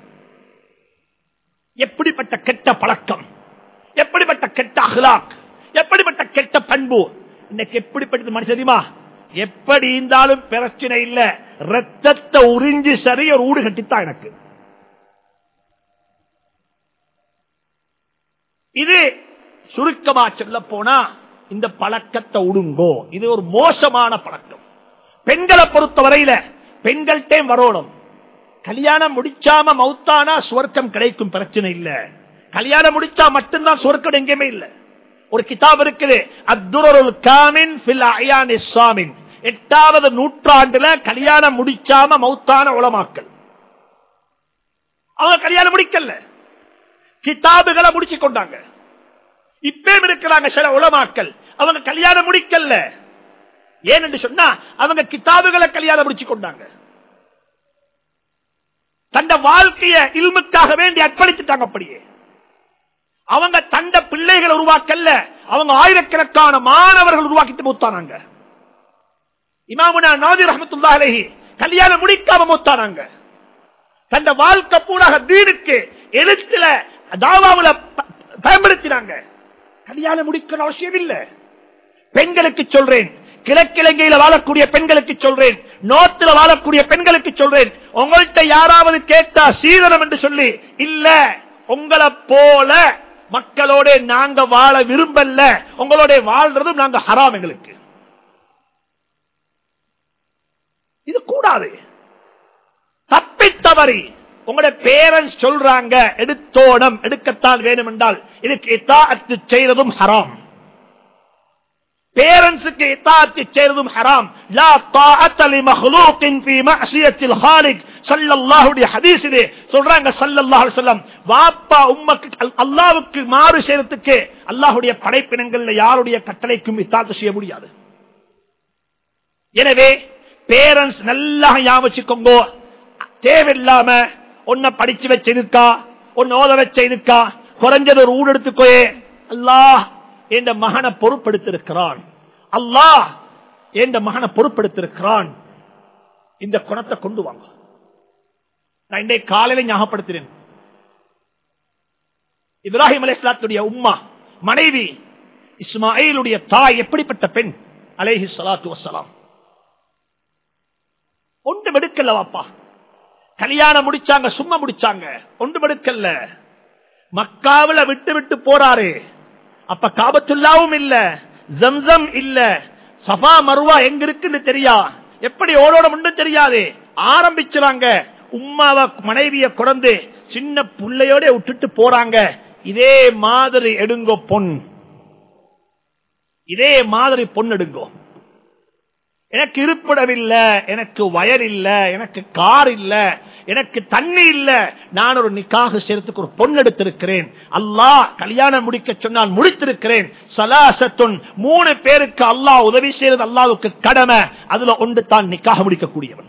எப்படிப்பட்ட கெட்ட பழக்கம் எப்படிப்பட்ட கெட்ட அகலாக் எப்படிப்பட்ட கெட்ட பண்பு இன்னைக்கு எப்படிப்பட்டது மனுஷன் தெரியுமா எப்படி இருந்தாலும் பிரச்சனை இல்ல ரத்தத்தை உறிஞ்சி சரி ஒரு ஊடு கட்டித்தான் எனக்கு இது சுருக்கமா சொல்ல போனா இந்த பழக்கத்தை உடுங்கோ இது ஒரு மோசமான பழக்கம் பெண்களை பொறுத்த வரையில பெண்கள்டே வரணும் கல்யாணம் முடிச்சாம மௌத்தானா சுவர்க்கம் கிடைக்கும் பிரச்சனை இல்ல கல்யாணம் முடிச்சா மட்டும்தான் சுவர்க்கம் எங்கேயுமே இல்ல ஒரு கிதாப் இருக்குது அத்துரல் காமின் சாமின் எட்டாவது நூற்றாண்டுல கல்யாணம் முடிச்சாம மௌத்தான உளமாக்கல் அவங்க கல்யாணம் முடிக்கல கிதாபுகளை முடிச்சு கொண்டாங்க இப்பயும் இருக்கிறாங்க சில உளமாக்கல் அவங்க கல்யாணம் முடிக்கல ஏன்னு சொன்னா அவங்க கிதாபுகளை கல்யாணம் முடிச்சு கொண்டாங்க தந்த வாழ்க்கைய இல்முக்காக வேண்டி அர்ப்பணித்துட்டாங்க அப்படியே அவங்க தந்த பிள்ளைகளை உருவாக்கல்ல அவங்க ஆயிரக்கணக்கான மாணவர்கள் உருவாக்கிட்டு மூத்தானாங்க இமாமுனா நாதிர் ரஹமத்துல்லா அலஹி கல்யாணம் முடிக்காம மூத்தானாங்க தந்த வாழ்க்கை பூராக வீடுக்கு எழுத்துல தாவாவுல பயன்படுத்தினாங்க கல்யாணம் முடிக்கிற அவசியம் இல்லை பெண்களுக்கு சொல்றேன் கிழக்கிழங்கையில வாழக்கூடிய பெண்களுக்கு சொல்றேன் நோத்துல வாழக்கூடிய பெண்களுக்கு சொல்றேன் உங்கள்கிட்ட யாராவது கேட்டா சீதனம் என்று சொல்லி இல்ல உங்களை போல மக்களோட நாங்க வாழ விரும்பல உங்களோட வாழ்றதும் நாங்க ஹராம் எங்களுக்கு இது கூடாது தப்பித்தவறி உங்களுடைய பேரண்ட்ஸ் சொல்றாங்க எடுத்தோடம் எடுக்கத்தான் வேணும் என்றால் இதுக்கு இத்தாத்து செய்யறதும் ஹராம் பேரண்ட்ஸுக்கு இத்தாத்து செய்யறதும் ஹராம் லா தாஅத்த லி மக்லூக்கின் ஃபீ மஅசியத்தில் ஹாலிக் ஸல்லல்லாஹு ஹதீஸிலே சொல்றாங்க ஸல்லல்லாஹு அலைஹி வஸல்லம் வாப்பா உம்மக்கு அல்லாஹ்வுக்கு மாறு செய்யறதுக்கு அல்லாஹ்வுடைய படைப்பினங்கள்ல யாருடைய கட்டளைக்கும் இத்தாத்து செய்ய முடியாது எனவே பேரண்ட்ஸ் நல்லா ஞாபகிச்சுக்கோங்க தேவையில்லாம ஒன்ன படிச்சு வச்சிருக்கா ஒன்னு ஓத வச்சிருக்கா குறைஞ்சது ஒரு ஊடு எடுத்துக்கோயே அல்லாஹ் என்ற மகனை பொறுப்படுத்திருக்கிறான் அல்லாஹ் என்ற மகனை பொறுப்படுத்திருக்கிறான் இந்த குணத்தை கொண்டு வாங்க நான் இன்றைய காலையில ஞாபகப்படுத்தினேன் இப்ராஹிம் அலிஸ்லாத்துடைய உம்மா மனைவி இஸ்மாயிலுடைய தாய் எப்படிப்பட்ட பெண் அலேஹி சலாத்து வசலாம் ஒன்று எடுக்கல வாப்பா கல்யாணம் முடிச்சாங்க சும்மா முடிச்சாங்க ஒன்று எடுக்கல மக்காவில விட்டு விட்டு போறாரு அப்ப காபத்துல்லாவும் இல்ல ஜம்சம் இல்ல சபா மருவா எங்க இருக்குன்னு தெரியா எப்படி ஓடோட முன்னு தெரியாது ஆரம்பிச்சுறாங்க உம்மாவ மனைவிய குழந்து சின்ன புள்ளையோட விட்டுட்டு போறாங்க இதே மாதிரி எடுங்கோ பொன் இதே மாதிரி பொன் எடுங்கோ எனக்கு இருப்பிடம் இல்ல எனக்கு வயல் இல்ல எனக்கு கார் இல்ல எனக்கு தண்ணி இல்ல நான் ஒரு நிக்காக செய்யறதுக்கு ஒரு பொன் எடுத்திருக்கிறேன் அல்லாஹ் கல்யாணம் முடிக்க சொன்னால் முடித்திருக்கிறேன் சலாசத்துன் மூணு பேருக்கு அல்லாஹ் உதவி செய்யறது அல்லாவுக்கு கடமை அதுல ஒன்று தான் நிக்காக முடிக்கக்கூடியவன்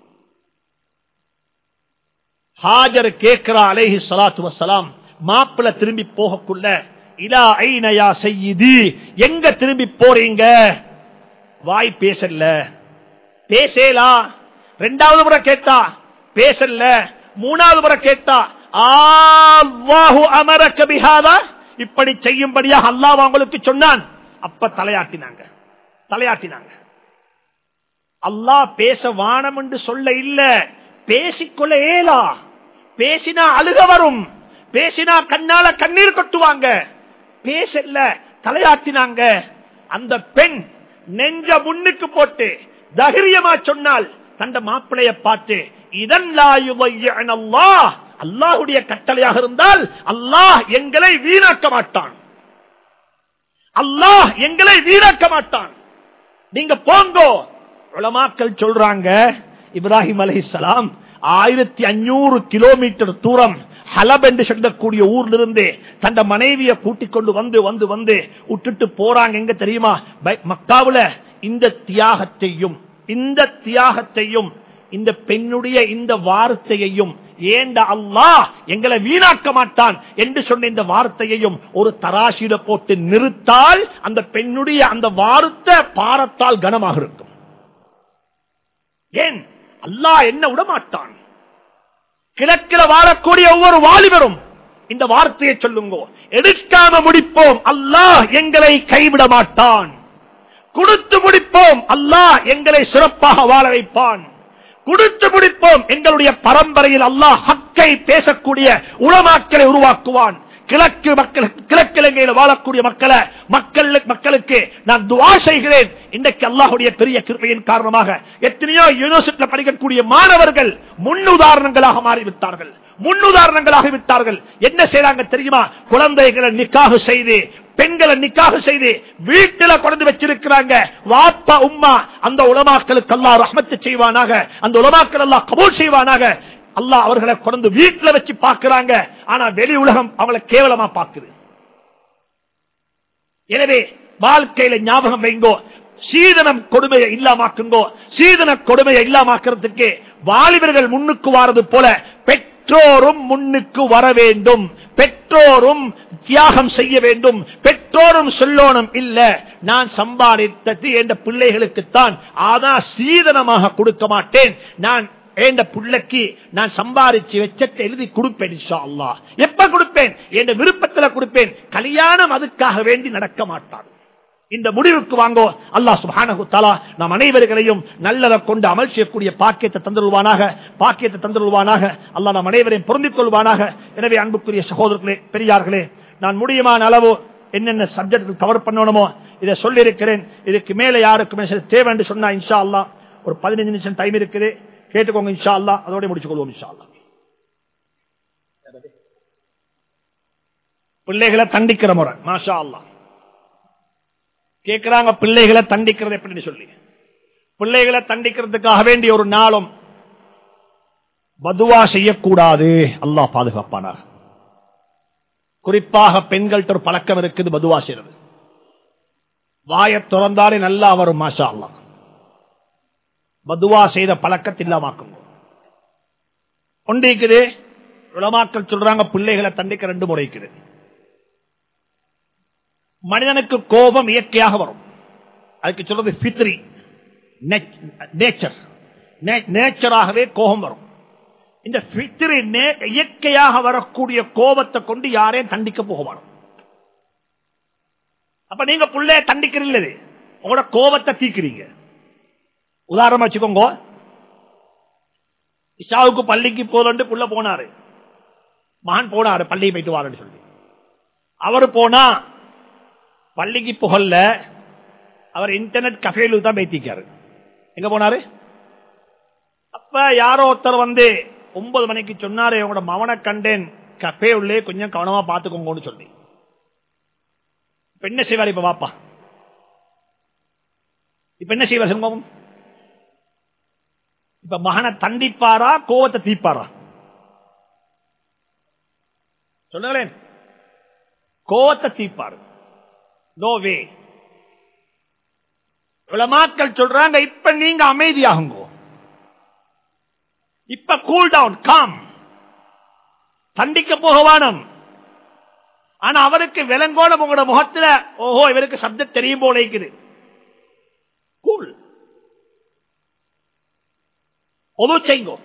ஹாஜர் கேட்கிறா அலேஹி சலாத்து வசலாம் மாப்பிள்ள திரும்பி போகக்குள்ள இலா ஐநயா செய்யுது எங்க திரும்பி போறீங்க வாய் பேசல பேசலா ரெண்டாவது முறை கேட்டா பேசல மூணாவது முறை கேட்டா ஆஹு அமர கபிஹாதா இப்படி செய்யும்படியாக அல்லாஹ் அவங்களுக்கு சொன்னான் அப்ப தலையாட்டினாங்க தலையாட்டினாங்க அல்லாஹ் பேச வானம் என்று சொல்ல இல்ல பேசிக்கொள்ள ஏலா பேசினா அழுக வரும் பேசினா கண்ணால கண்ணீர் கொட்டுவாங்க பேசல தலையாட்டினாங்க அந்த பெண் நெஞ்ச முன்னுக்கு போட்டு தைரியமா சொன்னால் தந்த மாப்பிளைய பார்த்து இதன் அல்லாஹுடைய கட்டளையாக இருந்தால் அல்லாஹ் எங்களை வீணாக்க மாட்டான் அல்லாஹ் எங்களை வீணாக்க மாட்டான் நீங்க போங்கோ உலமாக்கள் சொல்றாங்க இப்ராஹிம் அலிசலாம் ஆயிரத்தி அஞ்சூறு கிலோமீட்டர் தூரம் ஹலப் என்று சொல்லக்கூடிய ஊர்ல இருந்து தந்த மனைவியை கூட்டிக் கொண்டு வந்து வந்து வந்து விட்டுட்டு போறாங்க எங்க தெரியுமா மக்காவுல இந்த தியாகத்தையும் இந்த தியாகத்தையும் இந்த பெண்ணுடைய இந்த வார்த்தையையும் ஏண்ட அல்லாஹ் எங்களை வீணாக்க மாட்டான் என்று சொன்ன இந்த வார்த்தையையும் ஒரு தராசியில போட்டு நிறுத்தால் அந்த பெண்ணுடைய அந்த வார்த்தை பாரத்தால் கனமாக இருக்கும் ஏன் அல்லாஹ் என்ன விடமாட்டான் கிழக்கில் வாழக்கூடிய ஒவ்வொரு வாலிபரும் இந்த வார்த்தையை சொல்லுங்க எடுக்காம முடிப்போம் அல்லாஹ் எங்களை கைவிட மாட்டான் கொடுத்து முடிப்போம் அல்லாஹ் எங்களை சிறப்பாக வாழ வைப்பான் கொடுத்து முடிப்போம் எங்களுடைய பரம்பரையில் அல்லாஹ் ஹக்கை பேசக்கூடிய உளமாக்களை உருவாக்குவான் கிழக்கு மக்கள் கிழக்கிழங்கையில் வாழக்கூடிய மக்களை மக்கள் மக்களுக்கு நான் துவா செய்கிறேன் இன்றைக்கு அல்லாஹுடைய பெரிய கிருப்பையின் காரணமாக எத்தனையோ யூனிவர்சிட்டியில் படிக்கக்கூடிய மாணவர்கள் முன்னுதாரணங்களாக மாறிவிட்டார்கள் முன்னுதாரணங்களாக விட்டார்கள் என்ன செய்யறாங்க தெரியுமா குழந்தைகளை நிக்காக செய்து பெண்களை நிக்காக செய்து வீட்டில கொண்டு வச்சிருக்கிறாங்க வாப்பா உம்மா அந்த உலமாக்களுக்கு அல்லா ரஹமத்து செய்வானாக அந்த உலமாக்கள் எல்லாம் கபூல் செய்வானாக அல்லாஹ் அவர்களை கொண்டு வீட்டுல வச்சு பாக்குறாங்க ஆனா வெளி உலகம் அவளை கேவலமா பாக்குது எனவே வாழ்க்கையில ஞாபகம் வைங்கோ சீதனம் கொடுமையை இல்லாமாக்குங்கோ சீதன கொடுமையை இல்லாமாக்குறதுக்கு வாலிபர்கள் முன்னுக்கு வாரது போல பெற்றோரும் முன்னுக்கு வர வேண்டும் பெற்றோரும் தியாகம் செய்ய வேண்டும் பெற்றோரும் சொல்லணும் இல்ல நான் சம்பாதித்தது என்ற பிள்ளைகளுக்குத்தான் ஆனா சீதனமாக கொடுக்க மாட்டேன் நான் என்ற பிள்ளைக்கு நான் சம்பாதிச்சு வச்சத்தை எழுதி கொடுப்பேன் அல்லா எப்ப கொடுப்பேன் என்ற விருப்பத்துல கொடுப்பேன் கல்யாணம் அதுக்காக வேண்டி நடக்க மாட்டான் இந்த முடிவுக்கு வாங்கோ அல்லா சுபானகு தலா நம் அனைவர்களையும் நல்லதை கொண்டு அமல் செய்யக்கூடிய பாக்கியத்தை தந்துருவானாக பாக்கியத்தை தந்துருவானாக அல்லா நம் அனைவரையும் பொருந்திக் கொள்வானாக எனவே அன்புக்குரிய சகோதரர்களே பெரியார்களே நான் முடியுமான அளவு என்னென்ன சப்ஜெக்ட் கவர் பண்ணணுமோ இதை சொல்லியிருக்கிறேன் இதுக்கு மேல யாருக்குமே தேவை என்று சொன்னா இன்ஷா அல்லா ஒரு பதினஞ்சு நிமிஷம் டைம் இருக்குது கேட்டுக்கோங்க இன்ஷா அல்லா அதோட முடிச்சு கொள்வோம் இன்ஷா அல்லா பிள்ளைகளை தண்டிக்கிற முறை மாஷா அல்லா கேட்கிறாங்க பிள்ளைகளை தண்டிக்கிறது எப்படின்னு சொல்லி பிள்ளைகளை தண்டிக்கிறதுக்காக வேண்டிய ஒரு நாளும் பதுவா செய்யக்கூடாது அல்லாஹ் பாதுகாப்பானார் குறிப்பாக பெண்கள்ட்ட ஒரு பழக்கம் இருக்குது பதுவா செய்யறது வாய திறந்தாலே நல்லா வரும் மாஷா அல்லா பதுவா செய்த பழக்கத்தை இல்லாமாக்கும் ஒன்று இருக்குது உலமாக்கள் சொல்றாங்க பிள்ளைகளை தண்டிக்க ரெண்டு முறை இருக்குது மனிதனுக்கு கோபம் இயற்கையாக வரும் அதுக்கு சொல்றது பித்ரி நேச்சர் நேச்சராகவே கோபம் வரும் இந்த பித்ரி இயற்கையாக வரக்கூடிய கோபத்தை கொண்டு யாரையும் தண்டிக்க போக அப்ப நீங்க பிள்ளைய தண்டிக்கிறீங்க உங்களோட கோபத்தை தீக்கிறீங்க உதாரணமா வச்சுக்கோங்க இஷாவுக்கு பள்ளிக்கு போதண்டு புள்ள போனாரு மகன் போனாரு பள்ளிக்கு போயிட்டு வாருன்னு சொல்லி அவரு போனா பள்ளிக்கு புகழ்ல அவர் இன்டர்நெட் கஃபேலுக்கு தான் பேத்திக்காரு எங்க போனாரு அப்ப யாரோ ஒருத்தர் வந்து ஒன்பது மணிக்கு சொன்னாரு உங்களோட மவனை கண்டேன் கஃபே உள்ளே கொஞ்சம் கவனமா பாத்துக்கோங்கன்னு சொல்லி இப்ப என்ன செய்வார் இப்ப வாப்பா இப்ப என்ன செய்வார் சண்முகம் இப்ப மகனை தண்டிப்பாரா கோவத்தை தீப்பாரா சொல்லுங்களேன் கோவத்தை தீப்பாரு நோ வே உலமாக்கள் சொல்றாங்க இப்ப நீங்க அமைதியாகுங்க இப்ப கூல் டவுன் காம் தண்டிக்க போகவானம் ஆனா அவருக்கு விலங்கோட உங்களோட முகத்துல ஓஹோ இவருக்கு சப்தம் தெரியும் போல இருக்குது கூல் ஒது செய்யுங்க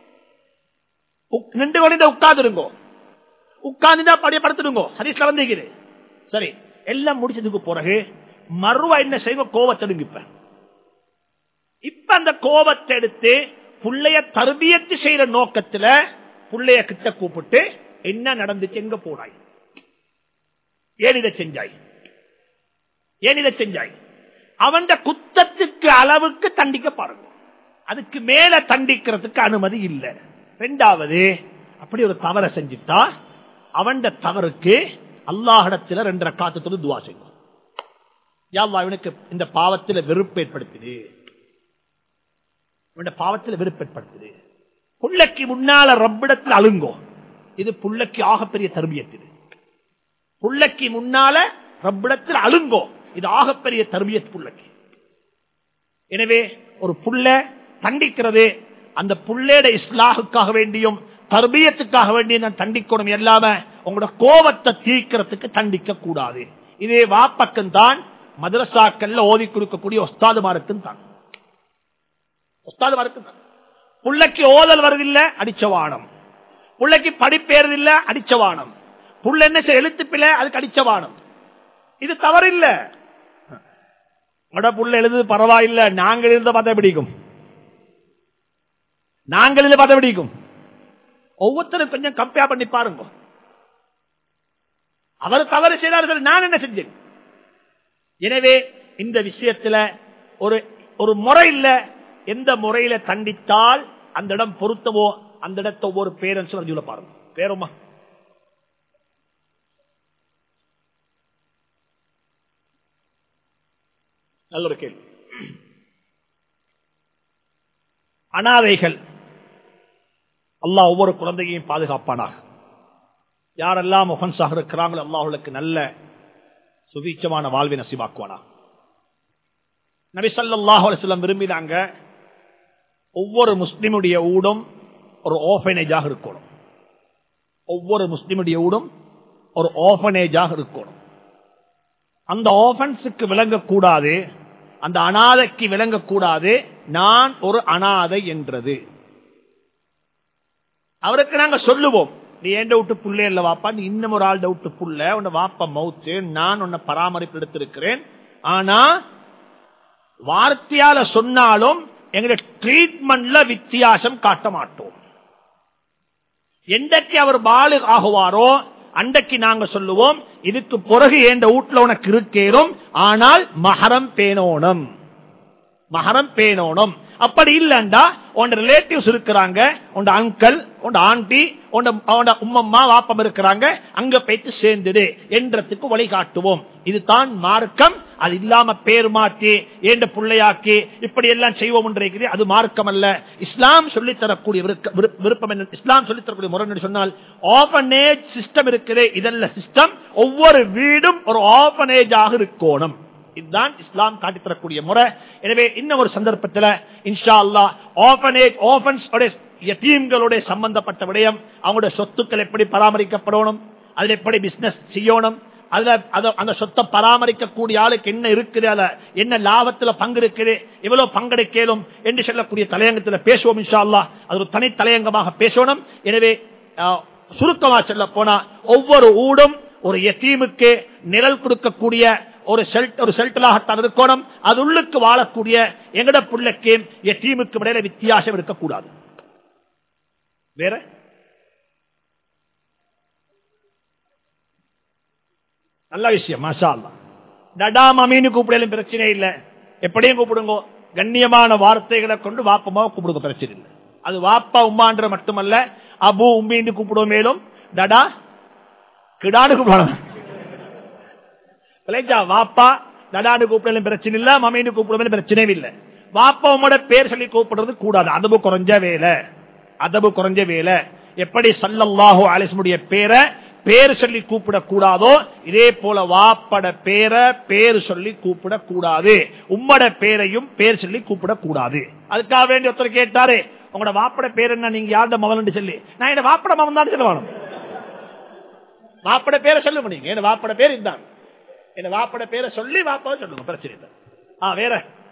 உக்- நின்று வழிந்த உட்கார்ந்துருங்கோ உட்கார்ந்து படிய படுத்துடுங்க ஹரிஸ்ல வந்திருக்குது சரி எல்லாம் முடிச்சதுக்கு பிறகு மறுவா என்ன செய்வோம் கோவத்தெடுங்க இப்ப இப்ப அந்த கோபத்தை எடுத்து புள்ளைய தருபியத்து செய்யற நோக்கத்துல புள்ளைய கிட்ட கூப்பிட்டு என்ன நடந்துச்சு எங்க போனாய் ஏன் இதை செஞ்சாய் ஏன் இதை செஞ்சாய் அவன் குத்தத்துக்கு அளவுக்கு தண்டிக்க பாருங்க அதுக்கு மேல தண்டிக்கிறதுக்கு அனுமதி இல்லை ரெண்டாவது அப்படி ஒரு தவறை செஞ்சுட்டா அவன் தவறுக்கு அல்லாஹிடத்துல ரெண்டரை காத்தத்தோடு துவா செய்யும் யா அல்லாஹ் இவனுக்கு இந்த பாவத்தில் வெறுப்பு ஏற்படுத்துது இவனுடைய பாவத்தில் வெறுப்பு ஏற்படுத்துது புள்ளைக்கு முன்னால ரப்பிடத்தில் அழுங்கோ இது புள்ளைக்கு ஆகப்பெரிய தருபியத்து இது புள்ளைக்கு முன்னால ரப்பிடத்தில் அழுங்கோ இது ஆகப்பெரிய தருபியத் புள்ளைக்கு எனவே ஒரு புள்ள தண்டிக்கிறது அந்த புள்ளையோட இஸ்லாஹுக்காக வேண்டியும் தர்பியத்துக்காக வேண்டியும் நான் தண்டிக்கணும் எல்லாம உங்களோட கோபத்தை தீர்க்கிறதுக்கு தண்டிக்க கூடாது இதே வாப்பக்கம் தான் மதரசாக்கள்ல ஓதி கொடுக்கக்கூடிய ஒஸ்தாதுமாருக்கும் தான் ஒஸ்தாதுமாருக்கும் தான் புள்ளைக்கு ஓதல் வருதில்லை அடிச்சவானம் புள்ளைக்கு படிப்பேறதில்லை அடிச்சவானம் புள்ள என்ன செய்ய எழுத்துப்பில அதுக்கு அடிச்சவானம் இது தவறில்லை உங்களோட புள்ள எழுது பரவாயில்லை நாங்கள் எழுத பார்த்தா பிடிக்கும் நாங்கள் எழுத பார்த்தா பிடிக்கும் ஒவ்வொருத்தரும் கொஞ்சம் கம்பேர் பண்ணி பாருங்க அவர் தவறு செய்தார்கள் நான் என்ன செஞ்சேன் எனவே இந்த விஷயத்துல ஒரு ஒரு முறை இல்ல எந்த முறையில தண்டித்தால் அந்த இடம் பொருத்தவோ அந்த இடத்தை ஒவ்வொரு பேரண்ட்ஸ் சொல்ல பாருங்க பேருமா நல்ல ஒரு கேள்வி அனாதைகள் அல்லாஹ் ஒவ்வொரு குழந்தையையும் பாதுகாப்பானாக யாரெல்லாம் ஒஃபன்ஸாக இருக்கிறாங்களோ அல்லாஹர்களுக்கு நல்ல சுபீட்சமான வாழ்வை நசிவாக்குவானா நபி ஸல்லல்லாஹு அலைஹி வஸல்லம் விரும்பினாங்க ஒவ்வொரு முஸ்லிமுடைய ஊடும் ஒரு ஓஃபனேஜாக இருக்கணும் ஒவ்வொரு முஸ்லிமுடைய ஊடும் ஒரு ஓஃபனேஜாக இருக்கணும் அந்த ஓஃபன்ஸுக்கு விளங்கக்கூடாது அந்த அனாதைக்கு விளங்கக்கூடாது நான் ஒரு அனாதை என்றது அவருக்கு நாங்க சொல்லுவோம் நீ ஏண்ட விட்டு புள்ளே இல்ல வாப்பா நீ இன்னும் ஒரு ஆள் விட்டு புள்ள உன்னை வாப்பா மவுத்து நான் உன்னை பராமரிப்பு எடுத்திருக்கிறேன் ஆனா வார்த்தையால சொன்னாலும் எங்களுடைய ட்ரீட்மெண்ட்ல வித்தியாசம் காட்ட மாட்டோம் எந்தக்கு அவர் பாலு ஆகுவாரோ அண்டைக்கு நாங்க சொல்லுவோம் இதுக்கு பிறகு எந்த வீட்டுல உனக்கு இருக்கேனும் ஆனால் மகரம் பேணோணும் மகரம் பேணோணும் அப்படி இல்லண்டா உன் ரிலேட்டிவ்ஸ் இருக்கிறாங்க உன் அங்கிள் உன் ஆண்டி உன் உம்மம்மா வாப்பம் இருக்கிறாங்க அங்க போயிட்டு சேர்ந்துடு என்றதுக்கு வழிகாட்டுவோம் இதுதான் மார்க்கம் அது இல்லாம பேர் மாற்றி ஏண்ட பிள்ளையாக்கி இப்படி எல்லாம் செய்வோம் என்று அது மார்க்கம் அல்ல இஸ்லாம் சொல்லித்தரக்கூடிய விருப்பம் என்ன இஸ்லாம் சொல்லித்தரக்கூடிய முறை என்று சொன்னால் ஆபனேஜ் சிஸ்டம் இருக்குது இதல்ல சிஸ்டம் ஒவ்வொரு வீடும் ஒரு ஆபனேஜாக இருக்கணும் இதுதான் இஸ்லாம் காட்டித்தரக்கூடிய முறை எனவே இன்னும் ஒரு சந்தர்ப்பத்தில் இன்ஷா அல்லா ஆபனேஜ் ஆபன்ஸ் யத்தீம்களுடைய சம்பந்தப்பட்ட விடயம் அவங்களுடைய சொத்துக்கள் எப்படி பராமரிக்கப்படணும் அதில் எப்படி பிசினஸ் செய்யணும் அதுல அந்த சொத்தை பராமரிக்கக்கூடிய ஆளுக்கு என்ன இருக்குது அதுல என்ன லாபத்துல பங்கு இருக்குது எவ்வளவு பங்கெடுக்கலும் என்று சொல்லக்கூடிய தலையங்கத்தில் பேசுவோம் இன்ஷா அல்லா அது ஒரு தனி தலையங்கமாக பேசணும் எனவே சுருக்கமா சொல்ல போனா ஒவ்வொரு ஊடும் ஒரு எத்தீமுக்கு நிழல் கொடுக்கக்கூடிய ஒரு செல்ட் ஒரு செல்டலாகத்தான் இருக்கணும் அது உள்ளுக்கு வாழக்கூடிய எங்கட பிள்ளைக்கு எத்தீமுக்கு இடையில வித்தியாசம் இருக்கக்கூடாது வேற நல்ல விஷயம் மசா டடா மமீனு கூப்பிடலும் பிரச்சனை இல்லை எப்படியும் கூப்பிடுங்க கண்ணியமான வார்த்தைகளை கொண்டு வாப்பமா கூப்பிடுங்க பிரச்சனை இல்லை அது வாப்பா உமான்ற மட்டுமல்ல அபு உம்பின்னு கூப்பிடுவோம் மேலும் டடா கிடானு கூப்பிடணும் வாப்பா டடானு கூப்பிடலும் பிரச்சனை இல்ல மமீனு கூப்பிடுவோம் பிரச்சனையும் இல்லை வாப்பா உம்மோட பேர் சொல்லி கூப்பிடுறது கூடாது அதபு குறைஞ்ச வேலை அதபு குறைஞ்ச வேலை எப்படி சல்லல்லாஹு அலிஸ்முடைய பேரை பேர் சொல்லி கூப்பிட கூடாதோ இதே போல வாப்பட பேரை பேர் சொல்லி கூப்பிட கூடாது உம்மட பேரையும் பேர் சொல்லி கூப்பிட கூடாது அதுக்காக வேண்டி ஒருத்தர் கேட்டாரு உங்களோட வாப்பட பேர் என்ன நீங்க யார்ட மகன் சொல்லி நான் என்ன வாப்பட மகன் தான் சொல்லுவானு வாப்பட பேரை சொல்லுங்க நீங்க என்ன வாப்பட பேர் இதுதான் என்ன வாப்பட பேரை சொல்லி வாப்பாவை சொல்லுங்க பிரச்சனை இல்லை ஆ வேற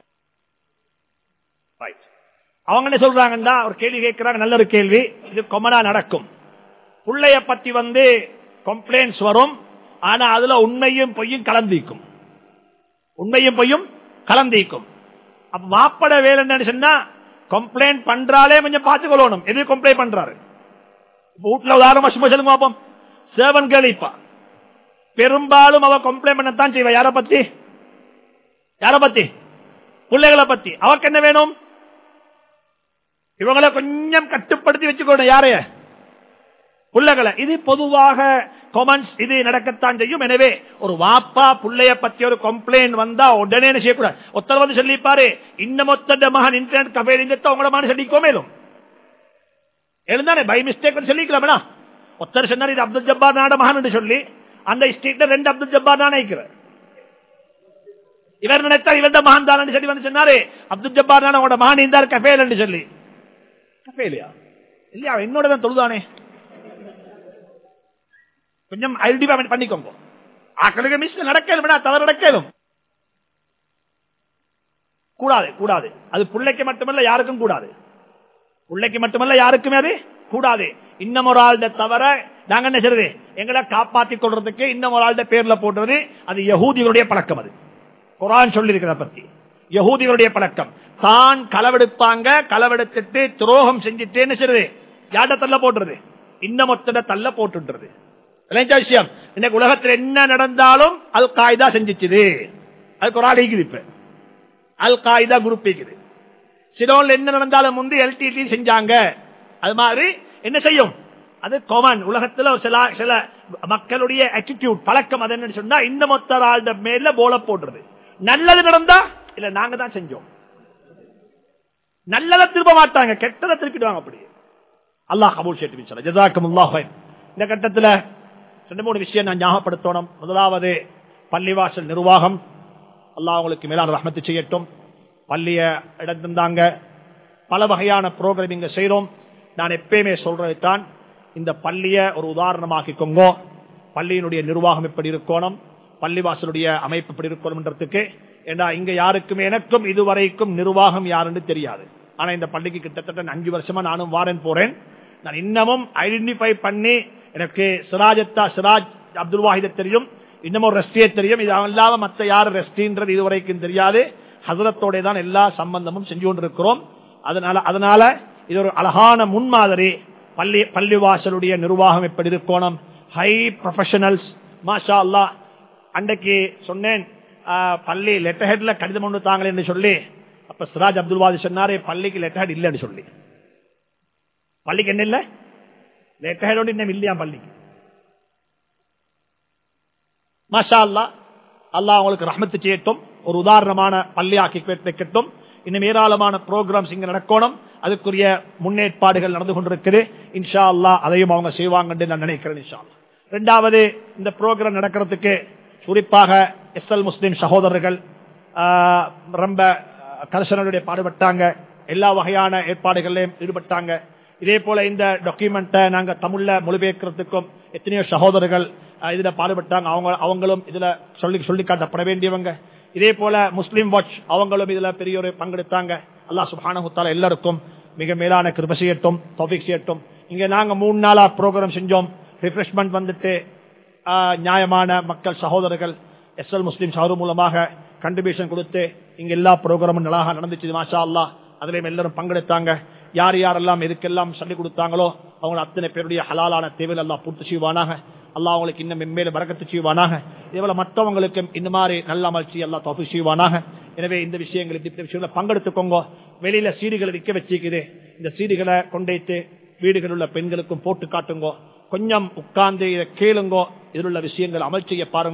Right. அவங்க என்ன சொல்றாங்கன்னா ஒரு கேள்வி கேட்கிறாங்க நல்ல ஒரு கேள்வி இது கொமனா நடக்கும் புள்ளைய பத்தி வந்து கம்ப்ளைண்ட்ஸ் வரும் ஆனா அதுல உண்மையும் பொய்யும் கலந்திக்கும் உண்மையும் பொய்யும் கலந்திக்கும் அப்ப வாப்பட வேலை என்னன்னு சொன்னா கம்ப்ளைண்ட் பண்றாலே கொஞ்சம் பார்த்துக்கொள்ளணும் எது கம்ப்ளைண்ட் பண்றாரு இப்ப வீட்டுல உதாரணமா சும்மா சொல்லுங்க பாப்போம் சேவன் கேளிப்பா பெரும்பாலும் அவ கம்ப்ளைண்ட் பண்ணத்தான் செய்வா யார பத்தி யார பத்தி பிள்ளைகளை பத்தி அவக்கு என்ன வேணும் இவங்களை கொஞ்சம் கட்டுப்படுத்தி வச்சுக்கணும் யாரைய பிள்ளைகளை இது பொதுவாக கொமன்ஸ் இது நடக்கத்தான் செய்யும் எனவே ஒரு வாப்பா புள்ளைய பத்தி ஒரு கம்ப்ளைண்ட் வந்தா உடனே என்ன செய்யக்கூடாது ஒருத்தர் வந்து சொல்லிப்பாரு இன்னும் ஒத்தட மகன் இன்டர்நெட் கஃபே இருந்தத உங்களோட மகன் சொல்லிக்கோ மேலும் எழுந்தானே பை மிஸ்டேக் சொல்லிக்கலாமடா ஒருத்தர் சொன்னார் இது அப்துல் ஜப்பார் நாட மகன் சொல்லி அந்த ஸ்ட்ரீட்ல ரெண்டு அப்துல் ஜப்பார் தான் நினைக்கிறார் இவர் நினைத்தார் இவர்த மகான் தான் சொல்லி வந்து சொன்னாரு அப்துல் ஜப்பார் தான் உங்களோட மகான் இருந்தார் கஃபேல் சொல்லி கஃபேலியா இல்லையா அவன் என்னோட தான் தொழுதானே கொஞ்சம் ஐடென்டிஃபை பண்ணிக்கோங்க ஆக்களுக்கு மிஸ் நடக்கலும் தவறு நடக்கலும் கூடாது கூடாது அது பிள்ளைக்கு மட்டுமல்ல யாருக்கும் கூடாது பிள்ளைக்கு மட்டுமல்ல யாருக்குமே அது கூடாது இன்னும் ஒரு ஆள்ட தவிர நாங்க என்ன செய்யறது எங்களை காப்பாத்திக் கொள்றதுக்கு இன்னும் ஒரு ஆள்ட பேர்ல போடுறது அது யகூதிகளுடைய பழக்கம் அது குரான் சொல்லி இருக்கிறத பத்தி யகூதிகளுடைய பழக்கம் தான் களவெடுப்பாங்க களவெடுத்துட்டு துரோகம் செஞ்சுட்டு என்ன செய்யறது யார்ட தள்ள போட்டுறது இன்னும் ஒத்தட தள்ள போட்டுன்றது விளைஞ்ச விஷயம் இன்னைக்கு உலகத்தில் என்ன நடந்தாலும் அல் காய்தா செஞ்சிச்சுது அதுக்கு ஒரு ஆள் இருக்குது இப்ப அல் காய்தா குரூப் இருக்குது சிலோன்ல என்ன நடந்தாலும் முந்தி எல்டிடி செஞ்சாங்க அது மாதிரி என்ன செய்யும் அது காமன் உலகத்துல சில சில மக்களுடைய ஆட்டிடியூட் பழக்கம் அது என்னன்னு சொன்னா இந்த மொத்த ஆள்ட மேல போல போடுறது நல்லது நடந்தா இல்ல நாங்க தான் செஞ்சோம் நல்லதை திரும்ப மாட்டாங்க கெட்டதை திருப்பிடுவாங்க அப்படி அல்லாஹ் கபூல் சேட்டு ஜசாக்கம் இந்த கட்டத்துல ரெண்டு மூணு விஷயம் நான் ஞாபகப்படுத்தணும் முதலாவது பள்ளிவாசல் நிர்வாகம் அல்லாஹ் உங்களுக்கு மேலான ரஹமத்து செய்யட்டும் பள்ளிய இடத்திருந்தாங்க பல வகையான ப்ரோக்ராம் இங்க செய்யறோம் நான் எப்பயுமே சொல்றது தான் இந்த பள்ளிய ஒரு உதாரணமாக்கிக்கோங்க பள்ளியினுடைய நிர்வாகம் எப்படி இருக்கணும் பள்ளிவாசலுடைய அமைப்பு எப்படி இருக்கணும்ன்றதுக்கு ஏன்னா இங்க யாருக்குமே எனக்கும் இதுவரைக்கும் நிர்வாகம் யாருன்னு தெரியாது ஆனா இந்த பள்ளிக்கு கிட்டத்தட்ட அஞ்சு வருஷமா நானும் வாரன் போறேன் நான் இன்னமும் ஐடென்டிஃபை பண்ணி எனக்கு சிராஜத்தா சிராஜ் அப்துல் வாஹித தெரியும் இன்னமும் ரெஸ்டியே தெரியும் இது இல்லாம மத்த யாரு ரெஸ்டின்றது இதுவரைக்கும் தெரியாது ஹசரத்தோட தான் எல்லா சம்பந்தமும் செஞ்சு கொண்டிருக்கிறோம் அதனால அதனால இது ஒரு அழகான முன்மாதிரி பள்ளி பள்ளிவாசலுடைய நிர்வாகம் எப்படி இருக்கணும் ஹை ப்ரொஃபஷனல்ஸ் மாஷா அல்லா அன்றைக்கு சொன்னேன் பள்ளி லெட்டர் ஹெட்ல கடிதம் ஒன்று தாங்களே என்று சொல்லி அப்ப சிராஜ் அப்துல் வாதி சொன்னாரு பள்ளிக்கு லெட்டர் ஹெட் இல்லைன்னு சொல்லி பள்ளிக்கு என்ன இல்ல லெட்டர் ஹெட் இன்னும் இல்லையா பள்ளிக்கு மாஷா அல்லா அல்லாஹ் அவங்களுக்கு ரஹமத்து செய்யட்டும் ஒரு உதாரணமான பள்ளி ஆக்கி வைக்கட்டும் இன்னும் ஏராளமான ப்ரோக்ராம்ஸ் இங்க நடக்கணும் அதுக்குரிய முன்னேற்பாடுகள் நடந்து கொண்டிருக்குது இன்ஷா அல்லா அதையும் அவங்க செய்வாங்க நான் நினைக்கிறேன் இன்ஷா அல்லா ரெண்டாவது இந்த ப்ரோக்ராம் நடக்கிறதுக்கு குறிப்பாக எஸ் எல் முஸ்லிம் சகோதரர்கள் ரொம்ப கர்சனருடைய பாடுபட்டாங்க எல்லா வகையான ஏற்பாடுகளிலும் ஈடுபட்டாங்க இதே போல இந்த டாக்குமெண்ட்டை நாங்க தமிழ்ல மொழிபெயர்க்கிறதுக்கும் எத்தனையோ சகோதரர்கள் இதுல பாடுபட்டாங்க அவங்க அவங்களும் இதுல சொல்லி சொல்லி காட்டப்பட வேண்டியவங்க இதே போல முஸ்லீம் வாட்ச் அவங்களும் இதுல பெரிய ஒரு பங்கெடுத்தாங்க அல்லா சுபானகுத்தால எல்லாருக்கும் மிக மேலான கிருப செய்யட்டும் தொபிக் செய்யட்டும் இங்க நாங்க மூணு நாளா ப்ரோக்ராம் செஞ்சோம் ரிஃப்ரெஷ்மெண்ட் வந்துட்டு நியாயமான மக்கள் சகோதரர்கள் எஸ் எல் முஸ்லீம் சஹரு மூலமாக கண்ட்ரிபியூஷன் கொடுத்து இங்க எல்லா ப்ரோக்ராமும் நல்லாக நடந்துச்சு மாஷா அல்லா அதுலயும் எல்லாரும் பங்கெடுத்தாங்க யார் யாரெல்லாம் எதுக்கெல்லாம் சொல்லிக் கொடுத்தாங்களோ அவங்க அத்தனை பேருடைய ஹலாலான தேவையில் எல்லாம் பூர்த்தி செய்வானாக அல்லா அவங்களுக்கு இன்னும் மென்மேல பறக்கத்து செய்வானாக இதேபோல மற்றவங்களுக்கு இந்த மாதிரி நல்ல அமர்ச்சி எல்லாம் தொகை செய்வானாக எனவே இந்த விஷயங்கள் இந்த விஷயங்களை பங்கெடுத்துக்கோங்க வெளியில சீடிகளை விற்க வச்சுக்குது இந்த சீடிகளை கொண்டைத்து வீடுகளில் உள்ள பெண்களுக்கும் போட்டு காட்டுங்கோ கொஞ்சம் உட்கார்ந்து இதை கேளுங்கோ இதில் உள்ள விஷயங்கள் அமல் செய்ய பாருங்கோ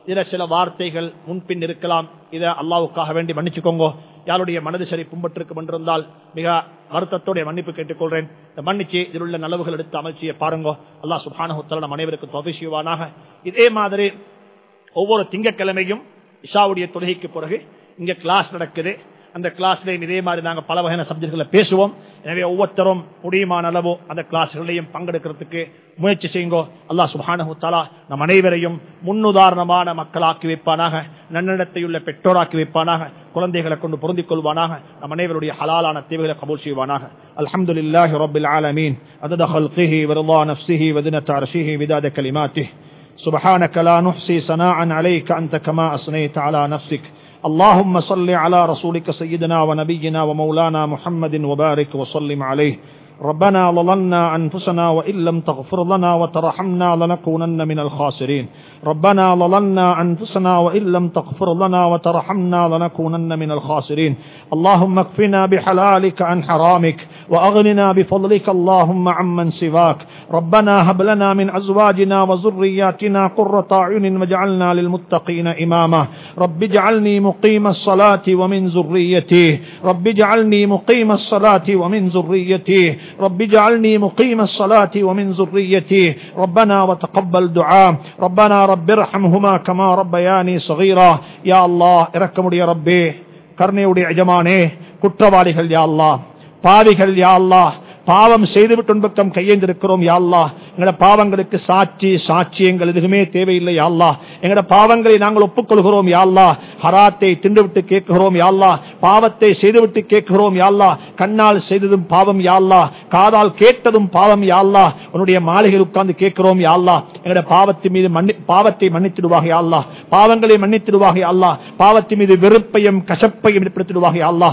இதுல சில வார்த்தைகள் முன்பின் இருக்கலாம் இதை அல்லாவுக்காக வேண்டி மன்னிச்சுக்கோங்க யாருடைய மனது சரி பும்பட்டிருக்கு என்றிருந்தால் மிக வருத்தத்தோட மன்னிப்பு கேட்டுக்கொள்றேன் இந்த மன்னிச்சு இதில் உள்ள நலவுகள் எடுத்து அமைச்சியை பாருங்க அல்லாஹ் சுபானகுத்தல நம் அனைவருக்கும் தொகைசிவானாக இதே மாதிரி ஒவ்வொரு திங்கக்கிழமையும் இஷாவுடைய தொழுகைக்கு பிறகு இங்க கிளாஸ் நடக்குது அந்த கிளாஸ்லையும் இதே மாதிரி நாங்க பல வகையான சப்ஜெக்ட்களை பேசுவோம் எனவே ஒவ்வொருத்தரும் முடியுமான அளவு அந்த கிளாஸ்களையும் பங்கெடுக்கிறதுக்கு முயற்சி செய்யுங்கோ அல்லாஹ் சுபானு தாலா நம் அனைவரையும் முன்னுதாரணமான மக்களாக்கி வைப்பானாக நன்னடத்தையுள்ள பெற்றோராக்கி வைப்பானாக குழந்தைகளை கொண்டு பொருந்திக் கொள்வானாக நம் அனைவருடைய ஹலாலான தேவைகளை கபூல் செய்வானாக الحمد لله رب العالمين عدد خلقه ورضا نفسه وزنة عرشه بداد كلماته سبحانك لا نحصي ثناء عليك أنت كما أثنيت على نفسك اللهم صل على رسولك سيدنا ونبينا ومولانا محمد وبارك وسلم عليه ربنا ظلمنا أنفسنا وإن لم تغفر لنا وترحمنا لنكونن من الخاسرين ربنا ظلمنا أنفسنا وإن لم تغفر لنا وترحمنا لنكونن من الخاسرين اللهم اكفنا بحلالك عن حرامك وأغننا بفضلك اللهم عمن سواك ربنا هب لنا من أزواجنا وذرياتنا قرة أعين واجعلنا للمتقين إماما رب اجعلني مقيم الصلاة ومن ذريتي رب اجعلني مقيم الصلاة ومن ذريتي رب اجعلني مقيم الصلاة ومن ذريتي ربنا وتقبل دعاء ربنا رب ارحمهما كما ربياني صغيرا يا الله اركموا يا ربي கருணையுடைய எஜமானே குற்றவாளிகள் யா அல்லாஹ் பாவிகள் யா அல்லாஹ் பாவம் செய்துவிட்டு பக்கம் கையேந்திருக்கிறோம் யாழ்லா எங்களோட பாவங்களுக்கு சாட்சி சாட்சியங்கள் எதுவுமே தேவையில்லை யாழ்லா எங்களோட பாவங்களை நாங்கள் ஒப்புக்கொள்கிறோம் யாழ்லா ஹராத்தை தின்றுவிட்டு கேட்கிறோம் யாழ்லா பாவத்தை செய்துவிட்டு கேட்கிறோம் யாழ்லா கண்ணால் செய்ததும் பாவம் யாழ்லா காதால் கேட்டதும் பாவம் யாழ்லா உன்னுடைய மாளிகையில் உட்கார்ந்து கேட்கிறோம் யாழ்லா எங்களோட பாவத்தின் மீது மன்னி பாவத்தை மன்னித்திடுவாக யாழ்லா பாவங்களை மன்னித்திடுவாக யாழ்லா பாவத்தின் மீது வெறுப்பையும் கசப்பையும் ஏற்படுத்திடுவாக யாழ்லா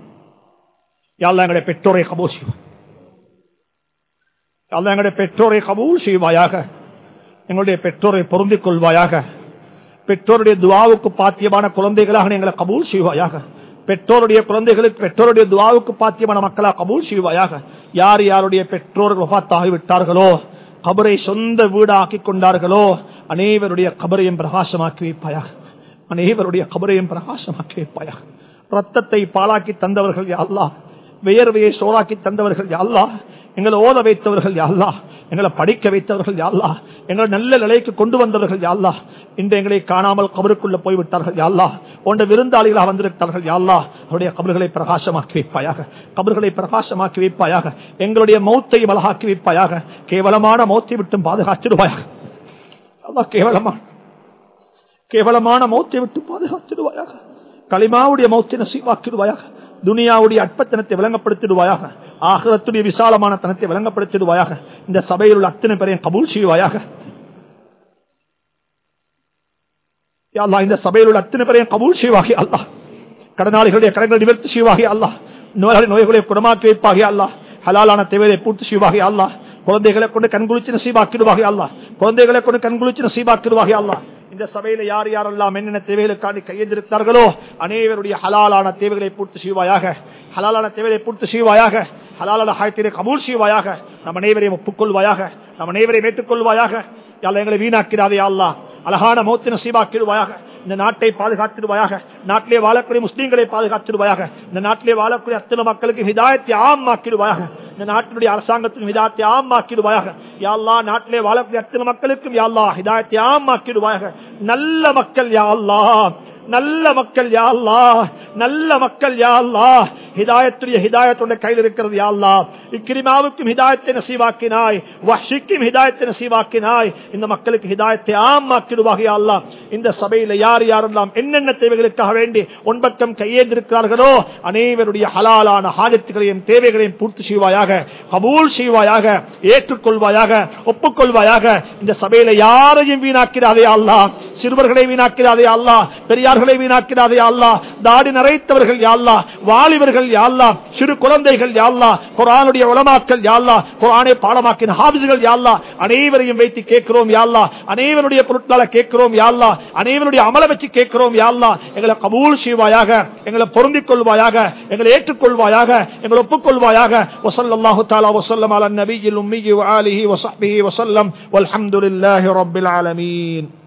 யாழ்லா எங்களுடைய பெற்றோரை கபோசியும் அல்ல எங்களுடைய பெற்றோரை கபூல் செய்வாயாக எங்களுடைய பெற்றோரை பொருந்திக் கொள்வாயாக பெற்றோருடைய துவாவுக்கு பாத்தியமான குழந்தைகளாக எங்களை கபூல் செய்வாயாக பெற்றோருடைய குழந்தைகளுக்கு பெற்றோருடைய துவாவுக்கு பாத்தியமான மக்களா கபூல் செய்வாயாக யார் யாருடைய பெற்றோர்கள் வபாத்தாகிவிட்டார்களோ கபரை சொந்த வீடாக்கி கொண்டார்களோ அனைவருடைய கபரையும் பிரகாசமாக்கி வைப்பாயாக அனைவருடைய கபரையும் பிரகாசமாக்கி வைப்பாயாக ரத்தத்தை பாலாக்கி தந்தவர்கள் யாழ்லா வியர்வையை சோறாக்கி தந்தவர்கள் யாழ்லா எங்களை ஓத வைத்தவர்கள் யாழ்லா எங்களை படிக்க வைத்தவர்கள் யாழ்லா எங்களை நல்ல நிலைக்கு கொண்டு வந்தவர்கள் யாழ்லா இன்று எங்களை காணாமல் கபருக்குள்ள போய்விட்டார்கள் யாழ்லா போன்ற விருந்தாளிகளாக வந்திருக்கிறார்கள் யாழ்லா அவருடைய கபர்களை பிரகாசமாக்கி வைப்பாயாக கபர்களை பிரகாசமாக்கி வைப்பாயாக எங்களுடைய மௌத்தை வளகாக்கி வைப்பாயாக கேவலமான மௌத்தை விட்டும் பாதுகாத்திடுவாயாக அல்லா கேவலமான கேவலமான மௌத்தை விட்டு பாதுகாத்திடுவாயாக களிமாவுடைய மௌத்தை நசீவாக்கிடுவாயாக துனியாவுடைய அற்பத்தனத்தை விளங்கப்படுத்திடுவாயாக ஆகரத்துடைய விசாலமான தனத்தை விளங்கப்படுத்திடுவாயாக இந்த சபையில் உள்ள அத்தனை பேரையும் கபூல் செய்வாயாக இந்த சபையில் உள்ள அத்தனை பேரையும் கபூல் செய்வாகி அல்லா கடனாளிகளுடைய கடன்கள் நிவர்த்தி செய்வாகி அல்லா நோயாளி நோய்களை குணமாக்கி வைப்பாகி அல்லா ஹலாலான தேவையை பூர்த்தி செய்வாகி அல்லா குழந்தைகளை கொண்டு கண்குளிச்சு நசீபாக்கிடுவாகி அல்லா குழந்தைகளை கொண்டு கண்குளிச்சு நசீபாக்கிடுவாகி அல்லா இந்த சபையில யார் யாரெல்லாம் என்னென்ன தேவைகளுக்காண்டி கையெழுந்திருக்கிறார்களோ அனைவருடைய ஹலாலான தேவைகளை பூர்த்தி செய்வாயாக ஹலாலான தேவையை பூர்த்தி செய்வாயாக ஹலாலான ஹாயத்திலே கபூல் செய்வாயாக நம் அனைவரையும் ஒப்புக்கொள்வாயாக நம் அனைவரையும் ஏற்றுக்கொள்வாயாக யாழ்லா எங்களை வீணாக்கிறாதே அல்லா அழகான மௌத்தின சீவாக்கிடுவாயாக இந்த நாட்டை பாதுகாத்திடுவாயாக நாட்டிலே வாழக்கூடிய முஸ்லீம்களை பாதுகாத்திடுவாயாக இந்த நாட்டிலே வாழக்கூடிய அத்தனை மக்களுக்கு ஹிதாயத்தை ஆமாக்கிடுவாயாக இந்த நாட்டினுடைய அரசாங்கத்தின் ஹிதாயத்தை ஆமாக்கிடுவாயாக யாழ்லா நாட்டிலே வாழக்கூடிய அத்தனை மக்களுக்கும் யாழ்லா ஹிதாயத்தை ஆமாக்கிடுவாயாக நல்ல மக்கள் யாழ்லா நல்ல மக்கள் யாழ்லா நல்ல மக்கள் யாழ்லா ஹிதாயத்துடைய ஹிதாயத்துடைய கையில் இருக்கிறது யாழ்லா இக்கிரிமாவுக்கும் ஹிதாயத்தை நசீவாக்கினாய் வஷிக்கும் ஹிதாயத்தை நசீவாக்கினாய் இந்த மக்களுக்கு ஹிதாயத்தை ஆமாக்கிடுவாக யாழ்லா இந்த சபையில யார் யாரெல்லாம் என்னென்ன தேவைகளுக்காக வேண்டி ஒன்பக்கம் கையேந்திருக்கிறார்களோ அனைவருடைய ஹலாலான ஹாஜத்துகளையும் தேவைகளையும் பூர்த்தி செய்வாயாக கபூல் செய்வாயாக ஏற்றுக்கொள்வாயாக ஒப்புக்கொள்வாயாக இந்த சபையில யாரையும் வீணாக்கிறாதே அல்லா சிறுவர்களை வீணாக்கிறாதே அல்லா பெரியார்களை வீணாக்கிறாதே அல்லா தாடி நரைத்தவர்கள் யாழ்லா வாலிபர்கள் யாழ்லா சிறு குழந்தைகள் யாழ்லா குரானுடைய உலமாக்கள் யாழ்லா குரானை பாடமாக்கின ஹாபிசுகள் யாழ்லா அனைவரையும் வைத்து கேட்கிறோம் யாழ்லா அனைவருடைய பொருட்களை கேட்கிறோம் யாழ்லா அனைவருடைய அமல வச்சு கேட்கிறோம் யாழ்லா எங்களை கபூல் செய்வாயாக எங்களை பொருந்திக் கொள்வாயாக எங்களை ஏற்றுக்கொள்வாயாக எங்களை ஒப்புக்கொள்வாயாக وصلى تعالى وسلم على النبي الأمي وآله وصحبه وسلم والحمد لله رب العالمين